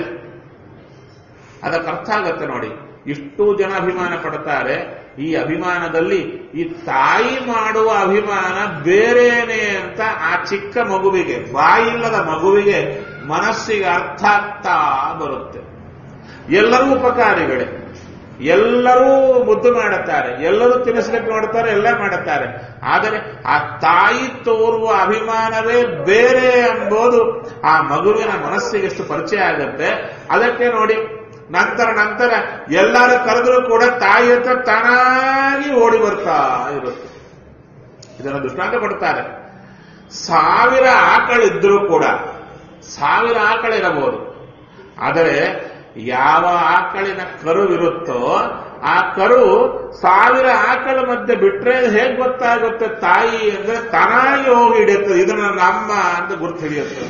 ಅದಕ್ಕೆ ಅರ್ಥ ಆಗತ್ತೆ ನೋಡಿ ಇಷ್ಟು ಜನ ಅಭಿಮಾನ ಪಡ್ತಾರೆ ಈ ಅಭಿಮಾನದಲ್ಲಿ ಈ ತಾಯಿ ಮಾಡುವ ಅಭಿಮಾನ ಬೇರೇನೆ ಅಂತ ಆ ಚಿಕ್ಕ ಮಗುವಿಗೆ ಬಾಯಿಲ್ಲದ ಮಗುವಿಗೆ ಮನಸ್ಸಿಗೆ ಅರ್ಥ ಆಗ್ತಾ ಬರುತ್ತೆ ಎಲ್ಲರೂ ಉಪಕಾರಿಗಳೇ ಎಲ್ಲರೂ ಮುದ್ದು ಮಾಡುತ್ತಾರೆ ಎಲ್ಲರೂ ತಿನ್ನಿಸ್ಲಿಕ್ಕೆ ನೋಡುತ್ತಾರೆ ಎಲ್ಲ ಮಾಡುತ್ತಾರೆ ಆದರೆ ಆ ತಾಯಿ ತೋರುವ ಅಭಿಮಾನವೇ ಬೇರೆ ಎಂಬುದು ಆ ಮಗುವಿನ ಮನಸ್ಸಿಗೆ ಎಷ್ಟು ಪರಿಚಯ ಆಗುತ್ತೆ ಅದಕ್ಕೆ ನೋಡಿ ನಂತರ ನಂತರ ಎಲ್ಲರೂ ಕರೆದರೂ ಕೂಡ ತಾಯಿ ಹತ್ರ ತಾನಾಗಿ ಓಡಿ ಬರ್ತಾ ಇರುತ್ತೆ ಇದನ್ನು ದೃಷ್ಟಾಂತ ಕೊಡ್ತಾರೆ ಸಾವಿರ ಆಕಳಿದ್ರೂ ಕೂಡ ಸಾವಿರ ಆಕಳಿರಬಹುದು ಆದರೆ ಯಾವ ಆಕಳಿನ ಕರುವಿರುತ್ತೋ ಆ ಕರು ಸಾವಿರ ಆಕಳ ಮಧ್ಯೆ ಬಿಟ್ರೆ ಹೇಗೆ ಗೊತ್ತಾಗುತ್ತೆ ತಾಯಿ ಅಂದ್ರೆ ತನಾಗಿ ಹೋಗಿ ಹಿಡಿಯುತ್ತದೆ ಇದು ನನ್ನ ಅಮ್ಮ ಅಂತ ಗುರ್ತು ಹಿಡಿಯುತ್ತದೆ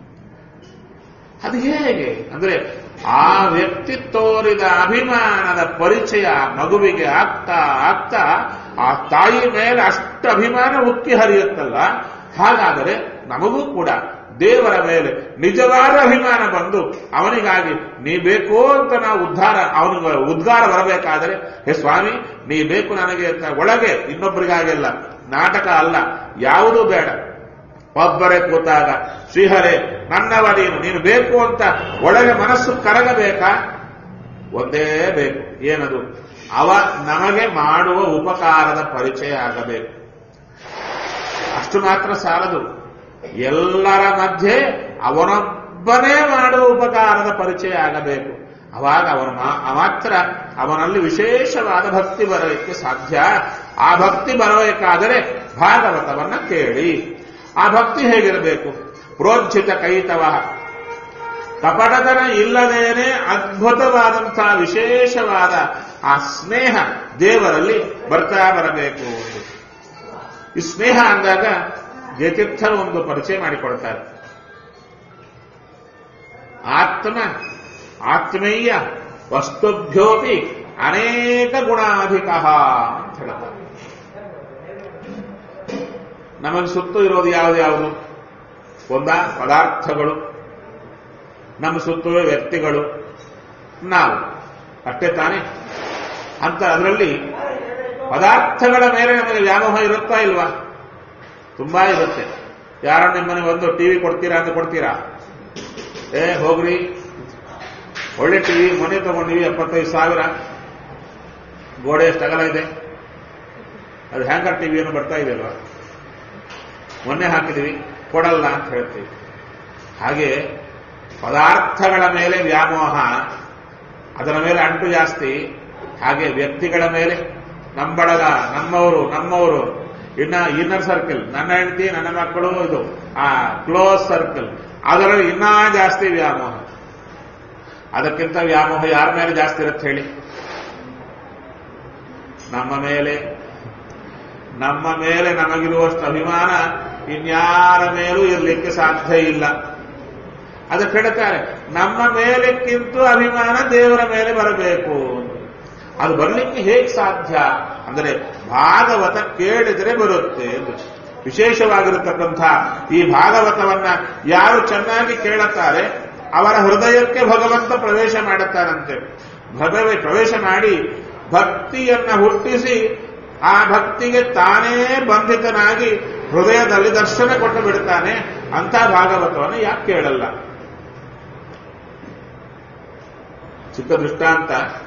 ಅದು ಹೇಗೆ ಅಂದ್ರೆ ಆ ವ್ಯಕ್ತಿ ತೋರಿದ ಅಭಿಮಾನದ ಪರಿಚಯ ಮಗುವಿಗೆ ಆಗ್ತಾ ಆಗ್ತಾ ಆ ತಾಯಿ ಮೇಲೆ ಅಷ್ಟು ಅಭಿಮಾನ ಉಕ್ಕಿ ಹರಿಯುತ್ತಲ್ಲ ಹಾಗಾದರೆ ನಮಗೂ ಕೂಡ ದೇವರ ಮೇಲೆ ನಿಜವಾದ ಅಭಿಮಾನ ಬಂದು ಅವನಿಗಾಗಿ ನೀ ಬೇಕು ಅಂತ ನಾವು ಉದ್ಧಾರ ಅವನಿಗೆ ಉದ್ಗಾರ ಬರಬೇಕಾದರೆ ಹೇ ಸ್ವಾಮಿ ನೀ ಬೇಕು ನನಗೆ ಅಂತ ಒಳಗೆ ಇನ್ನೊಬ್ಬರಿಗಾಗಿಲ್ಲ ನಾಟಕ ಅಲ್ಲ ಯಾವುದೂ ಬೇಡ ಒಬ್ಬರೇ ಕೂತಾಗ ಶ್ರೀಹರೇ ನನ್ನವ ನೀನು ನೀನು ಬೇಕು ಅಂತ ಒಳಗೆ ಮನಸ್ಸು ಕರಗಬೇಕಾ ಒಂದೇ ಬೇಕು ಏನದು ಅವ ನಮಗೆ ಮಾಡುವ ಉಪಕಾರದ ಪರಿಚಯ ಆಗಬೇಕು ಅಷ್ಟು ಮಾತ್ರ ಸಾಲದು ಎಲ್ಲರ ಮಧ್ಯೆ ಅವನೊಬ್ಬನೇ ಮಾಡುವ ಉಪಕಾರದ ಪರಿಚಯ ಆಗಬೇಕು ಅವಾಗ ಅವನ ಮಾ- ಮಾತ್ರ ಅವನಲ್ಲಿ ವಿಶೇಷವಾದ ಭಕ್ತಿ ಬರಲಿಕ್ಕೆ ಸಾಧ್ಯ ಆ ಭಕ್ತಿ ಬರಬೇಕಾದರೆ ಭಾಗವತವನ್ನ ಕೇಳಿ ಆ ಭಕ್ತಿ ಹೇಗಿರಬೇಕು ಪ್ರೋಜ್ಜಿತ ಕೈತವ ಕಪಟತನ ಇಲ್ಲದೇನೆ ಅದ್ಭುತವಾದಂತಹ ವಿಶೇಷವಾದ ಆ ಸ್ನೇಹ ದೇವರಲ್ಲಿ ಬರ್ತಾ ಬರಬೇಕು ಈ ಸ್ನೇಹ ಅಂದಾಗ ಜಯತೀರ್ಥರು ಒಂದು ಪರಿಚಯ ಮಾಡಿಕೊಡ್ತಾರೆ ಆತ್ಮ ಆತ್ಮೀಯ ವಸ್ತುಭ್ಯೋಪಿ ಅನೇಕ ಗುಣಾಧಿಕ ಅಂತ ಹೇಳ್ತಾರೆ ನಮಗೆ ಸುತ್ತು ಇರೋದು ಯಾವುದು ಯಾವುದು ಒಂದ ಪದಾರ್ಥಗಳು ನಮ್ಮ ಸುತ್ತುವೆ ವ್ಯಕ್ತಿಗಳು ನಾವು ಅಷ್ಟೇ ತಾನೇ ಅಂತ ಅದರಲ್ಲಿ ಪದಾರ್ಥಗಳ ಮೇಲೆ ನಮಗೆ ವ್ಯಾಮೋಹ ಇರುತ್ತಾ ಇಲ್ವಾ ತುಂಬಾ ಇರುತ್ತೆ ಯಾರೋ ನಿಮ್ಮನೆ ಒಂದು ಟಿವಿ ಕೊಡ್ತೀರಾ ಅಂತ ಕೊಡ್ತೀರಾ ಏ ಹೋಗ್ರಿ ಒಳ್ಳೆ ಟಿವಿ ಮನೆ ತಗೊಂಡಿವಿ ಎಪ್ಪತ್ತೈದು ಸಾವಿರ ಗೋಡೆ ಎಷ್ಟು ಅಗಲ ಇದೆ ಅದು ಹ್ಯಾಂಗರ್ ಟಿವಿಯನ್ನು ಬರ್ತಾ ಇದೆ ಅಲ್ವಾ ಮೊನ್ನೆ ಹಾಕಿದೀವಿ ಕೊಡಲ್ಲ ಅಂತ ಹೇಳ್ತೀವಿ ಹಾಗೆ ಪದಾರ್ಥಗಳ ಮೇಲೆ ವ್ಯಾಮೋಹ ಅದರ ಮೇಲೆ ಅಂಟು ಜಾಸ್ತಿ ಹಾಗೆ ವ್ಯಕ್ತಿಗಳ ಮೇಲೆ ನಂಬಳಗ ನಮ್ಮವರು ನಮ್ಮವರು ಇನ್ನ ಇನ್ನರ್ ಸರ್ಕಲ್ ನನ್ನ ಹೆಂಡತಿ ನನ್ನ ಮಕ್ಕಳು ಇದು ಆ ಕ್ಲೋಸ್ ಸರ್ಕಲ್ ಅದರಲ್ಲಿ ಇನ್ನೂ ಜಾಸ್ತಿ ವ್ಯಾಮೋಹ ಅದಕ್ಕಿಂತ ವ್ಯಾಮೋಹ ಯಾರ ಮೇಲೆ ಜಾಸ್ತಿ ಇರುತ್ತೆ ಹೇಳಿ ನಮ್ಮ ಮೇಲೆ ನಮ್ಮ ಮೇಲೆ ನಮಗಿರುವಷ್ಟು ಅಭಿಮಾನ ಇನ್ಯಾರ ಮೇಲೂ ಇರಲಿಕ್ಕೆ ಸಾಧ್ಯ ಇಲ್ಲ ಅದಕ್ಕೆ ಹೇಳ್ತಾರೆ ನಮ್ಮ ಮೇಲಕ್ಕಿಂತ ಅಭಿಮಾನ ದೇವರ ಮೇಲೆ ಬರಬೇಕು ಅದು ಬರಲಿಕ್ಕೆ ಹೇಗೆ ಸಾಧ್ಯ ಅಂದರೆ ಭಾಗವತ ಕೇಳಿದರೆ ಬರುತ್ತೆ ಎಂದು ವಿಶೇಷವಾಗಿರತಕ್ಕಂಥ ಈ ಭಾಗವತವನ್ನ ಯಾರು ಚೆನ್ನಾಗಿ ಕೇಳುತ್ತಾರೆ ಅವರ ಹೃದಯಕ್ಕೆ ಭಗವಂತ ಪ್ರವೇಶ ಮಾಡುತ್ತಾರಂತೆ ಭಗವೇ ಪ್ರವೇಶ ಮಾಡಿ ಭಕ್ತಿಯನ್ನ ಹುಟ್ಟಿಸಿ ಆ ಭಕ್ತಿಗೆ ತಾನೇ ಬಂಧಿತನಾಗಿ ಹೃದಯದಲ್ಲಿ ದರ್ಶನ ಕೊಟ್ಟು ಬಿಡ್ತಾನೆ ಅಂತ ಭಾಗವತವನ್ನು ಯಾಕೆ ಕೇಳಲ್ಲ ಚಿಕ್ಕ ದೃಷ್ಟಾಂತ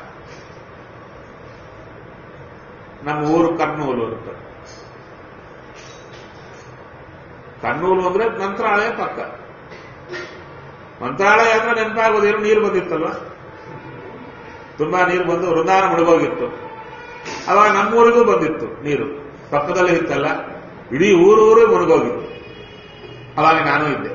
ನಮ್ಮ ಊರು ಕರ್ನೂಲು ಅಂತ ಕರ್ನೂಲು ಅಂದ್ರೆ ಮಂತ್ರಾಲಯ ಪಕ್ಕ ಮಂತ್ರಾಲಯ ಅಂದ್ರೆ ನೆನಪಾಗೋದೇನು ನೀರು ಬಂದಿತ್ತಲ್ವ ತುಂಬಾ ನೀರು ಬಂದು ವೃಂದಾವನ ಮುಳುಗೋಗಿತ್ತು ಅವಾಗ ನಮ್ಮೂರಿಗೂ ಬಂದಿತ್ತು ನೀರು ಪಕ್ಕದಲ್ಲಿ ಇತ್ತಲ್ಲ ಇಡೀ ಊರೂರು ಮುಳುಗೋಗಿತ್ತು ಅವಾಗ ನಾನು ಇದ್ದೆ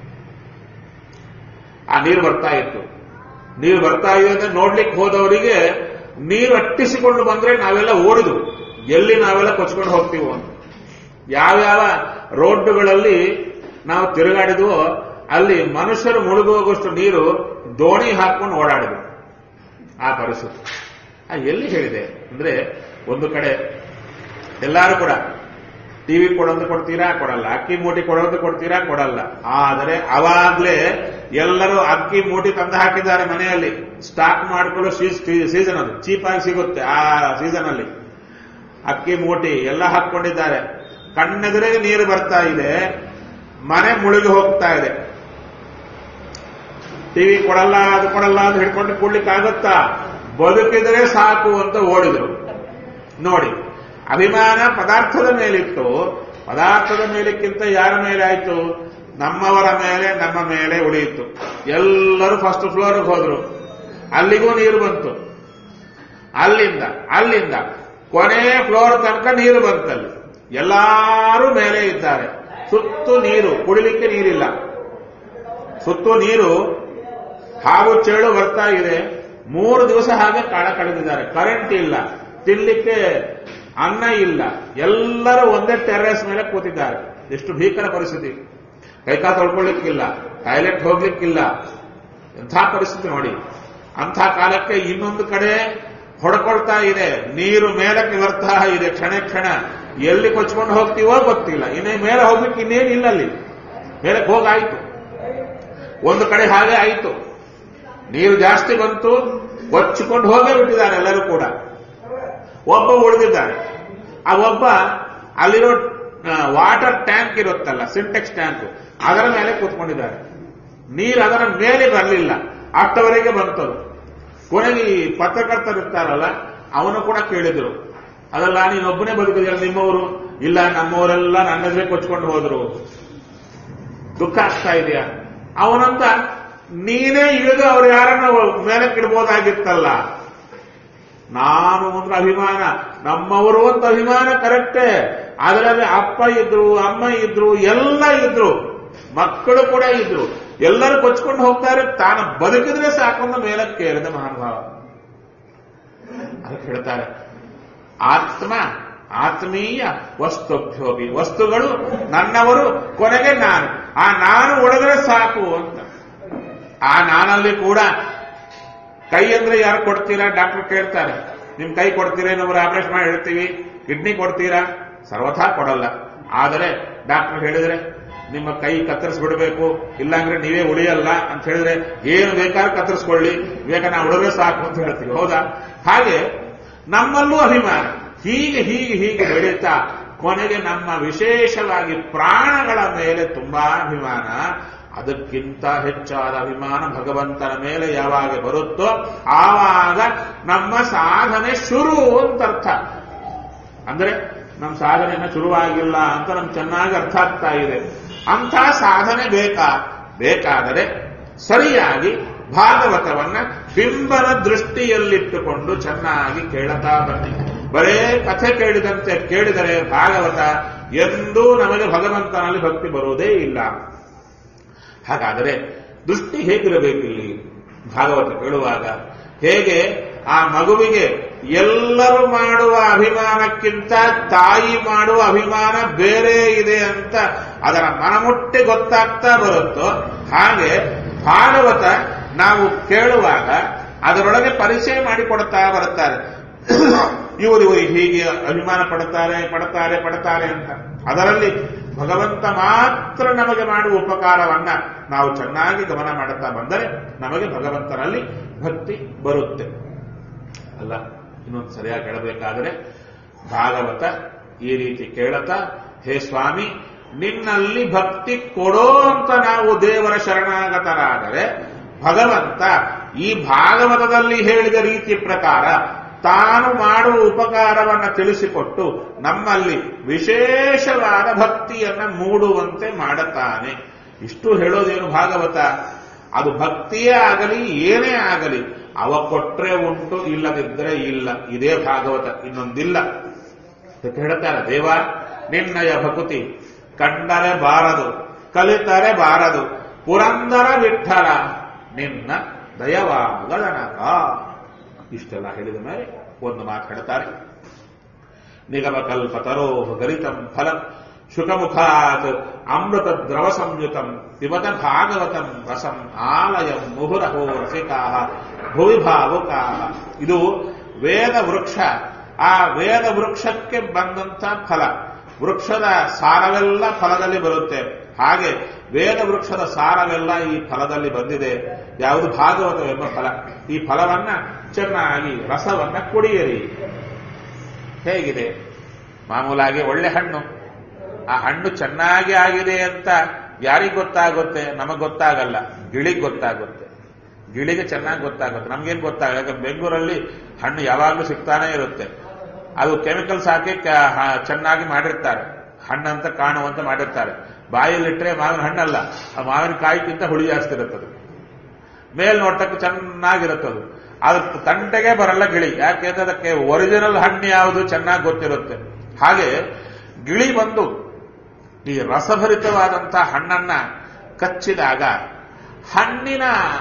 ಆ ನೀರು ಬರ್ತಾ ಇತ್ತು ನೀರು ಬರ್ತಾ ಇದೆ ಅಂತ ನೋಡ್ಲಿಕ್ಕೆ ಹೋದವರಿಗೆ ನೀರು ಅಟ್ಟಿಸಿಕೊಂಡು ಬಂದ್ರೆ ನಾವೆಲ್ಲ ಓಡಿದ್ವು ಎಲ್ಲಿ ನಾವೆಲ್ಲ ಕೊಚ್ಕೊಂಡು ಹೋಗ್ತೀವೋ ಅಂತ ಯಾವ್ಯಾವ ರೋಡ್ಗಳಲ್ಲಿ ನಾವು ತಿರುಗಾಡಿದ್ವೋ ಅಲ್ಲಿ ಮನುಷ್ಯರು ಮುಳುಗೋಗುವಷ್ಟು ನೀರು ದೋಣಿ ಹಾಕೊಂಡು ಓಡಾಡಿದ್ವು ಆ ಪರಿಸ್ಥಿತಿ ಆ ಎಲ್ಲಿ ಹೇಳಿದೆ ಅಂದ್ರೆ ಒಂದು ಕಡೆ ಎಲ್ಲರೂ ಕೂಡ ಟಿವಿ ಕೊಡೋದು ಕೊಡ್ತೀರಾ ಕೊಡಲ್ಲ ಅಕ್ಕಿ ಮೂಟಿ ಕೊಡೋದು ಕೊಡ್ತೀರಾ ಕೊಡಲ್ಲ ಆದರೆ ಅವಾಗ್ಲೇ ಎಲ್ಲರೂ ಅಕ್ಕಿ ಮೂಟಿ ತಂದು ಹಾಕಿದ್ದಾರೆ ಮನೆಯಲ್ಲಿ ಸ್ಟಾಕ್ ಮಾಡಿಕೊಳ್ಳೋ ಸೀಸನ್ ಅದು ಚೀಪಾಗಿ ಸಿಗುತ್ತೆ ಆ ಸೀಸನ್ ಅಲ್ಲಿ ಅಕ್ಕಿ ಮೂಟಿ ಎಲ್ಲ ಹಾಕೊಂಡಿದ್ದಾರೆ ಕಣ್ಣೆದುರಿಗೆ ನೀರು ಬರ್ತಾ ಇದೆ ಮನೆ ಮುಳುಗಿ ಹೋಗ್ತಾ ಇದೆ ಟಿವಿ ಕೊಡಲ್ಲ ಅದು ಕೊಡಲ್ಲ ಅಂತ ಹಿಡ್ಕೊಂಡು ಕೊಡ್ಲಿಕ್ಕಾಗುತ್ತಾ ಬದುಕಿದರೆ ಸಾಕು ಅಂತ ಓಡಿದ್ರು ನೋಡಿ ಅಭಿಮಾನ ಪದಾರ್ಥದ ಮೇಲಿತ್ತು ಪದಾರ್ಥದ ಮೇಲಕ್ಕಿಂತ ಯಾರ ಮೇಲೆ ಆಯ್ತು ನಮ್ಮವರ ಮೇಲೆ ನಮ್ಮ ಮೇಲೆ ಉಳಿಯಿತು ಎಲ್ಲರೂ ಫಸ್ಟ್ ಫ್ಲೋರ್ಗೆ ಹೋದ್ರು ಅಲ್ಲಿಗೂ ನೀರು ಬಂತು ಅಲ್ಲಿಂದ ಅಲ್ಲಿಂದ ಕೊನೆ ಫ್ಲೋರ್ ತನಕ ನೀರು ಬಂತಲ್ಲಿ ಎಲ್ಲರೂ ಮೇಲೆ ಇದ್ದಾರೆ ಸುತ್ತು ನೀರು ಕುಡಿಲಿಕ್ಕೆ ನೀರಿಲ್ಲ ಸುತ್ತು ನೀರು ಹಾವು ಚೇಳು ಬರ್ತಾ ಇದೆ ಮೂರು ದಿವಸ ಹಾಗೆ ಕಾಳ ಕಳೆದಿದ್ದಾರೆ ಕರೆಂಟ್ ಇಲ್ಲ ತಿನ್ಲಿಕ್ಕೆ ಅನ್ನ ಇಲ್ಲ ಎಲ್ಲರೂ ಒಂದೇ ಟೆರ್ರಸ್ ಮೇಲೆ ಕೂತಿದ್ದಾರೆ ಎಷ್ಟು ಭೀಕರ ಪರಿಸ್ಥಿತಿ ಕೈಕಾ ತೊಳ್ಕೊಳ್ಳಿಕ್ಕಿಲ್ಲ ಟಾಯ್ಲೆಟ್ ಹೋಗ್ಲಿಕ್ಕಿಲ್ಲ ಎಂಥ ಪರಿಸ್ಥಿತಿ ನೋಡಿ ಅಂಥ ಕಾಲಕ್ಕೆ ಇನ್ನೊಂದು ಕಡೆ ಹೊಡ್ಕೊಳ್ತಾ ಇದೆ ನೀರು ಮೇಲಕ್ಕೆ ಬರ್ತಾ ಇದೆ ಕ್ಷಣ ಕ್ಷಣ ಎಲ್ಲಿ ಕೊಚ್ಕೊಂಡು ಹೋಗ್ತೀವೋ ಗೊತ್ತಿಲ್ಲ ಇನ್ನೇ ಮೇಲೆ ಹೋಗ್ಲಿಕ್ಕೆ ಇನ್ನೇನಿಲ್ಲ ಅಲ್ಲಿ ಮೇಲಕ್ಕೆ ಹೋಗಾಯ್ತು ಒಂದು ಕಡೆ ಹಾಗೆ ಆಯಿತು ನೀರು ಜಾಸ್ತಿ ಬಂತು ಕೊಚ್ಚಿಕೊಂಡು ಹೋಗೇ ಬಿಟ್ಟಿದ್ದಾರೆ ಎಲ್ಲರೂ ಕೂಡ ಒಬ್ಬ ಉಳಿದಿದ್ದಾನೆ ಆ ಒಬ್ಬ ಅಲ್ಲಿರೋ ವಾಟರ್ ಟ್ಯಾಂಕ್ ಇರುತ್ತಲ್ಲ ಸಿಂಟೆಕ್ಸ್ ಟ್ಯಾಂಕ್ ಅದರ ಮೇಲೆ ಕೂತ್ಕೊಂಡಿದ್ದಾರೆ ನೀರು ಅದರ ಮೇಲೆ ಬರಲಿಲ್ಲ ಅಷ್ಟವರೆಗೆ ಬಂತದು ಕೊನೆಗೆ ಈ ಪತ್ರಕರ್ತರು ಇರ್ತಾರಲ್ಲ ಅವನು ಕೂಡ ಕೇಳಿದ್ರು ಅದಲ್ಲ ನೀನೊಬ್ಬನೇ ಬದುಕಿದೆಯಲ್ಲ ನಿಮ್ಮವರು ಇಲ್ಲ ನಮ್ಮವರೆಲ್ಲ ನನ್ನೆದುರೇ ಕೊಚ್ಕೊಂಡು ಹೋದ್ರು ದುಃಖ ಆಗ್ತಾ ಇದೆಯಾ ಅವನಂತ ನೀನೇ ಇಳಿದು ಅವ್ರು ಯಾರನ್ನ ಮೇಲಕ್ಕಿಡ್ಬೋದಾಗಿತ್ತಲ್ಲ ನಾನು ಅಂದ್ರೆ ಅಭಿಮಾನ ನಮ್ಮವರು ಅಂತ ಅಭಿಮಾನ ಕರೆಕ್ಟೇ ಅದರಲ್ಲಿ ಅಪ್ಪ ಇದ್ರು ಅಮ್ಮ ಇದ್ರು ಎಲ್ಲ ಇದ್ರು ಮಕ್ಕಳು ಕೂಡ ಇದ್ರು ಎಲ್ಲರೂ ಕೊಚ್ಕೊಂಡು ಹೋಗ್ತಾರೆ ತಾನು ಬದುಕಿದ್ರೆ ಸಾಕೊಂಡ ಮೇಲಕ್ಕೆ ಏರಿದ ಮಹಾನುಭಾವ ಅದಕ್ಕೆ ಹೇಳ್ತಾರೆ ಆತ್ಮ ಆತ್ಮೀಯ ವಸ್ತುಭ್ಯೋಪಿ ವಸ್ತುಗಳು ನನ್ನವರು ಕೊನೆಗೆ ನಾನು ಆ ನಾನು ಉಳಿದ್ರೆ ಸಾಕು ಅಂತ ಆ ನಾನಲ್ಲಿ ಕೂಡ ಕೈ ಅಂದ್ರೆ ಯಾರು ಕೊಡ್ತೀರಾ ಡಾಕ್ಟರ್ ಕೇಳ್ತಾರೆ ನಿಮ್ ಕೈ ಕೊಡ್ತೀರಾ ಇನ್ನೊಬ್ರು ಆಪರೇಷನ್ ಮಾಡಿ ಹೇಳ್ತೀವಿ ಕಿಡ್ನಿ ಕೊಡ್ತೀರಾ ಸರ್ವಥಾ ಕೊಡಲ್ಲ ಆದರೆ ಡಾಕ್ಟರ್ ಹೇಳಿದ್ರೆ ನಿಮ್ಮ ಕೈ ಕತ್ತರಿಸ್ಬಿಡ್ಬೇಕು ಇಲ್ಲಾಂದ್ರೆ ನೀವೇ ಉಳಿಯಲ್ಲ ಅಂತ ಹೇಳಿದ್ರೆ ಏನು ಬೇಕಾದ್ರೂ ಕತ್ತರಿಸ್ಕೊಳ್ಳಿ ಬೇಕಾ ನಾವು ಉಳಿದ್ರೆ ಸಾಕು ಅಂತ ಹೇಳ್ತೀವಿ ಹೌದಾ ಹಾಗೆ ನಮ್ಮಲ್ಲೂ ಅಭಿಮಾನ ಹೀಗೆ ಹೀಗೆ ಹೀಗೆ ಬೆಳೀತಾ ಕೊನೆಗೆ ನಮ್ಮ ವಿಶೇಷವಾಗಿ ಪ್ರಾಣಗಳ ಮೇಲೆ ತುಂಬಾ ಅಭಿಮಾನ ಅದಕ್ಕಿಂತ ಹೆಚ್ಚಾದ ಅಭಿಮಾನ ಭಗವಂತನ ಮೇಲೆ ಯಾವಾಗ ಬರುತ್ತೋ ಆವಾಗ ನಮ್ಮ ಸಾಧನೆ ಶುರು ಅಂತ ಅರ್ಥ ಅಂದ್ರೆ ನಮ್ಮ ಸಾಧನೆನ ಶುರುವಾಗಿಲ್ಲ ಅಂತ ನಮ್ಗೆ ಚೆನ್ನಾಗಿ ಅರ್ಥ ಆಗ್ತಾ ಇದೆ ಅಂಥ ಸಾಧನೆ ಬೇಕಾ ಬೇಕಾದರೆ ಸರಿಯಾಗಿ ಭಾಗವತವನ್ನ ಬಿಂಬನ ದೃಷ್ಟಿಯಲ್ಲಿಟ್ಟುಕೊಂಡು ಚೆನ್ನಾಗಿ ಕೇಳತಾ ಬನ್ನಿ ಬರೇ ಕಥೆ ಕೇಳಿದಂತೆ ಕೇಳಿದರೆ ಭಾಗವತ ಎಂದೂ ನಮಗೆ ಭಗವಂತನಲ್ಲಿ ಭಕ್ತಿ ಬರುವುದೇ ಇಲ್ಲ ಹಾಗಾದರೆ ದೃಷ್ಟಿ ಹೇಗಿರಬೇಕಿಲ್ಲಿ ಭಾಗವತ ಕೇಳುವಾಗ ಹೇಗೆ ಆ ಮಗುವಿಗೆ ಎಲ್ಲರೂ ಮಾಡುವ ಅಭಿಮಾನಕ್ಕಿಂತ ತಾಯಿ ಮಾಡುವ ಅಭಿಮಾನ ಬೇರೆ ಇದೆ ಅಂತ ಅದರ ಮನಮುಟ್ಟಿ ಗೊತ್ತಾಗ್ತಾ ಬರುತ್ತೋ ಹಾಗೆ ಭಾಗವತ ನಾವು ಕೇಳುವಾಗ ಅದರೊಳಗೆ ಪರಿಚಯ ಮಾಡಿಕೊಡ್ತಾ ಬರುತ್ತಾರೆ ಇವರು ಇವರು ಹೀಗೆ ಅಭಿಮಾನ ಪಡುತ್ತಾರೆ ಪಡುತ್ತಾರೆ ಪಡುತ್ತಾರೆ ಅಂತ ಅದರಲ್ಲಿ ಭಗವಂತ ಮಾತ್ರ ನಮಗೆ ಮಾಡುವ ಉಪಕಾರವನ್ನ ನಾವು ಚೆನ್ನಾಗಿ ಗಮನ ಮಾಡುತ್ತಾ ಬಂದರೆ ನಮಗೆ ಭಗವಂತನಲ್ಲಿ ಭಕ್ತಿ ಬರುತ್ತೆ ಅಲ್ಲ ಇನ್ನೊಂದು ಸರಿಯಾಗಿ ಹೇಳಬೇಕಾದರೆ ಭಾಗವತ ಈ ರೀತಿ ಕೇಳುತ್ತಾ ಹೇ ಸ್ವಾಮಿ ನಿನ್ನಲ್ಲಿ ಭಕ್ತಿ ಕೊಡೋ ಅಂತ ನಾವು ದೇವರ ಶರಣಾಗತರಾದರೆ ಭಗವಂತ ಈ ಭಾಗವತದಲ್ಲಿ ಹೇಳಿದ ರೀತಿ ಪ್ರಕಾರ ತಾನು ಮಾಡುವ ಉಪಕಾರವನ್ನು ತಿಳಿಸಿಕೊಟ್ಟು ನಮ್ಮಲ್ಲಿ ವಿಶೇಷವಾದ ಭಕ್ತಿಯನ್ನ ಮೂಡುವಂತೆ ಮಾಡುತ್ತಾನೆ ಇಷ್ಟು ಹೇಳೋದೇನು ಭಾಗವತ ಅದು ಭಕ್ತಿಯೇ ಆಗಲಿ ಏನೇ ಆಗಲಿ ಅವ ಕೊಟ್ರೆ ಉಂಟು ಇಲ್ಲದಿದ್ದರೆ ಇಲ್ಲ ಇದೇ ಭಾಗವತ ಇನ್ನೊಂದಿಲ್ಲ ಅದಕ್ಕೆ ಹೇಳ್ತಾರೆ ದೇವ ನಿನ್ನಯ ಭಕುತಿ ಕಂಡರೆ ಬಾರದು ಕಲಿತರೆ ಬಾರದು ಪುರಂದರ ವಿಠಲ ನಿನ್ನ ದಯವಾಗದನಗ ಇಷ್ಟೆಲ್ಲ ಹೇಳಿದ ಮೇಲೆ ಒಂದು ಮಾತು ಹೇಳ್ತಾರೆ ನಿಗಮ ಕಲ್ಪತರೋ ಗರಿತಂ ಫಲಂ ಶುಕಮುಖಾತ್ ಅಮೃತ ದ್ರವ ಸಂಯುತಂ ಪಿಬತ ಭಾಗವತಂ ರಸಂ ಆಲಯಂ ಮುಹುರಹೋ ರಸಿಕಾ ಭುವಿ ಭಾವುಕಾ ಇದು ವೇದ ವೃಕ್ಷ ಆ ವೇದ ವೃಕ್ಷಕ್ಕೆ ಬಂದಂತ ಫಲ ವೃಕ್ಷದ ಸಾರವೆಲ್ಲ ಫಲದಲ್ಲಿ ಬರುತ್ತೆ ಹಾಗೆ ವೇದ ವೃಕ್ಷದ ಸಾರವೆಲ್ಲ ಈ ಫಲದಲ್ಲಿ ಬಂದಿದೆ ಯಾವುದು ಭಾಗವತವೆಂಬ ಫಲ ಈ ಫಲವನ್ನ ಚೆನ್ನಾಗಿ ರಸವನ್ನ ಕುಡಿಯಿರಿ ಹೇಗಿದೆ ಮಾಮೂಲಾಗಿ ಒಳ್ಳೆ ಹಣ್ಣು ಆ ಹಣ್ಣು ಚೆನ್ನಾಗಿ ಆಗಿದೆ ಅಂತ ಯಾರಿಗೆ ಗೊತ್ತಾಗುತ್ತೆ ನಮಗೆ ಗೊತ್ತಾಗಲ್ಲ ಗಿಳಿಗೆ ಗೊತ್ತಾಗುತ್ತೆ ಗಿಳಿಗೆ ಚೆನ್ನಾಗಿ ಗೊತ್ತಾಗುತ್ತೆ ನಮ್ಗೇನು ಗೊತ್ತಾಗಲ್ಲ ಯಾಕಂದ್ರೆ ಬೆಂಗಳೂರಲ್ಲಿ ಹಣ್ಣು ಯಾವಾಗಲೂ ಸಿಗ್ತಾನೆ ಇರುತ್ತೆ ಅದು ಕೆಮಿಕಲ್ಸ್ ಹಾಕಿ ಕ- ಹ- ಚೆನ್ನಾಗಿ ಮಾಡಿರ್ತಾರೆ ಹಣ್ಣಂತ ಕಾಣುವಂತ ಮಾಡಿರ್ತಾರೆ ಬಾಯಲ್ಲಿಟ್ರೆ ಮಾವಿನ ಹಣ್ಣಲ್ಲ ಆ ಮಾವಿನಕಾಯಿಗಿಂತ ಹುಳಿ ಜಾಸ್ತಿ ಇರುತ್ತದೆ ಮೇಲ್ ನೋಟಕ್ಕೆ ಚೆನ್ನಾಗಿರುತ್ತದು ಅದ್ರ ತಂಟೆಗೆ ಬರಲ್ಲ ಗಿಳಿ ಯಾಕೆಂದ್ರೆ ಅದಕ್ಕೆ ಒರಿಜಿನಲ್ ಹಣ್ಣು ಯಾವುದು ಚೆನ್ನಾಗಿ ಗೊತ್ತಿರುತ್ತೆ ಹಾಗೆ ಗಿಳಿ ಬಂದು ಈ ರಸಭರಿತವಾದಂತಹ ಹಣ್ಣನ್ನ ಕಚ್ಚಿದಾಗ ಹಣ್ಣಿನ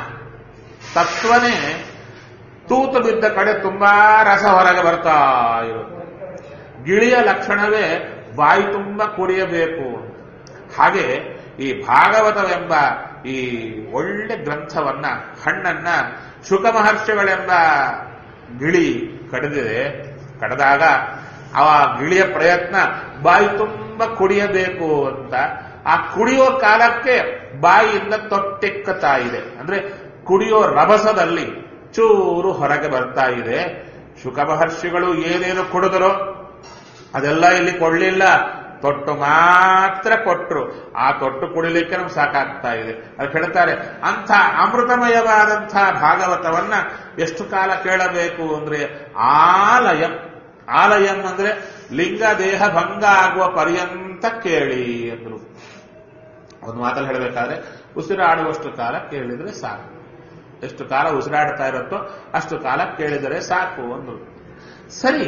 ತತ್ವನೇ ತೂತು ಬಿದ್ದ ಕಡೆ ತುಂಬಾ ರಸ ಹೊರಗೆ ಬರ್ತಾ ಇರುತ್ತೆ ಗಿಳಿಯ ಲಕ್ಷಣವೇ ಬಾಯಿ ತುಂಬ ಕುಡಿಯಬೇಕು ಹಾಗೆ ಈ ಭಾಗವತವೆಂಬ ಈ ಒಳ್ಳೆ ಗ್ರಂಥವನ್ನ ಹಣ್ಣನ್ನ ಶುಕ ಮಹರ್ಷಿಗಳೆಂಬ ಗಿಳಿ ಕಡಿದಿದೆ ಕಡದಾಗ ಆ ಗಿಳಿಯ ಪ್ರಯತ್ನ ಬಾಯಿ ತುಂಬ ಕುಡಿಯಬೇಕು ಅಂತ ಆ ಕುಡಿಯೋ ಕಾಲಕ್ಕೆ ಬಾಯಿಯಿಂದ ತೊಟ್ಟಿಕ್ಕತಾ ಇದೆ ಅಂದ್ರೆ ಕುಡಿಯೋ ರಭಸದಲ್ಲಿ ಚೂರು ಹೊರಗೆ ಬರ್ತಾ ಇದೆ ಶುಕ ಮಹರ್ಷಿಗಳು ಏನೇನು ಕುಡಿದರೋ ಅದೆಲ್ಲ ಇಲ್ಲಿ ಕೊಡ್ಲಿಲ್ಲ ತೊಟ್ಟು ಮಾತ್ರ ಕೊಟ್ರು ಆ ತೊಟ್ಟು ಕುಡಿಲಿಕ್ಕೆ ನಮ್ಗೆ ಸಾಕಾಗ್ತಾ ಇದೆ ಅದಕ್ಕೆ ಹೇಳ್ತಾರೆ ಅಂಥ ಅಮೃತಮಯವಾದಂಥ ಭಾಗವತವನ್ನ ಎಷ್ಟು ಕಾಲ ಕೇಳಬೇಕು ಅಂದ್ರೆ ಆಲಯಂ ಆಲಯಂ ಅಂದ್ರೆ ಲಿಂಗ ದೇಹ ಭಂಗ ಆಗುವ ಪರ್ಯಂತ ಕೇಳಿ ಅಂದ್ರು ಒಂದು ಮಾತಲ್ಲಿ ಹೇಳಬೇಕಾದ್ರೆ ಉಸಿರಾಡುವಷ್ಟು ಕಾಲ ಕೇಳಿದ್ರೆ ಸಾಕು ಎಷ್ಟು ಕಾಲ ಉಸಿರಾಡ್ತಾ ಇರುತ್ತೋ ಅಷ್ಟು ಕಾಲ ಕೇಳಿದರೆ ಸಾಕು ಅಂದ್ರು ಸರಿ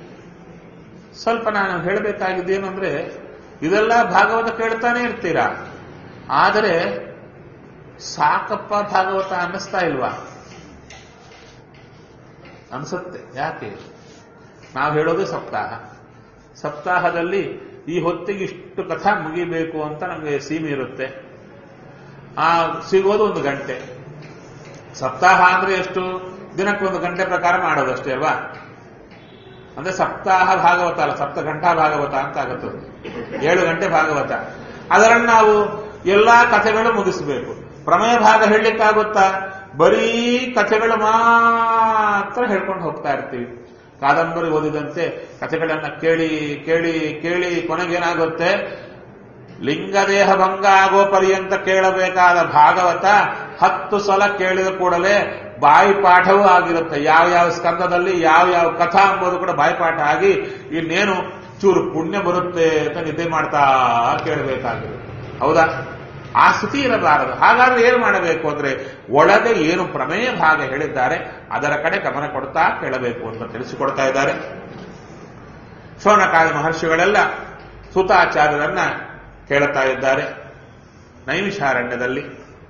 ಸ್ವಲ್ಪ ನಾನು ಹೇಳಬೇಕಾಗಿದ್ದೇನು ಅಂದ್ರೆ ಇದೆಲ್ಲ ಭಾಗವತ ಕೇಳ್ತಾನೆ ಇರ್ತೀರಾ ಆದರೆ ಸಾಕಪ್ಪ ಭಾಗವತ ಅನ್ನಿಸ್ತಾ ಇಲ್ವಾ ಅನ್ಸುತ್ತೆ ಯಾಕೆ ನಾವು ಹೇಳೋದು ಸಪ್ತಾಹ ಸಪ್ತಾಹದಲ್ಲಿ ಈ ಹೊತ್ತಿಗೆ ಇಷ್ಟು ಕಥಾ ಮುಗಿಬೇಕು ಅಂತ ನಮಗೆ ಸೀಮೆ ಇರುತ್ತೆ ಆ ಸಿಗೋದು ಒಂದು ಗಂಟೆ ಸಪ್ತಾಹ ಅಂದ್ರೆ ಎಷ್ಟು ದಿನಕ್ಕೊಂದು ಗಂಟೆ ಪ್ರಕಾರ ಮಾಡೋದಷ್ಟೇ ಅಲ್ವಾ ಅಂದ್ರೆ ಸಪ್ತಾಹ ಭಾಗವತ ಅಲ್ಲ ಸಪ್ತ ಗಂಟಾ ಭಾಗವತ ಅಂತ ಆಗುತ್ತದೆ ಏಳು ಗಂಟೆ ಭಾಗವತ ಅದರಲ್ಲಿ ನಾವು ಎಲ್ಲಾ ಕಥೆಗಳು ಮುಗಿಸಬೇಕು ಪ್ರಮೇಯ ಭಾಗ ಹೇಳಲಿಕ್ಕಾಗುತ್ತಾ ಬರೀ ಕಥೆಗಳು ಮಾತ್ರ ಹೇಳ್ಕೊಂಡು ಹೋಗ್ತಾ ಇರ್ತೀವಿ ಕಾದಂಬರಿ ಓದಿದಂತೆ ಕಥೆಗಳನ್ನ ಕೇಳಿ ಕೇಳಿ ಕೇಳಿ ಕೊನೆಗೇನಾಗುತ್ತೆ ಲಿಂಗದೇಹ ಭಂಗ ಆಗೋ ಪರ್ಯಂತ ಕೇಳಬೇಕಾದ ಭಾಗವತ ಹತ್ತು ಸಲ ಕೇಳಿದ ಕೂಡಲೇ ಬಾಯಿ ಪಾಠವೂ ಆಗಿರುತ್ತೆ ಯಾವ ಯಾವ ಸ್ಕಂದದಲ್ಲಿ ಯಾವ ಯಾವ ಕಥಾ ಎಂಬುದು ಕೂಡ ಬಾಯಿಪಾಠ ಆಗಿ ಇನ್ನೇನು ಚೂರು ಪುಣ್ಯ ಬರುತ್ತೆ ಅಂತ ನಿದ್ದೆ ಮಾಡ್ತಾ ಕೇಳಬೇಕಾಗಿರುತ್ತೆ ಹೌದಾ ಆ ಸ್ಥಿತಿ ಇರಬಾರದು ಹಾಗಾದ್ರೆ ಏನು ಮಾಡಬೇಕು ಅಂದ್ರೆ ಒಳಗೆ ಏನು ಪ್ರಮೇಯ ಭಾಗ ಹೇಳಿದ್ದಾರೆ ಅದರ ಕಡೆ ಗಮನ ಕೊಡ್ತಾ ಕೇಳಬೇಕು ಅಂತ ತಿಳಿಸಿಕೊಡ್ತಾ ಇದ್ದಾರೆ ಶೋನಕಾದ ಮಹರ್ಷಿಗಳೆಲ್ಲ ಸುತಾಚಾರ್ಯರನ್ನ ಕೇಳುತ್ತಾ ಇದ್ದಾರೆ ನೈಮಿಷಾರಣ್ಯದಲ್ಲಿ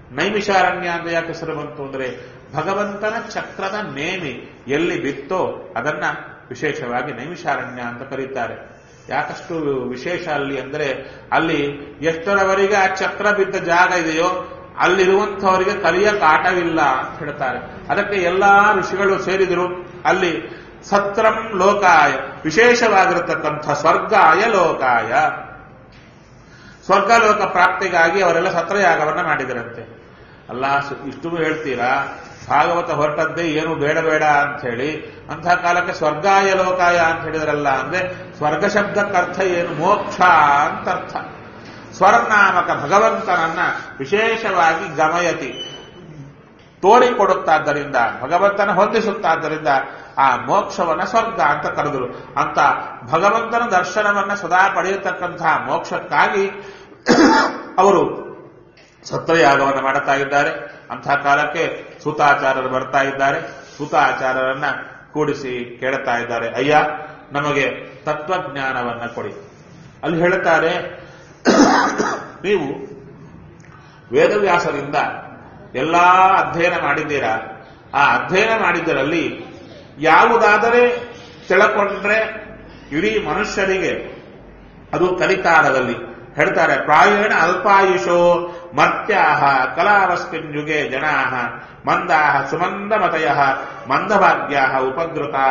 ನೈಮಿಷಾರಣ್ಯ ಅಂತ ಯಾಕೆ ಹೆಸರು ಬಂತು ಅಂದ್ರೆ ಭಗವಂತನ ಚಕ್ರದ ನೇಮಿ ಎಲ್ಲಿ ಬಿತ್ತೋ ಅದನ್ನ ವಿಶೇಷವಾಗಿ ನೈಮಿಷಾರಣ್ಯ ಅಂತ ಕರೀತಾರೆ ಯಾಕಷ್ಟು ವಿಶೇಷ ಅಲ್ಲಿ ಅಂದ್ರೆ ಅಲ್ಲಿ ಎಷ್ಟರವರೆಗೆ ಆ ಚಕ್ರ ಬಿದ್ದ ಜಾಗ ಇದೆಯೋ ಅಲ್ಲಿರುವಂಥವರಿಗೆ ಕಲಿಯ ಕಾಟವಿಲ್ಲ ಅಂತ ಹೇಳ್ತಾರೆ ಅದಕ್ಕೆ ಎಲ್ಲಾ ಋಷಿಗಳು ಸೇರಿದರು ಅಲ್ಲಿ ಸತ್ರಂ ಲೋಕಾಯ ವಿಶೇಷವಾಗಿರತಕ್ಕಂಥ ಸ್ವರ್ಗಾಯ ಲೋಕಾಯ ಸ್ವರ್ಗಲೋಕ ಪ್ರಾಪ್ತಿಗಾಗಿ ಅವರೆಲ್ಲ ಸತ್ರಯಾಗವನ್ನ ಮಾಡಿದರಂತೆ ಅಲ್ಲ ಸು- ಇಷ್ಟು ಹೇಳ್ತೀರಾ ಭಾಗವತ ಹೊರಟದ್ದೇ ಏನು ಬೇಡ ಬೇಡ ಅಂತ ಹೇಳಿ ಅಂತಹ ಕಾಲಕ್ಕೆ ಸ್ವರ್ಗಾಯ ಲೋಕಾಯ ಅಂತ ಹೇಳಿದ್ರಲ್ಲ ಅಂದ್ರೆ ಸ್ವರ್ಗ ಶಬ್ದಕ್ಕರ್ಥ ಏನು ಮೋಕ್ಷ ಅಂತ ಅರ್ಥ ಸ್ವರ್ನಾಮಕ ಭಗವಂತನನ್ನ ವಿಶೇಷವಾಗಿ ಗಮಯತಿ ತೋರಿಕೊಡುತ್ತಾದ್ದರಿಂದ ಭಗವಂತನ ಹೊಂದಿಸುತ್ತಾದ್ದರಿಂದ ಆ ಮೋಕ್ಷವನ್ನ ಸ್ವರ್ಗ ಅಂತ ಕರೆದರು ಅಂತ ಭಗವಂತನ ದರ್ಶನವನ್ನ ಸದಾ ಪಡೆಯತಕ್ಕಂತಹ ಮೋಕ್ಷಕ್ಕಾಗಿ ಅವರು ಸತ್ರಯಾಗವನ್ನು ಮಾಡುತ್ತಾ ಇದ್ದಾರೆ ಅಂತಹ ಕಾಲಕ್ಕೆ ಸುತಾಚಾರ್ಯರು ಬರ್ತಾ ಇದ್ದಾರೆ ಸುತಾಚಾರ್ಯರನ್ನ ಕೂಡಿಸಿ ಕೇಳುತ್ತಾ ಇದ್ದಾರೆ ಅಯ್ಯ ನಮಗೆ ತತ್ವಜ್ಞಾನವನ್ನ ಕೊಡಿ ಅಲ್ಲಿ ಹೇಳುತ್ತಾರೆ ನೀವು ವೇದವ್ಯಾಸರಿಂದ ಎಲ್ಲಾ ಅಧ್ಯಯನ ಮಾಡಿದ್ದೀರಾ ಆ ಅಧ್ಯಯನ ಮಾಡಿದ್ದರಲ್ಲಿ ಯಾವುದಾದರೆ ತಿಳ್ಕೊಂಡ್ರೆ ಇಡೀ ಮನುಷ್ಯರಿಗೆ ಅದು ಕಲಿಕಾಲದಲ್ಲಿ ಹೇಳ್ತಾರೆ ಪ್ರಾಯೇಣ ಅಲ್ಪಾಯುಷೋ ಮರ್ತ್ಯಾಹ ಕಲಾವಸ್ಮಿನ್ ಯುಗೆ ಜನಾಹ ಮಂದಾಹ ಸುಮಂದಮತಯ ಮಂದಭಾಗ್ಯಾ ಉಪದ್ರುತಾ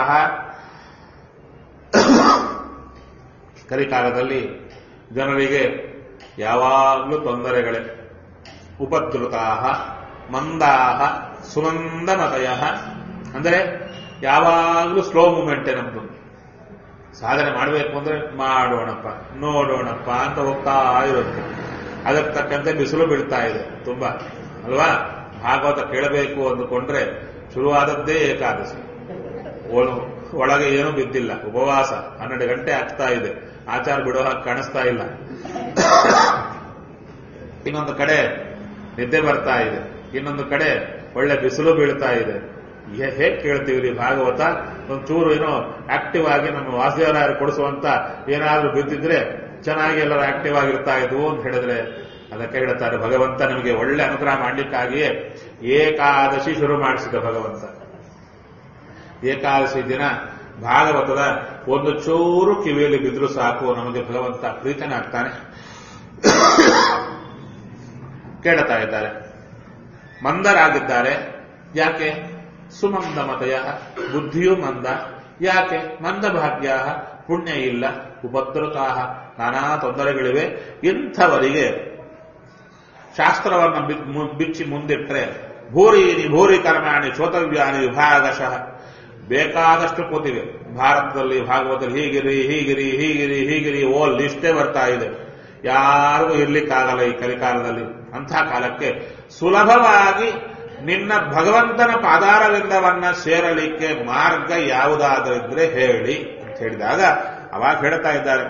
ಕಲಿಕಾಲದಲ್ಲಿ ಜನರಿಗೆ ಯಾವಾಗಲೂ ತೊಂದರೆಗಳೇ ಉಪದ್ರುತಾ ಮಂದಾಹ ಸುಮಂದಮತಯ ಅಂದರೆ ಯಾವಾಗಲೂ ಸ್ಲೋ ಮೂಮೆಂಟೇ ನಮ್ದು ಸಾಧನೆ ಮಾಡಬೇಕು ಅಂದ್ರೆ ಮಾಡೋಣಪ್ಪ ನೋಡೋಣಪ್ಪ ಅಂತ ಹೋಗ್ತಾ ಇರುತ್ತೆ ಅದಕ್ಕೆ ತಕ್ಕಂತೆ ಬಿಸಿಲು ಬೀಳ್ತಾ ಇದೆ ತುಂಬಾ ಅಲ್ವಾ ಭಾಗವತ ಕೇಳಬೇಕು ಅಂದುಕೊಂಡ್ರೆ ಶುರುವಾದದ್ದೇ ಏಕಾದಶಿ ಒಳ- ಒಳಗೆ ಏನೂ ಬಿದ್ದಿಲ್ಲ ಉಪವಾಸ ಹನ್ನೆರಡು ಗಂಟೆ ಆಗ್ತಾ ಇದೆ ಆಚಾರ ಬಿಡೋ ಹಾಗೆ ಕಾಣಿಸ್ತಾ ಇಲ್ಲ ಇನ್ನೊಂದು ಕಡೆ ನಿದ್ದೆ ಬರ್ತಾ ಇದೆ ಇನ್ನೊಂದು ಕಡೆ ಒಳ್ಳೆ ಬಿಸಿಲು ಬೀಳ್ತಾ ಇದೆ ಹೇ- ಹೇಗ್ ಕೇಳ್ತೀವಿ ಭಾಗವತ ಒಂಚೂರು ಏನೋ ಆಕ್ಟಿವ್ ಆಗಿ ನಮ್ಮ ವಾಸುದೇವರಾಯರು ಕೊಡಿಸುವಂತ ಏನಾದ್ರೂ ಬಿದ್ದಿದ್ರೆ ಚೆನ್ನಾಗಿ ಎಲ್ಲರೂ ಆಕ್ಟಿವ್ ಆಗಿರ್ತಾ ಇದ್ವು ಅಂತ ಹೇಳಿದ್ರೆ ಅದಕ್ಕೆ ಹೇಳ್ತಾರೆ ಭಗವಂತ ನಮಗೆ ಒಳ್ಳೆ ಅನುಗ್ರಹ ಮಾಡ್ಲಿಕ್ಕಾಗಿಯೇ ಏಕಾದಶಿ ಶುರು ಮಾಡಿಸಿದ ಭಗವಂತ ಏಕಾದಶಿ ದಿನ ಭಾಗವತದ ಒಂದು ಚೂರು ಕಿವಿಯಲ್ಲಿ ಬಿದ್ರು ಸಾಕು ನಮಗೆ ಭಗವಂತ ಪ್ರೀತನಾಗ್ತಾನೆ ಕೇಳುತ್ತಾ ಇದ್ದಾರೆ ಮಂದರಾಗಿದ್ದಾರೆ ಯಾಕೆ ಸುಮಂದ ಮತಯ ಬುದ್ಧಿಯೂ ಮಂದ ಯಾಕೆ ಮಂದ ಭಾಗ್ಯ ಪುಣ್ಯ ಇಲ್ಲ ಉಪದ್ರುತಾ ನಾನಾ ತೊಂದರೆಗಳಿವೆ ಇಂಥವರಿಗೆ ಶಾಸ್ತ್ರವನ್ನು ಬಿ- ಮು- ಬಿಚ್ಚಿ ಮುಂದಿಟ್ರೆ ಭೂರೀನಿ ಭೂರಿ ಕರ್ಮಾಣಿ ಚೋತವ್ಯಾನಿ ವಿಭಾಗಶಃ ಬೇಕಾದಷ್ಟು ಕೂತಿವೆ ಭಾರತದಲ್ಲಿ ಭಾಗವತದಲ್ಲಿ ಹೀಗಿರಿ ಹೀಗಿರಿ ಹೀಗಿರಿ ಹೀಗಿರಿ ಓ ಲಿಸ್ಟೇ ಬರ್ತಾ ಇದೆ ಯಾರಿಗೂ ಇರ್ಲಿಕ್ಕಾಗಲ್ಲ ಈ ಕಲಿಕಾಲದಲ್ಲಿ ಅಂಥ ಕಾಲಕ್ಕೆ ಸುಲಭವಾಗಿ ನಿನ್ನ ಭಗವಂತನ ಪಾದಾರವಿಂದವನ್ನ ಸೇರಲಿಕ್ಕೆ ಮಾರ್ಗ ಯಾವುದಾದರಿದ್ರೆ ಹೇಳಿ ಅಂತ ಹೇಳಿದಾಗ ಅವಾಗ ಹೇಳ್ತಾ ಇದ್ದಾರೆ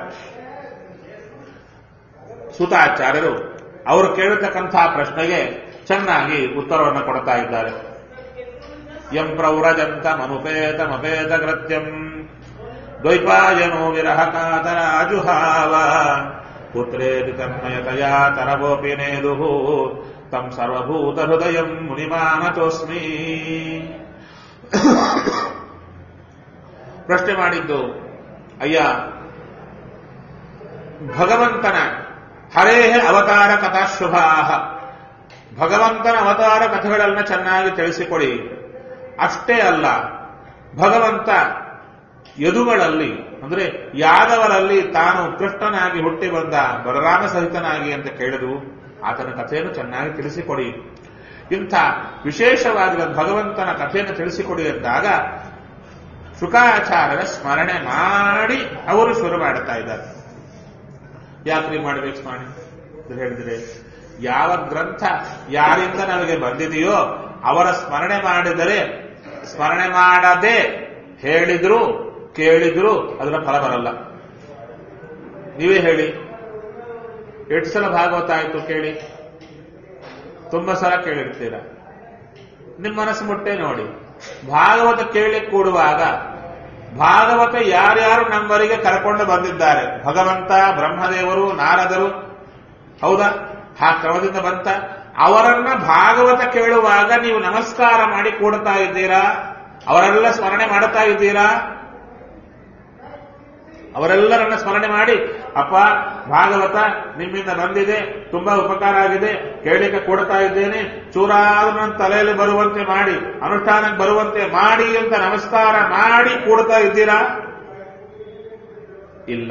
ಸುತಾಚಾರ್ಯರು ಅವರು ಕೇಳತಕ್ಕಂತಹ ಪ್ರಶ್ನೆಗೆ ಚೆನ್ನಾಗಿ ಉತ್ತರವನ್ನು ಕೊಡ್ತಾ ಇದ್ದಾರೆ ಯಂ ಪ್ರವ್ರಜಂತ ಮನುಪೇತ ಮಪೇತ ಕೃತ್ಯಂ ದ್ವೈಪಾಯನೋ ವಿರಹ ಕಾತರ ಅಜುಹಾವ ಪುತ್ರೇತಿ ತನ್ಮಯತಯಾ ತರವೋಪಿ ನೇದುಃ ತಂ ಸರ್ವಭೂತ ಹೃದಯಂ ಮುನಿಮಾನತೋಸ್ಮಿ ಪ್ರಶ್ನೆ ಮಾಡಿದ್ದು ಅಯ್ಯ ಭಗವಂತನ ಹರೇಹ ಅವತಾರ ಕಥಾಶುಭಾಹ ಭಗವಂತನ ಅವತಾರ ಕಥೆಗಳನ್ನ ಚೆನ್ನಾಗಿ ತಿಳಿಸಿಕೊಡಿ ಅಷ್ಟೇ ಅಲ್ಲ ಭಗವಂತ ಯದುಗಳಲ್ಲಿ ಅಂದ್ರೆ ಯಾದವರಲ್ಲಿ ತಾನು ಕೃಷ್ಣನಾಗಿ ಹುಟ್ಟಿ ಬಂದ ಬಲರಾಮ ಸಹಿತನಾಗಿ ಅಂತ ಕೇಳಿದು ಆತನ ಕಥೆಯನ್ನು ಚೆನ್ನಾಗಿ ತಿಳಿಸಿಕೊಡಿ ಇಂಥ ವಿಶೇಷವಾದ ಭಗವಂತನ ಕಥೆಯನ್ನು ತಿಳಿಸಿಕೊಡಿ ಎಂದಾಗ ಶುಕಾಚಾರ್ಯರ ಸ್ಮರಣೆ ಮಾಡಿ ಅವರು ಶುರು ಮಾಡುತ್ತಾ ಇದ್ದಾರೆ ಯಾಕ್ರಿ ಮಾಡಬೇಕು ಸ್ಮರಣೆ ಅಂತ ಹೇಳಿದ್ರೆ ಯಾವ ಗ್ರಂಥ ಯಾರಿಂದ ನಮಗೆ ಬಂದಿದೆಯೋ ಅವರ ಸ್ಮರಣೆ ಮಾಡಿದರೆ ಸ್ಮರಣೆ ಮಾಡದೆ ಹೇಳಿದ್ರು ಕೇಳಿದ್ರು ಅದರ ಫಲ ಬರಲ್ಲ ನೀವೇ ಹೇಳಿ ಎಷ್ಟು ಸಲ ಭಾಗವತ ಆಯ್ತು ಕೇಳಿ ತುಂಬಾ ಸಲ ಕೇಳಿರ್ತೀರ ನಿಮ್ಮ ಮನಸ್ಸು ಮುಟ್ಟೆ ನೋಡಿ ಭಾಗವತ ಕೇಳಿ ಕೂಡುವಾಗ ಭಾಗವತ ಯಾರ್ಯಾರು ನಮ್ಮವರಿಗೆ ಕರ್ಕೊಂಡು ಬಂದಿದ್ದಾರೆ ಭಗವಂತ ಬ್ರಹ್ಮದೇವರು ನಾರದರು ಹೌದಾ ಆ ಕ್ರಮದಿಂದ ಬಂತ ಅವರನ್ನ ಭಾಗವತ ಕೇಳುವಾಗ ನೀವು ನಮಸ್ಕಾರ ಮಾಡಿ ಕೂಡ್ತಾ ಇದ್ದೀರಾ ಅವರೆಲ್ಲ ಸ್ಮರಣೆ ಮಾಡುತ್ತಾ ಇದ್ದೀರಾ ಅವರೆಲ್ಲರನ್ನ ಸ್ಮರಣೆ ಮಾಡಿ ಅಪ್ಪ ಭಾಗವತ ನಿಮ್ಮಿಂದ ಬಂದಿದೆ ತುಂಬಾ ಉಪಕಾರ ಆಗಿದೆ ಕೇಳಲಿಕ್ಕೆ ಕೊಡ್ತಾ ಇದ್ದೇನೆ ಚೂರಾದ್ರೂ ನನ್ನ ತಲೆಯಲ್ಲಿ ಬರುವಂತೆ ಮಾಡಿ ಅನುಷ್ಠಾನಕ್ಕೆ ಬರುವಂತೆ ಮಾಡಿ ಅಂತ ನಮಸ್ಕಾರ ಮಾಡಿ ಕೂಡ್ತಾ ಇದ್ದೀರಾ ಇಲ್ಲ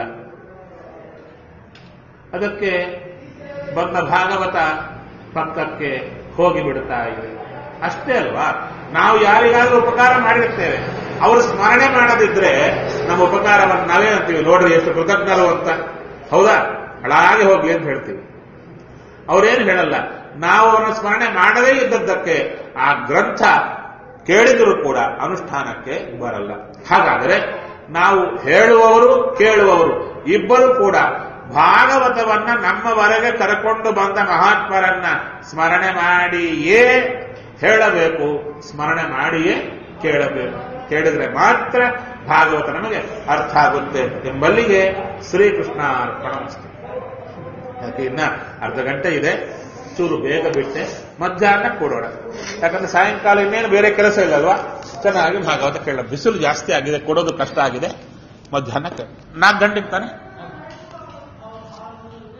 ಅದಕ್ಕೆ ಬಂದ ಭಾಗವತ ಪಕ್ಕಕ್ಕೆ ಹೋಗಿ ಬಿಡುತ್ತಾ ಇದೆ ಅಷ್ಟೇ ಅಲ್ವಾ ನಾವು ಯಾರಿಗಾದ್ರೂ ಉಪಕಾರ ಮಾಡಿರ್ತೇವೆ ಅವರು ಸ್ಮರಣೆ ಮಾಡದಿದ್ರೆ ನಮ್ಮ ಉಪಕಾರವನ್ನು ನಾವೇ ಅಂತೀವಿ ನೋಡ್ರಿ ಎಷ್ಟು ಕೃತಜ್ಞರು ಅಂತ ಹೌದಾ ಹಾಳಾಗಿ ಹೋಗ್ಲಿ ಅಂತ ಹೇಳ್ತೀವಿ ಅವ್ರೇನು ಹೇಳಲ್ಲ ನಾವು ಅವರ ಸ್ಮರಣೆ ಮಾಡದೇ ಇದ್ದದ್ದಕ್ಕೆ ಆ ಗ್ರಂಥ ಕೇಳಿದರೂ ಕೂಡ ಅನುಷ್ಠಾನಕ್ಕೆ ಬರಲ್ಲ ಹಾಗಾದರೆ ನಾವು ಹೇಳುವವರು ಕೇಳುವವರು ಇಬ್ಬರು ಕೂಡ ಭಾಗವತವನ್ನ ನಮ್ಮವರೆಗೆ ಕರೆಕೊಂಡು ಬಂದ ಮಹಾತ್ಮರನ್ನ ಸ್ಮರಣೆ ಮಾಡಿಯೇ ಹೇಳಬೇಕು ಸ್ಮರಣೆ ಮಾಡಿಯೇ ಕೇಳಬೇಕು ಕೇಳಿದ್ರೆ ಮಾತ್ರ ಭಾಗವತ ನಮಗೆ ಅರ್ಥ ಆಗುತ್ತೆ ಎಂಬಲ್ಲಿಗೆ ಶ್ರೀಕೃಷ್ಣ ಅರ್ಪಣಮಸ್ತು ಯಾಕೆ ಇನ್ನ ಅರ್ಧ ಗಂಟೆ ಇದೆ ಚೂರು ಬೇಗ ಬಿಟ್ಟೆ ಮಧ್ಯಾಹ್ನ ಕೊಡೋಣ ಯಾಕಂದ್ರೆ ಸಾಯಂಕಾಲ ಇನ್ನೇನು ಬೇರೆ ಕೆಲಸ ಇಲ್ಲಲ್ವಾ ಚೆನ್ನಾಗಿ ಭಾಗವತ ಕೇಳ ಬಿಸಿಲು ಜಾಸ್ತಿ ಆಗಿದೆ ಕೊಡೋದು ಕಷ್ಟ ಆಗಿದೆ ಮಧ್ಯಾಹ್ನ ಕೇಳ ನಾಲ್ಕು ಗಂಟೆಗೆ ತಾನೆ